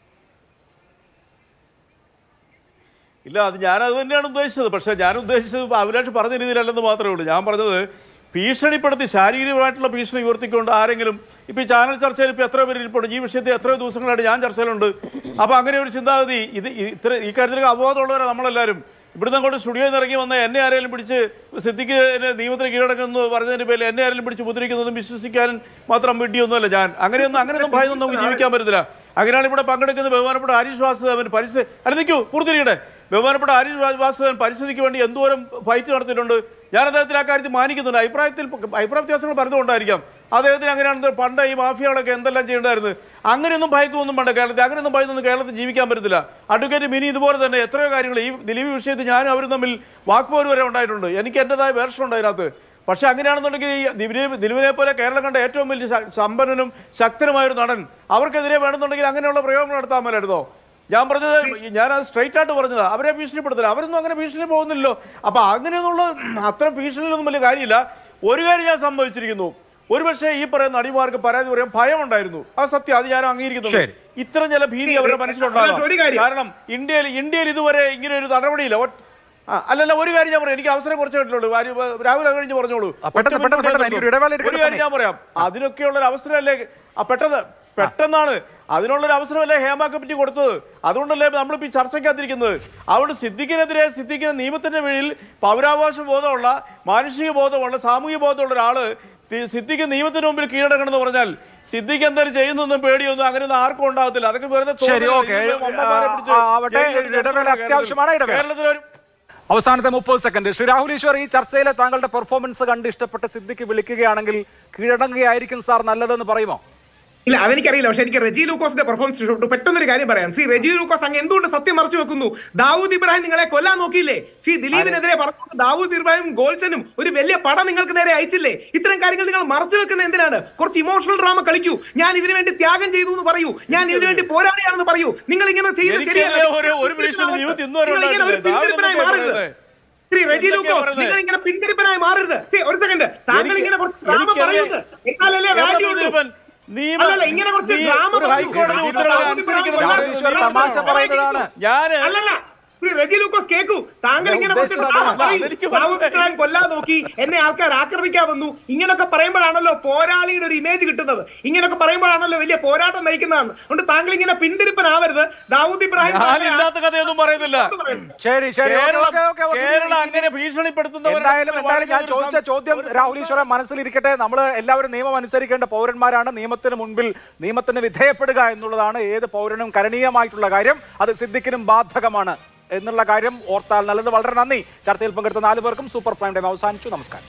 ഇല്ല അത് ഞാൻ അത് തന്നെയാണ് ഉദ്ദേശിച്ചത് പക്ഷേ ഞാൻ ഉദ്ദേശിച്ചത് അഭിലാഷ് പറഞ്ഞ രീതിയിലല്ലെന്ന് മാത്രമേ ഉള്ളൂ ഞാൻ പറഞ്ഞത് ഭീഷണിപ്പെടുത്തി ശാരീരികമായിട്ടുള്ള ഭീഷണി ഉയർത്തിക്കൊണ്ട് ആരെങ്കിലും ഇപ്പോൾ ഈ ചാനൽ ചർച്ചയിൽ ഇപ്പോൾ എത്ര പേര് ഇരിപ്പുണ്ട് ഈ വിഷയത്തിൽ എത്രയോ ദിവസങ്ങളായിട്ട് ഞാൻ ചർച്ചയിലുണ്ട് അപ്പോൾ അങ്ങനെ ഒരു ചിന്താഗതി ഇത് ഈ- ഇത്ര ഈ കാര്യത്തിലൊക്കെ അപവാദമുള്ളവരാണ് നമ്മളെല്ലാവരും ഇവിടുന്ന് അങ്ങോട്ട് സ്റ്റുഡിയോയിൽ നിന്ന് ഇറങ്ങി വന്ന എന്നെ ആരെങ്കിലും പിടിച്ച് സിദ്ദിഖ് നിയമത്തിന് കീഴടക്കുന്നു പറഞ്ഞതിന് പേരിൽ എന്നെ ആരെങ്കിലും പിടിച്ച് മുദ്രിക്കുന്നതും വിശ്വസിക്കാനും മാത്രം വിഡ്ഢിയൊന്നുമല്ല ഞാൻ അങ്ങനെയൊന്നും അങ്ങനെയൊന്നും ഭയന്നൊന്നും നമുക്ക് ജീവിക്കാൻ പറ്റത്തില്ല അങ്ങനെയാണ് ഇവിടെ പങ്കെടുക്കുന്ന ബഹുമാനപ്പെട്ട ഹരീഷ് വാസുദേവൻ പരിസ്ഥിതി അല്ല നിൽക്കൂ പൂർത്തിരിക്കട്ടെ ബഹുമാനപ്പെട്ട ഹരീഷ് വാ- വാസുദേവൻ പരിസ്ഥിതിക്ക് വേണ്ടി എന്തോരം ഫൈറ്റ് നടത്തിയിട്ടുണ്ട് ഞാൻ അദ്ദേഹത്തിന് ആ കാര്യത്തിൽ മാനിക്കുന്നുണ്ട് അഭിപ്രായത്തിൽ അഭിപ്രായ വ്യത്യാസങ്ങൾ പലതുകൊണ്ടായിരിക്കാം അദ്ദേഹത്തിന് അങ്ങനെയാണെന്ന് പണ്ട് ഈ മാഫിയകളൊക്കെ എന്തെല്ലാം ചെയ്യേണ്ടായിരുന്നു അങ്ങനെയൊന്നും ഭയക്കൊന്നും വേണ്ട കേരളത്തിൽ അങ്ങനെയൊന്നും ഭയന്നൊന്നും കേരളത്തിൽ ജീവിക്കാൻ പറ്റത്തില്ല അഡ്വക്കേറ്റ് മിനി ഇതുപോലെ തന്നെ എത്രയോ കാര്യങ്ങൾ ഈ ദിലീപ് വിഷയത്തിൽ ഞാനും അവരും തമ്മിൽ വാക്പോര് വരെ ഉണ്ടായിട്ടുണ്ട് എനിക്ക് എൻ്റെതായ വേർഷൻ ഉണ്ട് അതിനകത്ത് പക്ഷെ അങ്ങനെയാണെന്നുണ്ടെങ്കിൽ ഈ ദിലീപ് ദിലീപിനെ പോലെ കേരളം കണ്ട ഏറ്റവും വലിയ ശ- സമ്പന്നനും ശക്തനുമായ ഒരു നടൻ അവർക്കെതിരെ വേണമെന്നുണ്ടെങ്കിൽ അങ്ങനെയുള്ള പ്രയോഗങ്ങൾ നടത്താൻ മേലായിരുന്നോ ഞാൻ പറഞ്ഞത് ഞാൻ അത് സ്ട്രൈറ്റ് ആയിട്ട് പറഞ്ഞത് അവരെ ഭീഷണിപ്പെടുത്തില്ല അവരൊന്നും അങ്ങനെ ഭീഷണി പോകുന്നില്ലല്ലോ അപ്പൊ അങ്ങനെയൊന്നുള്ള അത്ര ഭീഷണിയിലൊന്നും വലിയ കാര്യമില്ല ഒരു കാര്യം ഞാൻ സംഭവിച്ചിരിക്കുന്നു ഒരുപക്ഷെ ഈ പറയുന്ന നടിമാർക്ക് പരാതി പറയാൻ ഭയം ഉണ്ടായിരുന്നു അത് സത്യം അത് ഞാൻ അംഗീകരിക്കുന്നു ശരി. ഇത്ര ചില ഭീതി അവരുടെ മനസ്സിലുണ്ടാകാം ഒരു കാര്യം. കാരണം ഇന്ത്യയിൽ ഇന്ത്യയിൽ ഇതുവരെ ഇങ്ങനെ ഒരു നടപടിയില്ല ഒറ്റ- ആ, അല്ലല്ല ഒരു കാര്യം ഞാൻ പറയാം എനിക്ക് അവസരം കുറച്ച് കിട്ടുള്ളൂ വാരി- രാഹുൽ അത് കഴിഞ്ഞ് പറഞ്ഞോളൂ ആ, പെട്ടെന്ന്, ഒറ്റ പെട്ടെന്ന്, പെട്ടെന്ന്, മിനിറ്റ് എനിക്കൊരു ഇടവേള എടുക്കേണ്ട ഒരു കാര്യം ഞാൻ പറയാം അതിനൊക്കെയുള്ള ഒരു അവസരമല്ലേ ആ പെട്ടെന്ന് പെട്ടെന്നാണ് അതിനുള്ളൊരു അവസരമല്ലേ ഹേമ കമ്മിറ്റി കൊടുത്തത് അതുകൊണ്ടല്ലേ നമ്മളിപ്പോൾ ഈ ചർച്ചയ്ക്കകത്തിരിക്കുന്നത് അവിടെ സിദ്ദിഖിനെതിരെ സിദ്ദിഖിന് നിയമത്തിന്റെ കീഴിൽ പൗരാവകാശ ബോധമുള്ള മാനുഷിക ബോധമുള്ള സാമൂഹിക ബോധമുള്ള ഒരാള് തി- സിദ്ദിഖ് നിയമത്തിന് മുമ്പിൽ കീഴടങ്ങണമെന്ന് പറഞ്ഞാൽ സിദ്ദിഖ് എന്തായാലും ചെയ്യുന്നൊന്നും പേടിയൊന്നും അങ്ങനെയൊന്നും ആർക്കും ഉണ്ടാകത്തില്ല അതൊക്കെ വെറുതെ ശരി, തോന്നലാണ്. ഓക്കേ. ഇതിപ്പോ അമ്മമാരെ പിടിച്ച് ആ, ആവട്ടെ. ജയിലിൽ ഇടവേള കേരളത്തിൽ- അത്യാവശ്യമാണ്, ഇടവേള. കേരളത്തിലൊരു അവസാനത്തെ മുപ്പത് സെക്കൻഡ് ശ്രീ രാഹുൽ ഈശ്വർ ഈ ചർച്ചയിലെ താങ്കളുടെ പെർഫോമൻസ് കണ്ട് ഇഷ്ടപ്പെട്ട സിദ്ദിഖ് വിളിക്കുകയാണെങ്കിൽ കീഴടങ്ങുകയായിരിക്കും സാർ നല്ലതെന്ന് പറയുമോ ഇല്ല അതെനിക്കറിയില്ല പക്ഷെ എനിക്ക് റെജി ലൂക്കോസിന്റെ പെർഫോമൻസ് ഇഷ്ടപ്പെട്ടു പെട്ടെന്നൊരു കാര്യം പറയാം ശ്രീ റെജി ലൂക്കോസ് അങ്ങ് എന്തുകൊണ്ട് സത്യം മറച്ചു വെക്കുന്നു ദാവൂദ് ഇബ്രാഹിം നിങ്ങളെ കൊല്ലാൻ നോക്കിയില്ലേ ശ്രീ ദിലീപിനെതിരെ പറഞ്ഞു ദാവൂദ് ഇബ്രാഹിം ഗോൾച്ചനും ഒരു വലിയ പടം നിങ്ങൾക്ക് നേരെ അയച്ചില്ലേ ഇത്തരം കാര്യങ്ങൾ നിങ്ങൾ മറച്ചു വെക്കുന്ന എന്തിനാണ് കുറച്ച് ഇമോഷണൽ ഡ്രാമ കളിക്കൂ ഞാൻ ഇതിനു വേണ്ടി ത്യാഗം ചെയ്തു എന്ന് പറയൂ ഞാൻ ഇതിനു വേണ്ടി പോരാളിയാണെന്ന് പറയൂ നിങ്ങൾ ഇങ്ങനെ ചെയ്യുന്നത് എനിക്കല്ലേ ശരിയല്ല ഒരു- ഒരു ഭീഷണി ജീവിതത്തിൽ ഇന്ന് വരെ നിങ്ങൾ ഇങ്ങനെ ഒരു ഉണ്ടായിട്ടില്ല. പിന്തിരിപ്പനായി ദാവൂദ് മാറരുത് പറയുന്നത്. ശ്രീ റെജി എന്തൊക്കെയാ ലൂക്കോസ് പറയുന്നത്? നിങ്ങൾ ഇങ്ങനെ പിന്തിരിപ്പനായി മാറരുത് See, ഒരു സെക്കൻഡ് താങ്കൾ എനിക്ക് ഇങ്ങനെ കുറച്ച് ഡ്രാമ എനിക്കറിയാം. പറയരുത് എന്നാലല്ലേ എവിടെ വാല്യൂ ഉള്ളൂ ഇതിലിപ്പം നിയമ- അല്ലല്ല, ഇങ്ങനെ കുറച്ച് നീ ഡ്രാമ ഒരു ഹൈക്കോടതി പറഞ്ഞു. ഉത്തരവ് ദാവൂദ് അനുസരിക്കണം ഇബ്രാഹിം രാഹുൽ ഈശ്വർ തമാശ പറയുന്നതാണ് ഞാന് അല്ലല്ല ശ്രീ റെജി ലൂക്കോസ് കേക്കൂ താങ്കൾ ഞാൻ ഇങ്ങനെ കുറച്ച് ഉദ്ദേശിച്ചത് ഡ്രാമ അതല്ല. പറയും. അതെനിക്ക് ദാവൂദ് മനസ്സിലായി. ഇബ്രാഹിം കൊല്ലാൻ നോക്കി എന്നെ ആൾക്കാർ ആക്രമിക്കാൻ വന്നു ഇങ്ങനൊക്കെ പറയുമ്പോഴാണല്ലോ പോരാളിയുടെ ഒരു ഇമേജ് കിട്ടുന്നത് ഇങ്ങനൊക്കെ പറയുമ്പോഴാണല്ലോ വലിയ പോരാട്ടം നയിക്കുന്നതാണ് അതുകൊണ്ട് താങ്കൾ ഇങ്ങനെ പിന്തിരിപ്പനാവരുത് ദാവൂദ് ഇബ്രാഹിം താങ്കളെ ഞാനില്ലാത്ത കഥയൊന്നും പറയുന്നില്ല ശരി ശരി okay, Keralam okay, okay, okay. Keralam അങ്ങനെ ഭീഷണിപ്പെടുത്തുന്നവരെ എന്തായാലും എന്തായാലും ഞാൻ ഒരു ചോദിച്ച സം- ചോദ്യം ഒരു രാഹുൽ ഈശ്വറെ മനസ്സിലിരിക്കട്ടെ നമ്മൾ എല്ലാവരും നിയമം അനുസരിക്കേണ്ട പൗരന്മാരാണ് നിയമത്തിന് മുൻപിൽ നിയമത്തിന് വിധേയപ്പെടുക എന്നുള്ളതാണ് ഏത് പൗരനും കരണീയമായിട്ടുള്ള കാര്യം അത് സിദ്ദിഖിനും ബാധകമാണ് എന്നുള്ള കാര്യം ഓർത്താൽ നല്ലത് വളരെ നന്ദി ചർച്ചയിൽ പങ്കെടുത്ത നാല് പേർക്കും സൂപ്പർ പ്രൈം ടൈം അവസാനിച്ചു നമസ്കാരം